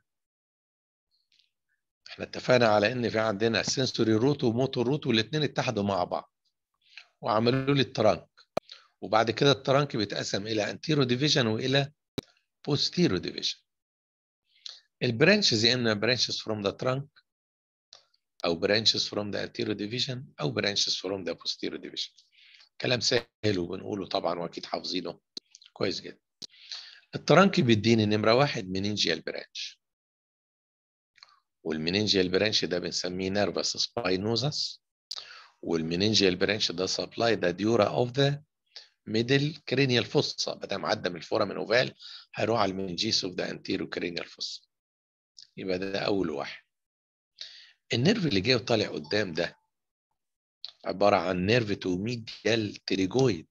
Speaker 1: احنا اتفقنا على ان في عندنا سنسوري روت وموتور روت والاثنين اتحدوا مع بعض وعملوا لي الترانك وبعد كده الترانك بيتقسم الى انتيرو ديفيجن والى posterior division البرانشز يا اما برانشز from the trunk او برانشز from the anterior division او برانشز from the posterior division كلام سهل وبنقوله طبعا واكيد حافظينه كويس جدا الترانك بيديني نمره واحد مننجيال برانش والمننجيال برانش ده بنسميه نيرفس سباينوزس والمننجيال برانش ده سبلاي ده ديورا اوف ذا ميدل كرينيال فوسا ما دام عدى من الفورامين اوفال هيروح على المنجيس اوف ذا انتيرو كرينيال فوسا يبقى ده اول واحد النيرف اللي جاي وطالع قدام ده عباره عن نيرف تو ميديال تريجويد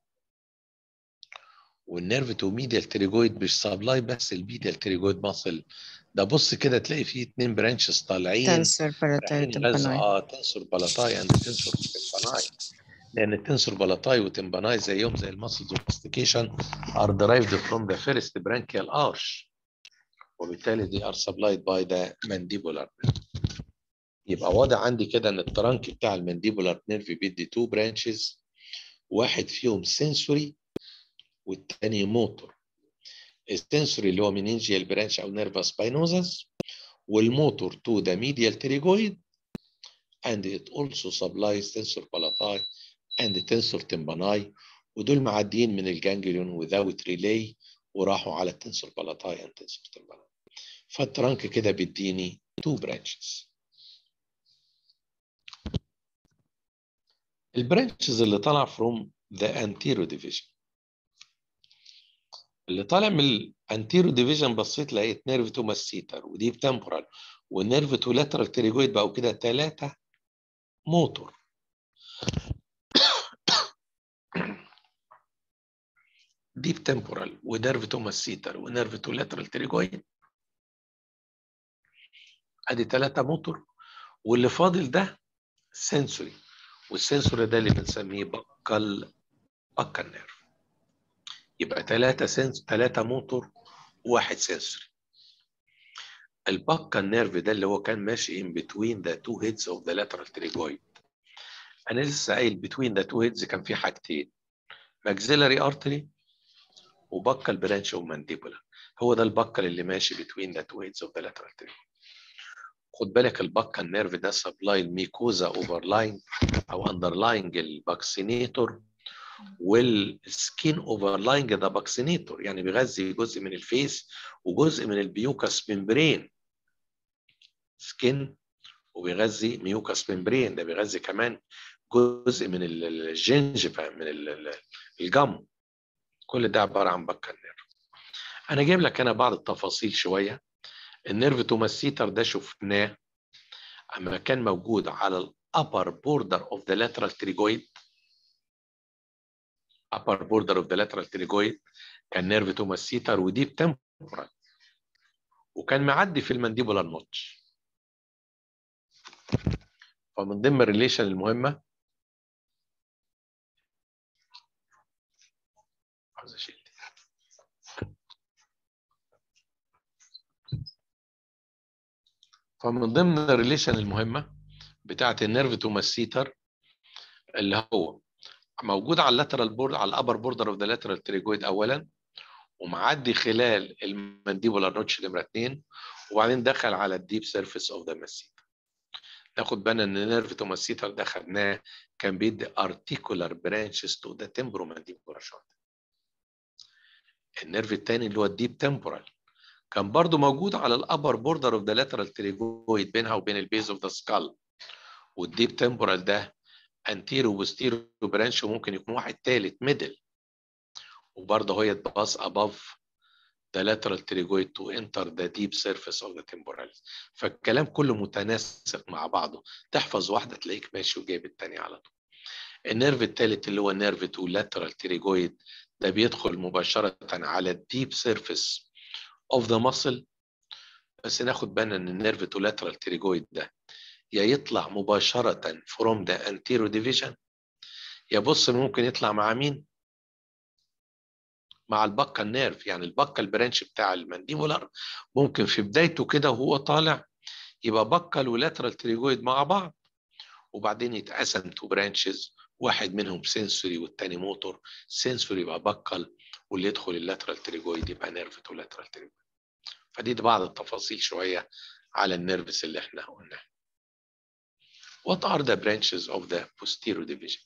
Speaker 1: والنيرف تو ميديال تريجويد مش سبلاي بس الميديال تريجويد ماسل ده بص كده تلاقي فيه اتنين برانشز طالعين
Speaker 4: تنسر بالاتاي
Speaker 1: رايحين غزة
Speaker 4: تمباناي
Speaker 1: اه تنسور بلاتاي اند تنسور تمباناي لان التنسور بلاتاي وتمباناي زيهم زي المسلز والماستيكيشن are derived from the first branchial arch وبالتالي they are supplied by the mandibular nerve. يبقى واضح عندي كده ان الترانك بتاع المانديبولار نيرف بيدي تو برانشز واحد فيهم سنسوري والتاني موتور السنسوري اللي هو مننجيال برانش او نيرفا سباينوزس والموتور تو ذا ميديال تريجويد and it also supplies tensor palati and tensor tympani ودول معديين من الجانجليون without relay وراحوا على التنسور بالاتاي and tensor tympani فالترانك كده بيديني two branches البرانشز اللي طالع from the anterior division اللي طالع من الانتيرو ديفيجن بصيت لقيت نيرف تو ماسيتر وديب تمبورال والنيرف تو لاترال تريجويد بقوا كده ثلاثه موتور ديب تمبورال ونيرف تو ماسيتر ونيرف تو لاترال تريجويد ادي ثلاثه موتور واللي فاضل ده سنسوري والسنسوري ده اللي بنسميه بكال بكال نيرف يبقى ثلاثة سنس ثلاثة موتور وواحد سنسوري البكال نيرف ده اللي هو كان ماشي in between the two heads of the lateral trapezoid انا لسه قايل between the two heads كان في حاجتين maxillary artery وبكال برانش ومانديبولا هو ده البكال اللي ماشي between the two heads of the lateral trapezoid خد بالك البكال نيرف ده سبلاي الميكوزا اوفرلاين او اندرلاينج الباكسينيتور والسكين اوفرلاينج ده باكسينيتور يعني بيغذي جزء من الفيس وجزء من البيوكاس ممبرين سكين وبيغذي ميوكاس ممبرين ده بيغذي كمان جزء من الجنجفة من الجم كل ده عبارة عن بكال نيرف انا جايب لك انا بعض التفاصيل شوية النيرف توماسيتر ده شفناه اما كان موجود على الابر بوردر اوف ذا lateral تريجويد upper border of the lateral pterygoid كان نيرف توماسيتر وديب تمبورال وكان معدي في المانديبولار نوتش فمن ضمن الريليشن المهمه عاوز اشيل فمن ضمن الريليشن المهمه بتاعت النيرف توماسيتر اللي هو موجود على اللاترال بورد على الابر بوردر اوف ذا لاترال تريجويد اولا ومعدي خلال المانديبولار نوتش نمره 2 وبعدين دخل على الديب سيرفيس اوف ذا ماسيتر ناخد بالنا ان النيرف توماسيتر ده خدناه كان بيدي ارتيكولار برانشز تو ذا تمبرو مانديبولار شوت النيرف الثاني اللي هو الديب تمبورال كان برضو موجود على الابر بوردر اوف ذا لاترال تريجويد بينها وبين البيز اوف ذا سكال والديب تمبورال ده انتيرو وبوستيرو برانش وممكن يكون واحد تالت ميدل وبرضه هو يتباص above the lateral pterygoid to enter the deep surface of the temporalis فالكلام كله متناسق مع بعضه تحفظ واحدة تلاقيك ماشي وجايب التانية على طول النيرف التالت اللي هو النيرف تو lateral pterygoid ده بيدخل مباشرة على الديب سيرفيس اوف ذا muscle بس ناخد بالنا ان النيرف تو lateral pterygoid ده يا يطلع مباشرة from the anterior division يا بص ممكن يطلع مع مين؟ مع البكا النيرف يعني البكا البرانش بتاع المانديبولار ممكن في بدايته كده وهو طالع يبقى بكال ولاترال تريجويد مع بعض وبعدين يتقسم تو برانشز واحد منهم سنسوري والتاني موتور سنسوري يبقى بكال واللي يدخل اللاترال تريجويد يبقى نيرف تو لاترال تريجويد فدي بعض التفاصيل شوية على النيرفس اللي احنا قلناها What are the branches of the posterior division?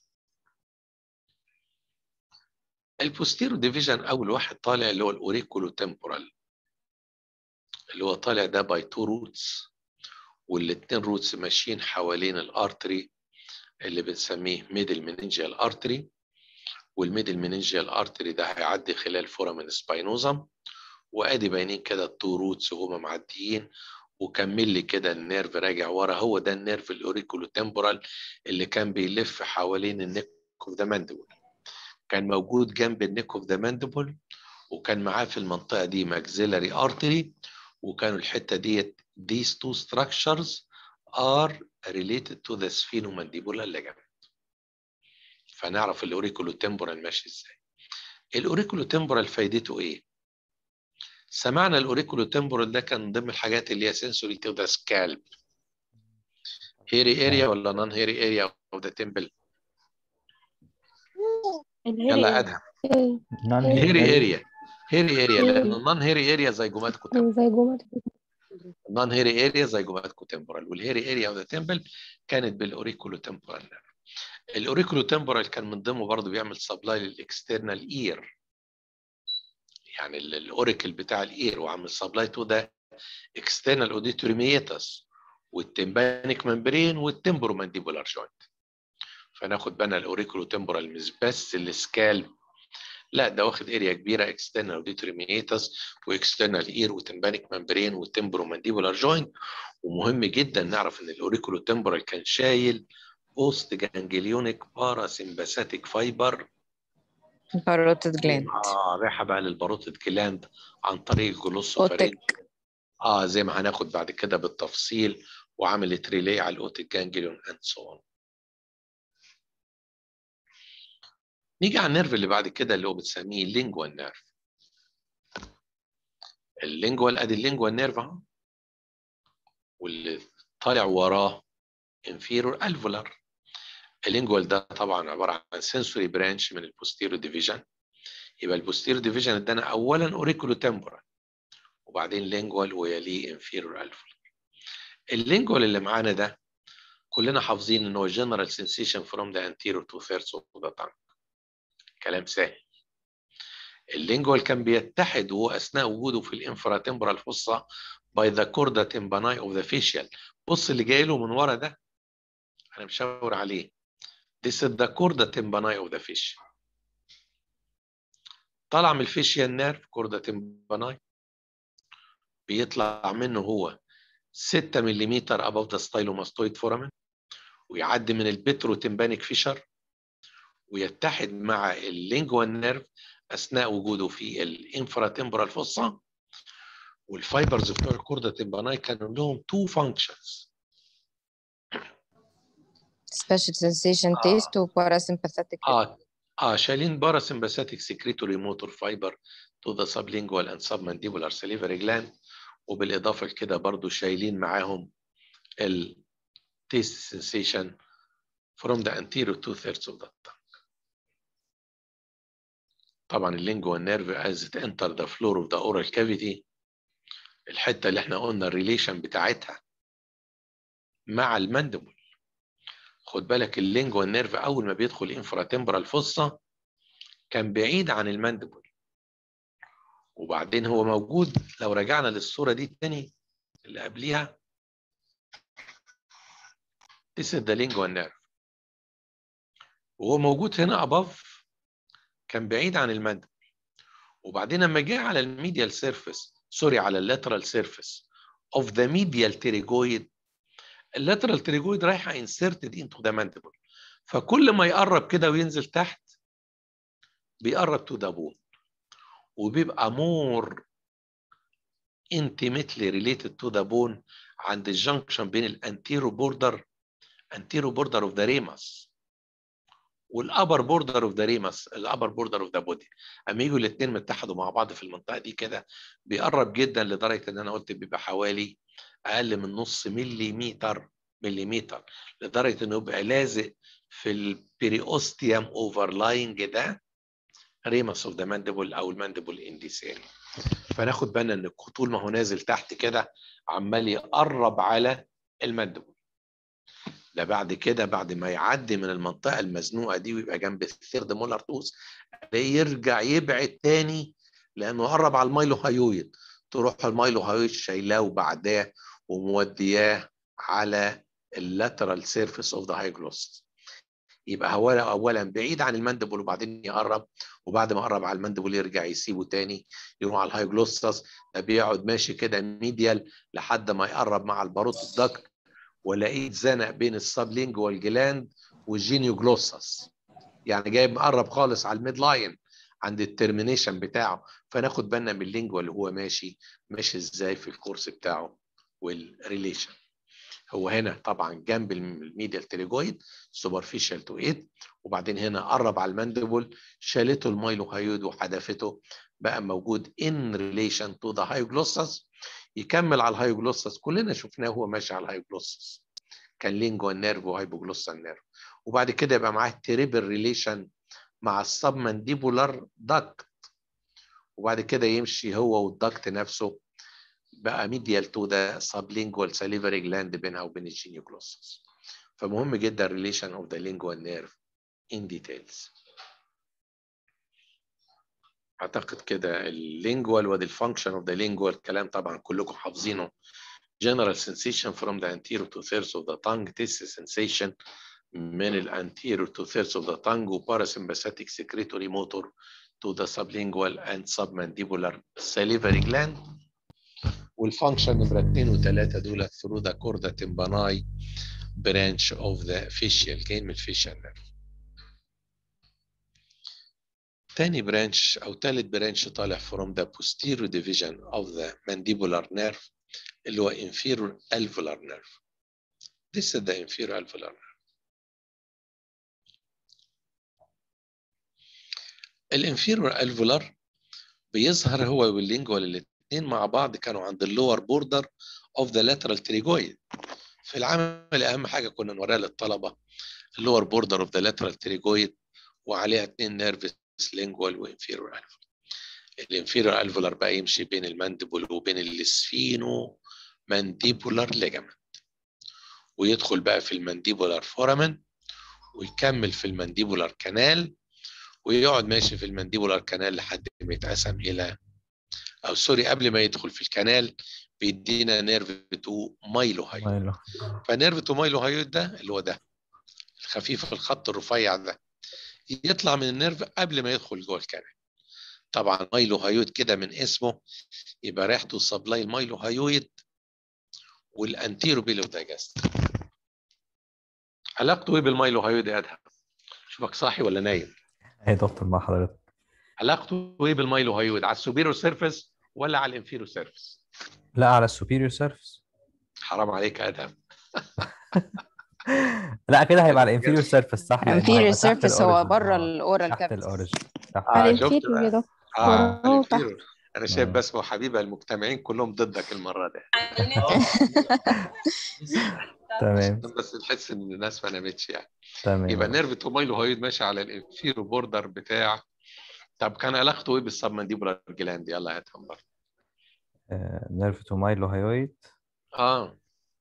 Speaker 1: البوستيرو ديفيجن اول واحد طالع اللي هو الاوريكولو تمبورال اللي هو طالع ده باي تو روتس والاتنين روتس ماشيين حوالين الارتري اللي بنسميه ميدل مننجيال ارتري والميدل مننجيال ارتري ده هيعدي خلال فورامين سباينوزم وادي باينين كده التو روتس وهما معديين وكمل لي كده النيرف راجع ورا هو ده النيرف الاوريكولو تمبورال اللي كان بيلف حوالين النيك اوف ذا ماندبل كان موجود جنب النيك اوف ذا ماندبل وكان معاه في المنطقه دي ماكسيلاري ارتري وكانوا الحته ديت these two structures are related to the sphenomandibular ligament فنعرف الاوريكولو تمبورال ماشي ازاي الاوريكولو تمبورال فايدته ايه سمعنا الاوريكولو تمبورال ده كان ضمن الحاجات اللي هي سنسوري تو ذا سكالب هيري اريا ولا نون هيري اريا اوف ذا تمبل يلا يا ادهم هيري اريا هيري اريا لان النون هيري اريا زي جوماتكو تمبل
Speaker 7: زي جمل
Speaker 1: النون هيري اريا زي جوماتكو تمبورال والهيري اريا اوف ذا تمبل كانت بالاوريكولو تمبورال الاوريكولو تمبورال كان من ضمنه برضه بيعمل سبلاي للاكسترنال اير يعني الاوريكل بتاع الاير وعامل سبلاي تو ده اكسترنال اوديتوري ميتاس والتمبانيك ممبرين والتمبرو مانديبولار جوينت فناخد بالنا الاوريكولو تمبورال مش بس السكالب لا ده واخد اريا كبيره اكسترنال اوديتوري ميتس واكسترنال اير وتمبانيك ممبرين والتمبرو مانديبولار جوينت ومهم جدا نعرف ان الاوريكولو تمبرال كان شايل بوست جانجليونيك باراسمباثيك فايبر
Speaker 4: باروتد جلاند
Speaker 1: اه رايحه بقى للباروتد جلاند عن طريق الجلوس
Speaker 4: أوتيك.
Speaker 1: اه زي ما هناخد بعد كده بالتفصيل وعملت ريلي على الاوتيك جانجليون اند سو اون نيجي على النيرف اللي بعد كده اللي هو بتسميه اللينجوال نيرف اللينجوال ادي اللينجوال نيرف اهو واللي طالع وراه انفيرور الفولار اللينجوال ده طبعا عباره عن سنسوري برانش من البوستيرو ديفيجن يبقى البوستيرو ديفيجن ادانا اولا اوريكولو تمبورال وبعدين لينجوال ويليه انفيرور الفولار اللينجوال اللي معانا ده كلنا حافظين ان هو جنرال سensation from the anterior two thirds of the tongue كلام سهل اللينجوال كان بيتحد وهو اثناء وجوده في الانفرا تمبرال فوسا by the corda tympani of the facial بص اللي جاي له من ورا ده انا مشاور عليه this is the corda tympani of the facial طالع من الفيشيال نيرف كوردا تمباناي بيطلع منه هو 6 ملم above the stylomastoid foramen ويعدي من البترو تمبانيك فيشر ويتحد مع اللينجوال نيرف اثناء وجوده في الانفرا تمبرال فوسا والفايبرز بتوع الكوردا تمباناي كانوا لهم تو فانكشنز
Speaker 4: special sensation
Speaker 1: آه.
Speaker 4: taste و parasympathetic
Speaker 1: اه اه شايلين باراسمباثيك سكريتوري موتور فايبر تو ذا sublingual and submandibular salivary gland وبالاضافه لكده برضو شايلين معاهم ال taste sensation from the anterior two thirds of the tongue. طبعا اللينجوال نيرف as it enter the floor of the oral cavity الحته اللي احنا قلنا الريليشن بتاعتها مع الماندبل خد بالك اللينجوال نيرف اول ما بيدخل انفرا تمبرال فوسا كان بعيد عن الماندبل وبعدين هو موجود لو رجعنا للصوره دي التاني اللي قبليها This is the lingual nerve وهو موجود هنا above كان بعيد عن الماندبل وبعدين لما جه على الميديال سيرفيس سوري على اللاترال سيرفيس of the medial pterygoid اللاترال تريجويد رايحه inserted into the mandible فكل ما يقرب كده وينزل تحت بيقرب to the bone وبيبقى more intimately related to the bone عند الجنكشن بين الانتيرو بوردر anterior border of the ramus والابر بوردر اوف ذا ريمس الابر بوردر اوف ذا بودي اما يجوا الاثنين متحدوا مع بعض في المنطقه دي كده بيقرب جدا لدرجه ان انا قلت بيبقى حوالي اقل من نص مليمتر مليمتر لدرجه انه يبقى لازق في البريوستيوم اوفرلاينج ده ريمس اوف ذا ماندبل او الماندبل انديسيري فناخد بالنا ان طول ما هو نازل تحت كده عمال يقرب على الماندبل ده بعد كده بعد ما يعدي من المنطقه المزنوقه دي ويبقى جنب الثيرد مولر توس يرجع يبعد تاني لانه قرب على المايلو هايويد تروح المايلو هايويد شايلاه وبعداه ومودياه على اللاترال سيرفيس اوف ذا هايجلوس يبقى هو اولا بعيد عن المندبل وبعدين يقرب وبعد ما قرب على المندبل يرجع يسيبه تاني يروح على الهايجلوسس ده بيقعد ماشي كده ميديال لحد ما يقرب مع الباروت الدكت ولاقيه اتزنق بين السبلينجوال جلاند والجينيو جلوسس يعني جاي مقرب خالص على الميد لاين عند الترمينيشن بتاعه فناخد بالنا من اللينجوال اللي هو ماشي ماشي ازاي في الكورس بتاعه والريليشن هو هنا طبعا جنب الميديال تريجويد سوبرفيشال تو ايد وبعدين هنا قرب على الماندبل شالته المايلو هايود وحدفته بقى موجود ان ريليشن تو ذا هايوجلوسس يكمل على الهايوجلوسس كلنا شفناه وهو ماشي على الهايوجلوسس كان لينجوال نيرف وهايبوجلوسال نيرف وبعد كده يبقى معاه تريبل ريليشن مع السبمنديبولار داكت وبعد كده يمشي هو والداكت نفسه بقى ميديال تو ذا سبلينجوال ساليفري جلاند بينها وبين الجينيوجلوسس فمهم جدا ريليشن اوف ذا لينجوال نيرف ان ديتيلز اعتقد كده اللينجوال وادي الفانكشن اوف ذا لينجوال كلام طبعا كلكم حافظينه general sensation from the anterior two thirds of the tongue taste sensation من ال anterior two thirds of the tongue و parasympathetic secretory motor to the sublingual and submandibular salivary gland والفانكشن نمرة 2 و3 دول through the chorda tympani branch of the facial جاي من الفيشال nerve تاني برانش أو تالت برانش طالع from the posterior division of the mandibular nerve اللي هو inferior alveolar nerve. This is the inferior alveolar nerve. الانفيرور alveolar بيظهر هو واللينجوال الاثنين مع بعض كانوا عند اللور بوردر اوف ذا lateral pterygoid. في العمل اهم حاجه كنا نوريها للطلبه اللور بوردر اوف ذا lateral pterygoid وعليها اثنين نيرفس لينجوال وانفيرور alveolar. الانفيرور الفولار بقى يمشي بين المانديبول وبين السفينو مانديبولار ليجامنت ويدخل بقى في المانديبولار فورامن ويكمل في المانديبولار كانال ويقعد ماشي في المانديبولار كانال لحد ما يتقسم الى او سوري قبل ما يدخل في الكانال بيدينا نيرف تو مايلو هايو
Speaker 3: مايلو
Speaker 1: فنيرف تو مايلو هايو ده اللي هو ده الخفيف الخط الرفيع ده يطلع من النيرف قبل ما يدخل جوه الكانال طبعا مايلو هايويد كده من اسمه يبقى ريحته سبلاي المايلو هايويد والانتيرو بيلو دايجاست علاقته ايه بالمايلو هايويد يا ادهم شوفك صاحي ولا نايم
Speaker 3: يا دكتور مع حضرتك
Speaker 1: علاقته ايه بالمايلو هايويد على السوبيرو سيرفيس ولا على الانفيرو سيرفيس
Speaker 3: لا على السوبيريور سيرفيس
Speaker 1: حرام عليك يا ادهم
Speaker 3: لا كده هيبقى على الانفيريور سيرفيس صح لأن
Speaker 4: inferior
Speaker 3: هيبقى تحت
Speaker 4: surface هو
Speaker 3: الأوريجين.
Speaker 4: بره
Speaker 3: آه،
Speaker 4: الاورال
Speaker 3: تحت
Speaker 4: كافيتي
Speaker 3: الاوريجين تحت
Speaker 1: آه،
Speaker 7: على
Speaker 1: شفت
Speaker 7: الانفيريور
Speaker 1: بقى؟
Speaker 7: يا دكتور
Speaker 1: اه
Speaker 7: وراه وتحت.
Speaker 1: الانفيرو انا شايف
Speaker 3: آه.
Speaker 1: بس وحبيبه المجتمعين كلهم ضدك المره دي
Speaker 3: تمام
Speaker 1: بس نحس ان الناس ما نامتش يعني
Speaker 3: تمام
Speaker 1: يبقى نيرف تومايلو هايد ماشي على الانفيرو بوردر بتاع طب كان علاقته ايه بالسبمنديبولار جلاند يلا هاتهم برضه
Speaker 3: نيرف تو مايلو هايويد
Speaker 1: اه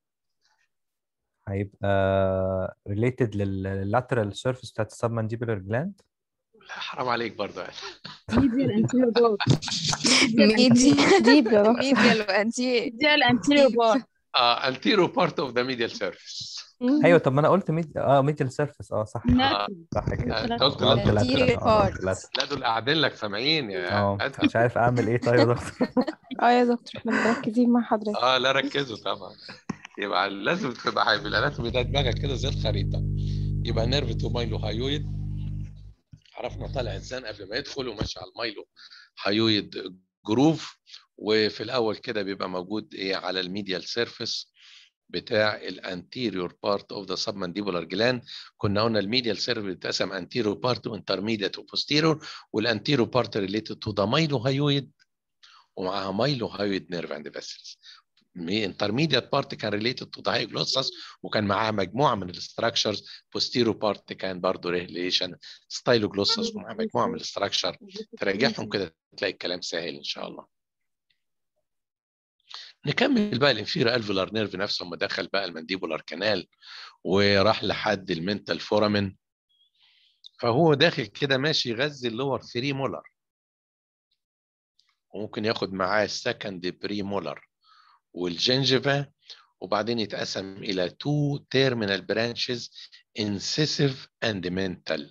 Speaker 3: هيبقى related لللاترال سيرفيس بتاعت السبمنديبولار جلاند
Speaker 1: لا حرام عليك برضه
Speaker 6: ميديال انتيريور بار
Speaker 4: ميديا
Speaker 7: ديب يا دكتور
Speaker 4: ميديا وانتي
Speaker 6: ميديال انتيريور بار
Speaker 1: اه انتيرو بارت اوف ذا ميديال سيرفيس
Speaker 3: ايوه طب ما انا قلت ميد... اه ميديال سيرفيس اه صح صح كده
Speaker 1: انت قلت
Speaker 3: أنا قلت
Speaker 1: لا
Speaker 3: lateral،
Speaker 4: Anterior
Speaker 3: آه، قلت
Speaker 4: part.
Speaker 3: lateral.
Speaker 1: لا دول قاعدين لك سامعين يا
Speaker 3: اه
Speaker 1: ادهم
Speaker 3: مش عارف اعمل ايه طيب يا دكتور
Speaker 7: اه يا دكتور احنا مركزين مع حضرتك
Speaker 1: اه لا ركزوا طبعا يبقى لازم تبقى في الاناتومي ده دماغك كده زي الخريطه يبقى نيرف تو مايلو هايويد عرفنا طالع ازاي قبل ما يدخل وماشي على المايلو هايويد جروف وفي الاول كده بيبقى موجود ايه على الميديال سيرفيس بتاع الانتيريور بارت اوف ذا سبمنديبولار جلاند كنا قلنا الميديال سيرفيس بيتقسم انتيريور بارت وانترميديت وبوستيريور والانتيريور بارت ريليتد تو ذا مايلو هايويد ومعاها مايلو هايويد نيرف اند فيسلز intermediate part كان related to the hyoglossus وكان معاها مجموعه من الاستراكشرز posterior part كان برضه relation styloglossus ومعاها مجموعه من الاستراكشر تراجعهم كده تلاقي الكلام سهل ان شاء الله نكمل بقى الانفيرو الفولار نيرف نفسه لما دخل بقى المانديبولار كانال وراح لحد المنتال فورامين فهو داخل كده ماشي يغذي اللور 3 مولر وممكن ياخد معاه السكند بري مولر والجنجفا وبعدين يتقسم إلى two terminal branches incisive and mental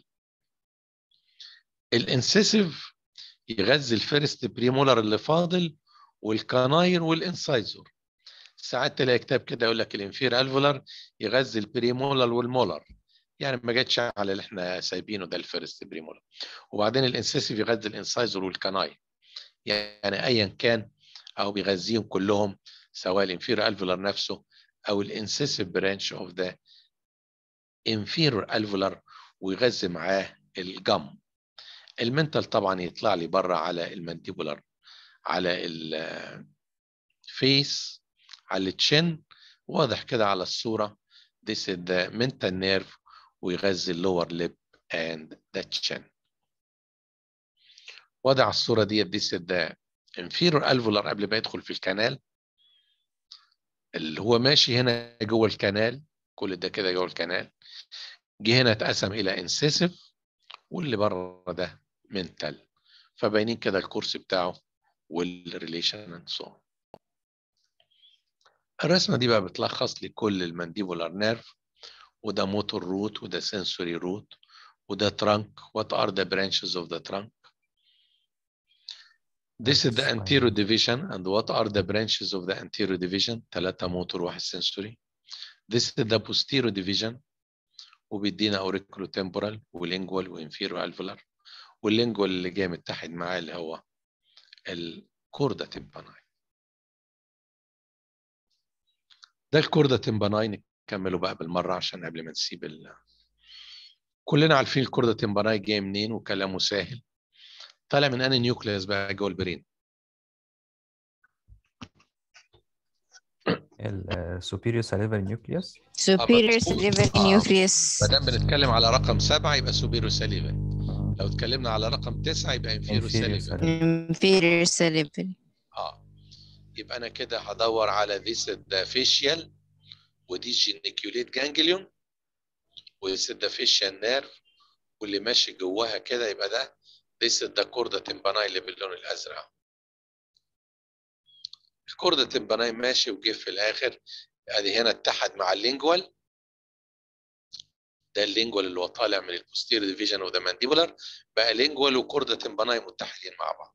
Speaker 1: الانسيسيف يغذي الفيرست بريمولر اللي فاضل والكاناير والانسايزور ساعات تلاقي كتاب كده يقول لك الانفير الفولار يغذي البريمولر والمولر يعني ما جاتش على اللي احنا سايبينه ده الفيرست بريمولر وبعدين الانسيسيف يغذي الانسايزور والكاناير يعني ايا كان او بيغذيهم كلهم سواء الانفيرور الفولار نفسه او الانسيسيف برانش اوف ذا انفيرور الفولار ويغذي معاه الجم المنتال طبعا يطلع لي بره على المانديبولار على الفيس على التشن واضح كده على الصوره this is the mental nerve ويغذي اللور lip and the chin واضح على الصوره دي this is the inferior alveolar قبل ما يدخل في الكنال اللي هو ماشي هنا جوه الكنال كل ده كده جوه الكنال جه هنا اتقسم الى انسيسيف واللي بره ده منتال فباينين كده الكورس بتاعه والريليشن اند سو الرسمه دي بقى بتلخص لي كل المانديبولار نيرف وده موتور روت وده سنسوري روت وده ترانك وات ار ذا برانشز اوف ذا ترانك This is the
Speaker 3: Spinal.
Speaker 1: anterior division and what are the branches of the anterior division ثلاثة موتور واحد sensory This is the posterior division وبيدينا auriculotemporal وlingual وinferior alveolar والlingual اللي جاي متحد معاه اللي هو الكوردا تمباناي ده الكوردا تمباناي نكمله بقى بالمرة عشان قبل ما نسيب ال... كلنا عارفين الكوردا تمباناي جاي منين وكلامه سهل طالع من انهي نيوكليوس بقى جوه البرين
Speaker 3: ال superior salivary nucleus
Speaker 4: superior
Speaker 1: مظبوط.
Speaker 4: salivary
Speaker 1: آه.
Speaker 4: nucleus
Speaker 1: ما دام بنتكلم على رقم سبعة يبقى سوبيرو ساليفا لو اتكلمنا على رقم تسعة يبقى انفيرو
Speaker 3: inferior
Speaker 1: ساليفا
Speaker 3: salivary
Speaker 4: inferior salivary
Speaker 1: اه يبقى انا كده هدور على ذيس ذا فيشيال ودي جينيكيوليت جانجليون وذيس ذا فيشيال نيرف واللي ماشي جواها كده يبقى ده ذيس ذا كوردا تمباناي اللي باللون الازرق الكوردا تمباناي ماشي وجه في الاخر ادي هنا اتحد مع اللينجوال ده اللينجوال اللي هو طالع من البوستير ديفيجن وذا مانديبولار بقى لينجوال وكوردا تمباناي متحدين مع بعض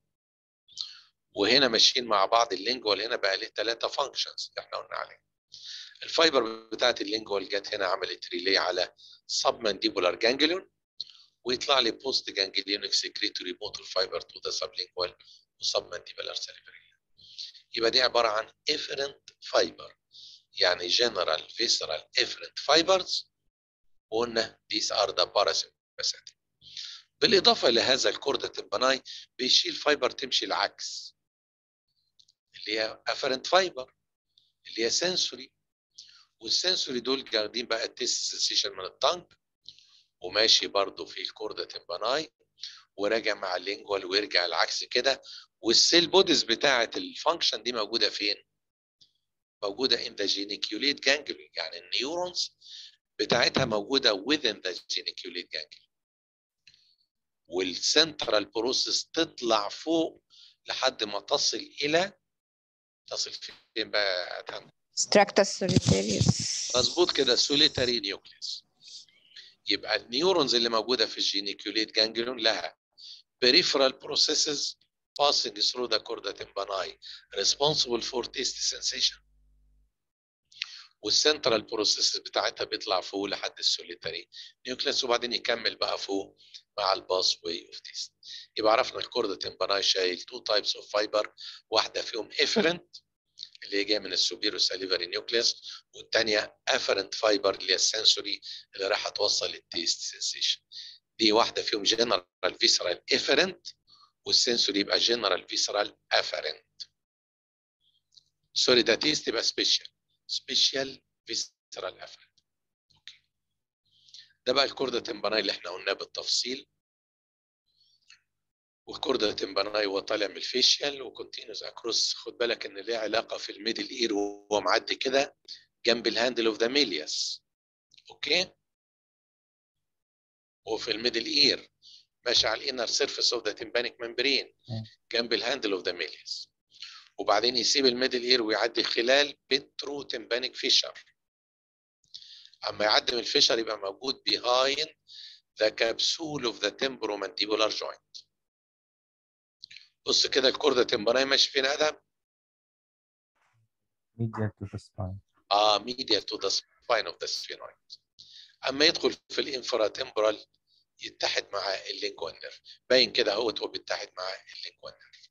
Speaker 1: وهنا ماشيين مع بعض اللينجوال هنا بقى له ثلاثه فانكشنز اللي احنا قلنا عليه الفايبر بتاعت اللينجوال جت هنا عملت ريلي على سب مانديبولار جانجليون ويطلع لي بوست جانجليونيك سكريتوري موتور فايبر تو ذا سب لينجوال وسب مانديبولار سيريبري يبقى دي عباره عن افرنت فايبر يعني جنرال فيسرال افرنت فايبرز وقلنا these are the parasympathetic بالاضافه لهذا الكوردا تمباناي بيشيل فايبر تمشي العكس اللي هي افرنت فايبر اللي هي سنسوري والسنسوري دول جاردين بقى التيست سنسيشن من التانك وماشي برضو في الكوردا تمباناي وراجع مع اللينجوال ويرجع العكس كده والسيل بوديز بتاعه الفانكشن دي موجوده فين؟ موجوده in the geniculate ganglion يعني النيورونز بتاعتها موجوده within the geniculate ganglion والسنترال بروسيس تطلع فوق لحد ما تصل الى تصل فين بقى أتهم؟
Speaker 4: structus solitarius
Speaker 1: مظبوط كده سوليتاري نيوكليس يبقى النيورونز اللي موجوده في الجينيكوليت جانجليون لها peripheral processes passing through the chorda tympani responsible for taste sensation والسنترال بروسيس بتاعتها بيطلع فوق لحد السوليتاري نيوكليس وبعدين يكمل بقى فوق مع الباس واي اوف تيست يبقى عرفنا الكوردا تمباناي شايل تو تايبس اوف فايبر واحده فيهم افرنت اللي هي جايه من السوبيرو ساليفري نيوكليس والثانيه افرنت فايبر اللي هي السنسوري اللي راح توصل للتيست سنسيشن دي واحده فيهم جنرال فيسرال افرنت والسنسوري يبقى جنرال فيسرال افرنت سوري ده تيست يبقى سبيشال سبيشال فيسرال افرنت اوكي ده بقى الكوردا تمباناي اللي احنا قلناه بالتفصيل والكوردا تمباناي هو طالع من الفيشيال وكونتينوس اكروس خد بالك ان ليه علاقه في الميدل اير وهو معدي كده جنب الهاندل اوف ذا ميلياس اوكي وفي الميدل اير ماشي على الانر سيرفيس اوف ذا تمبانيك ممبرين جنب الهاندل اوف ذا ميلياس وبعدين يسيب الميدل اير ويعدي خلال بنترو تمبانيك فيشر اما يعدي من الفيشر يبقى موجود behind the capsule of the temporomandibular joint بص كده الكوردا تمباناي ماشي فين ادم؟
Speaker 3: medial to the spine
Speaker 1: اه medial to the spine of the sphenoid اما يدخل في الانفرا تمبرال يتحد مع اللينجوال نيرف باين كده اهوت هو بيتحد مع اللينجوال نيرف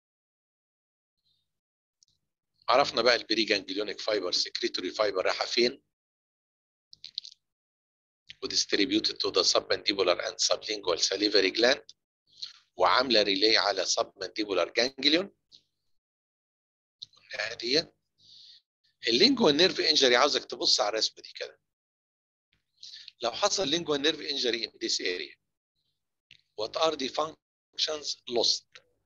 Speaker 1: عرفنا بقى البري جانجليونيك فايبر سكريتوري فايبر رايحه فين وديستريبيوتد تو ذا submandibular and sublingual salivary gland وعامله ريلي على submandibular ganglion قلناها ديت اللينجوال نيرف انجري عاوزك تبص على الرسمه دي كده لو حصل lingual nerve injury in this area what are the functions lost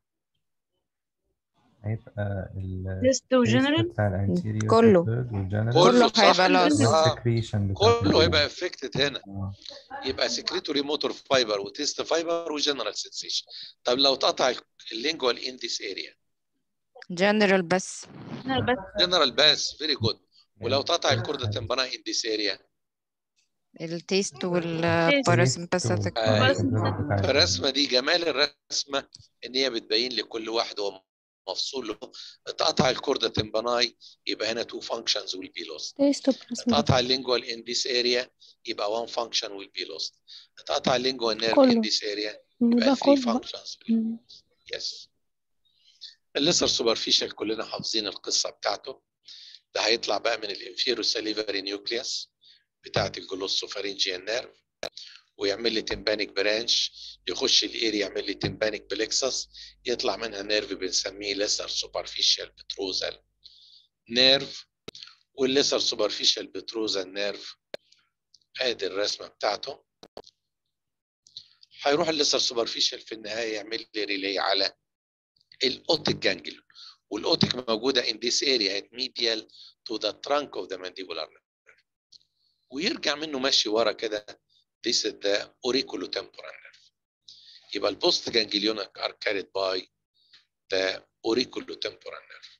Speaker 3: هيبقى ال
Speaker 6: Just وجنرال
Speaker 3: بتاع الانتيريور
Speaker 4: كله.
Speaker 3: والجنرال
Speaker 4: كله
Speaker 1: صح
Speaker 4: هيبقى
Speaker 1: كده.
Speaker 4: lost.
Speaker 1: آه.
Speaker 3: والسكريشن بتاع
Speaker 1: كله هيبقى افكتد هنا
Speaker 3: آه.
Speaker 1: يبقى سكريتوري موتور فايبر وتيست فايبر وجنرال سنسيشن طب لو اتقطع اللينجوال ان ذيس اريا
Speaker 4: general بس
Speaker 6: بس
Speaker 1: جنرال باس فيري جود ولو اتقطع الكوردا تمبانا ان ذيس اريا
Speaker 4: التيست والباراسمباثيك
Speaker 1: أيوة. الرسمه دي جمال الرسمه ان هي بتبين لكل واحد هو مفصول له اتقطع الكوردا تمباناي يبقى هنا تو فانكشنز ويل بي لوست
Speaker 7: تيست وبلازما
Speaker 1: اتقطع اللينجوال ان ذيس اريا يبقى وان فانكشن ويل بي لوست اتقطع اللينجوال نيرف
Speaker 7: كله.
Speaker 1: ان ذيس اريا
Speaker 7: ده
Speaker 1: يبقى 3
Speaker 7: كله بقى.
Speaker 1: فانكشنز
Speaker 7: مم.
Speaker 1: يس الليسر سوبرفيشال كلنا حافظين القصه بتاعته ده هيطلع بقى من الانفيرو ساليفري نيوكليوس بتاعت الجلوسوفارينجيال نيرف ويعمل لي تمبانيك برانش يخش الاري يعمل لي تمبانيك بلكسس يطلع منها نيرف بنسميه ليسر سوبرفيشال بتروزال نيرف والليسر سوبرفيشال بتروزال نيرف ادي الرسمه بتاعته هيروح الليسر سوبرفيشال في النهايه يعمل لي ريلي على الاوتيك جانجليون والاوتيك موجوده in this area at medial to the trunk of the mandibular nerve ويرجع منه ماشي ورا كده this is the auriculotemporal nerve يبقى البوست جانجليونك are carried by the auriculotemporal nerve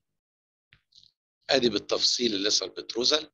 Speaker 1: ادي بالتفصيل الليسر بتروزل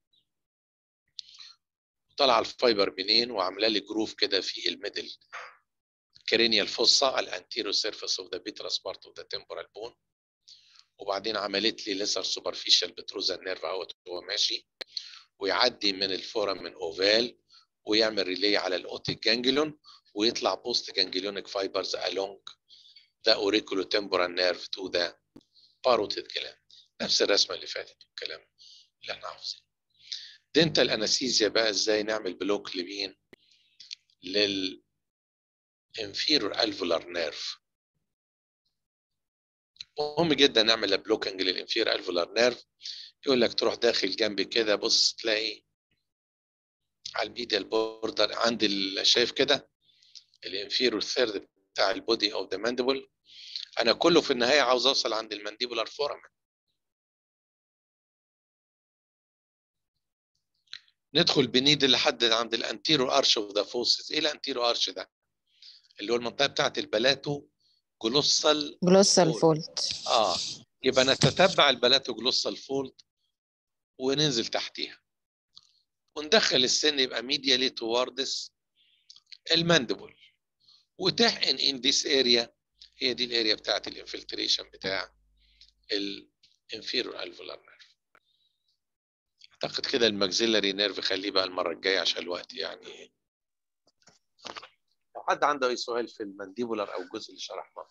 Speaker 1: طالعه الفايبر منين وعامله لي جروف كده في الميدل cranial fossa على الانتيرو سيرفيس اوف ذا بيترس بارت اوف ذا temporal بون وبعدين عملت لي ليسر سوبرفيشال بتروزال نيرف اهوت وهو ماشي ويعدي من الفورم من اوفال ويعمل ريلي على الاوتيك جانجليون ويطلع بوست جانجليونيك فايبرز along the auriculotemporal nerve to the parotid gland نفس الرسمه اللي فاتت والكلام اللي احنا حافظينه دنتال انستيزيا بقى ازاي نعمل بلوك لمين لل inferior alveolar nerve مهم جدا نعمل بلوكنج للانفير الفولار نيرف يقول لك تروح داخل جنبي كده بص تلاقي على الميديال بوردر عند ال- شايف كده الانفيرور ثيرد بتاع البودي اوف ذا مانديبل انا كله في النهايه عاوز اوصل عند المانديبولار فورامن ندخل بنيد لحد عند الانتيرو ارش اوف ذا فوسس ايه الانتيرو ارش ده اللي هو المنطقه بتاعت البلاتو جلوسال
Speaker 4: جلوسال
Speaker 1: فولد.
Speaker 4: فولت
Speaker 1: اه يبقى نتتبع البلاتو جلوسال فولد وننزل تحتيها وندخل السن يبقى ميديالي توردس الماندبل وتحقن ان ذيس اريا هي دي الاريا بتاعت الانفلتريشن بتاع الانفيرور الفولار نيرف اعتقد كده الماكسيلاري نيرف خليه بقى المره الجايه عشان الوقت يعني لو حد عنده اي سؤال في المانديبولار او الجزء اللي شرحناه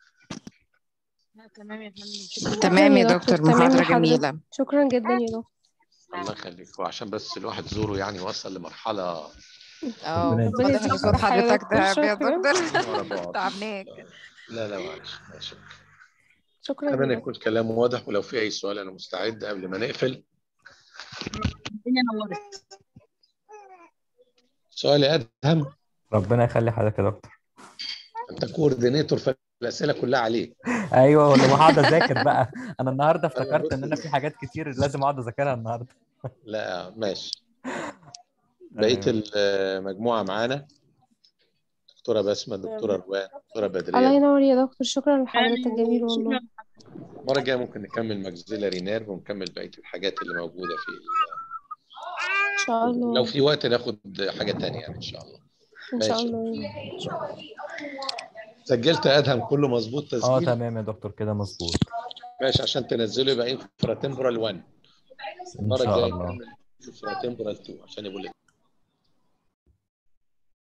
Speaker 2: لا تمام يا فندم شكرا
Speaker 4: تمام يا
Speaker 7: يا
Speaker 4: دكتور
Speaker 7: دكتور، تمام
Speaker 4: محاضرة
Speaker 7: لحضرتك.
Speaker 4: جميلة
Speaker 7: شكرا جدا يا دكتور
Speaker 1: الله يخليك وعشان بس الواحد زوره يعني وصل لمرحله
Speaker 4: اه
Speaker 3: ربنا
Speaker 4: واضح ان
Speaker 7: يديك
Speaker 4: صوت
Speaker 7: الصحة يا
Speaker 4: حضرتك
Speaker 7: دكتور.
Speaker 4: تعب يا
Speaker 7: شكرا.
Speaker 4: دكتور
Speaker 1: ورا بعض.
Speaker 4: تعبناك
Speaker 1: لا لا معلش ماشي
Speaker 7: شكرا
Speaker 1: اتمنى
Speaker 7: جدا
Speaker 1: يكون كلام واضح ولو في اي سؤال انا مستعد قبل ما نقفل
Speaker 2: الدنيا نورت
Speaker 1: سؤال يا ادهم
Speaker 3: ربنا يخلي حضرتك يا دكتور
Speaker 1: انت كوردينيتور فالاسئله كلها عليك
Speaker 3: ايوه ولا هقعد اذاكر بقى انا النهارده افتكرت ان انا في حاجات كتير لازم اقعد اذاكرها النهارده
Speaker 1: لا ماشي بقيه المجموعه معانا دكتوره بسمه دكتوره روان دكتوره
Speaker 7: الله
Speaker 1: بدريه
Speaker 7: ينور يا دكتور شكرا لحضرتك جميل والله
Speaker 1: المره الجايه ممكن نكمل ماكسيلاري نيرف ونكمل بقيه الحاجات اللي موجوده في
Speaker 7: ان شاء
Speaker 1: لو
Speaker 7: الله
Speaker 1: في وقت ناخد حاجه تانية يعني ان شاء الله
Speaker 7: ان شاء
Speaker 1: ماشي.
Speaker 7: الله
Speaker 1: سجلت يا ادهم كله مظبوط
Speaker 3: اه
Speaker 1: تسجيل
Speaker 3: تمام يا دكتور كده مظبوط
Speaker 1: ماشي عشان تنزله يبقى انفرا تمبرال 1
Speaker 3: ان
Speaker 1: المره
Speaker 3: شاء
Speaker 1: الجايه
Speaker 3: الله
Speaker 1: انفرا تمبرال 2 عشان يبقوا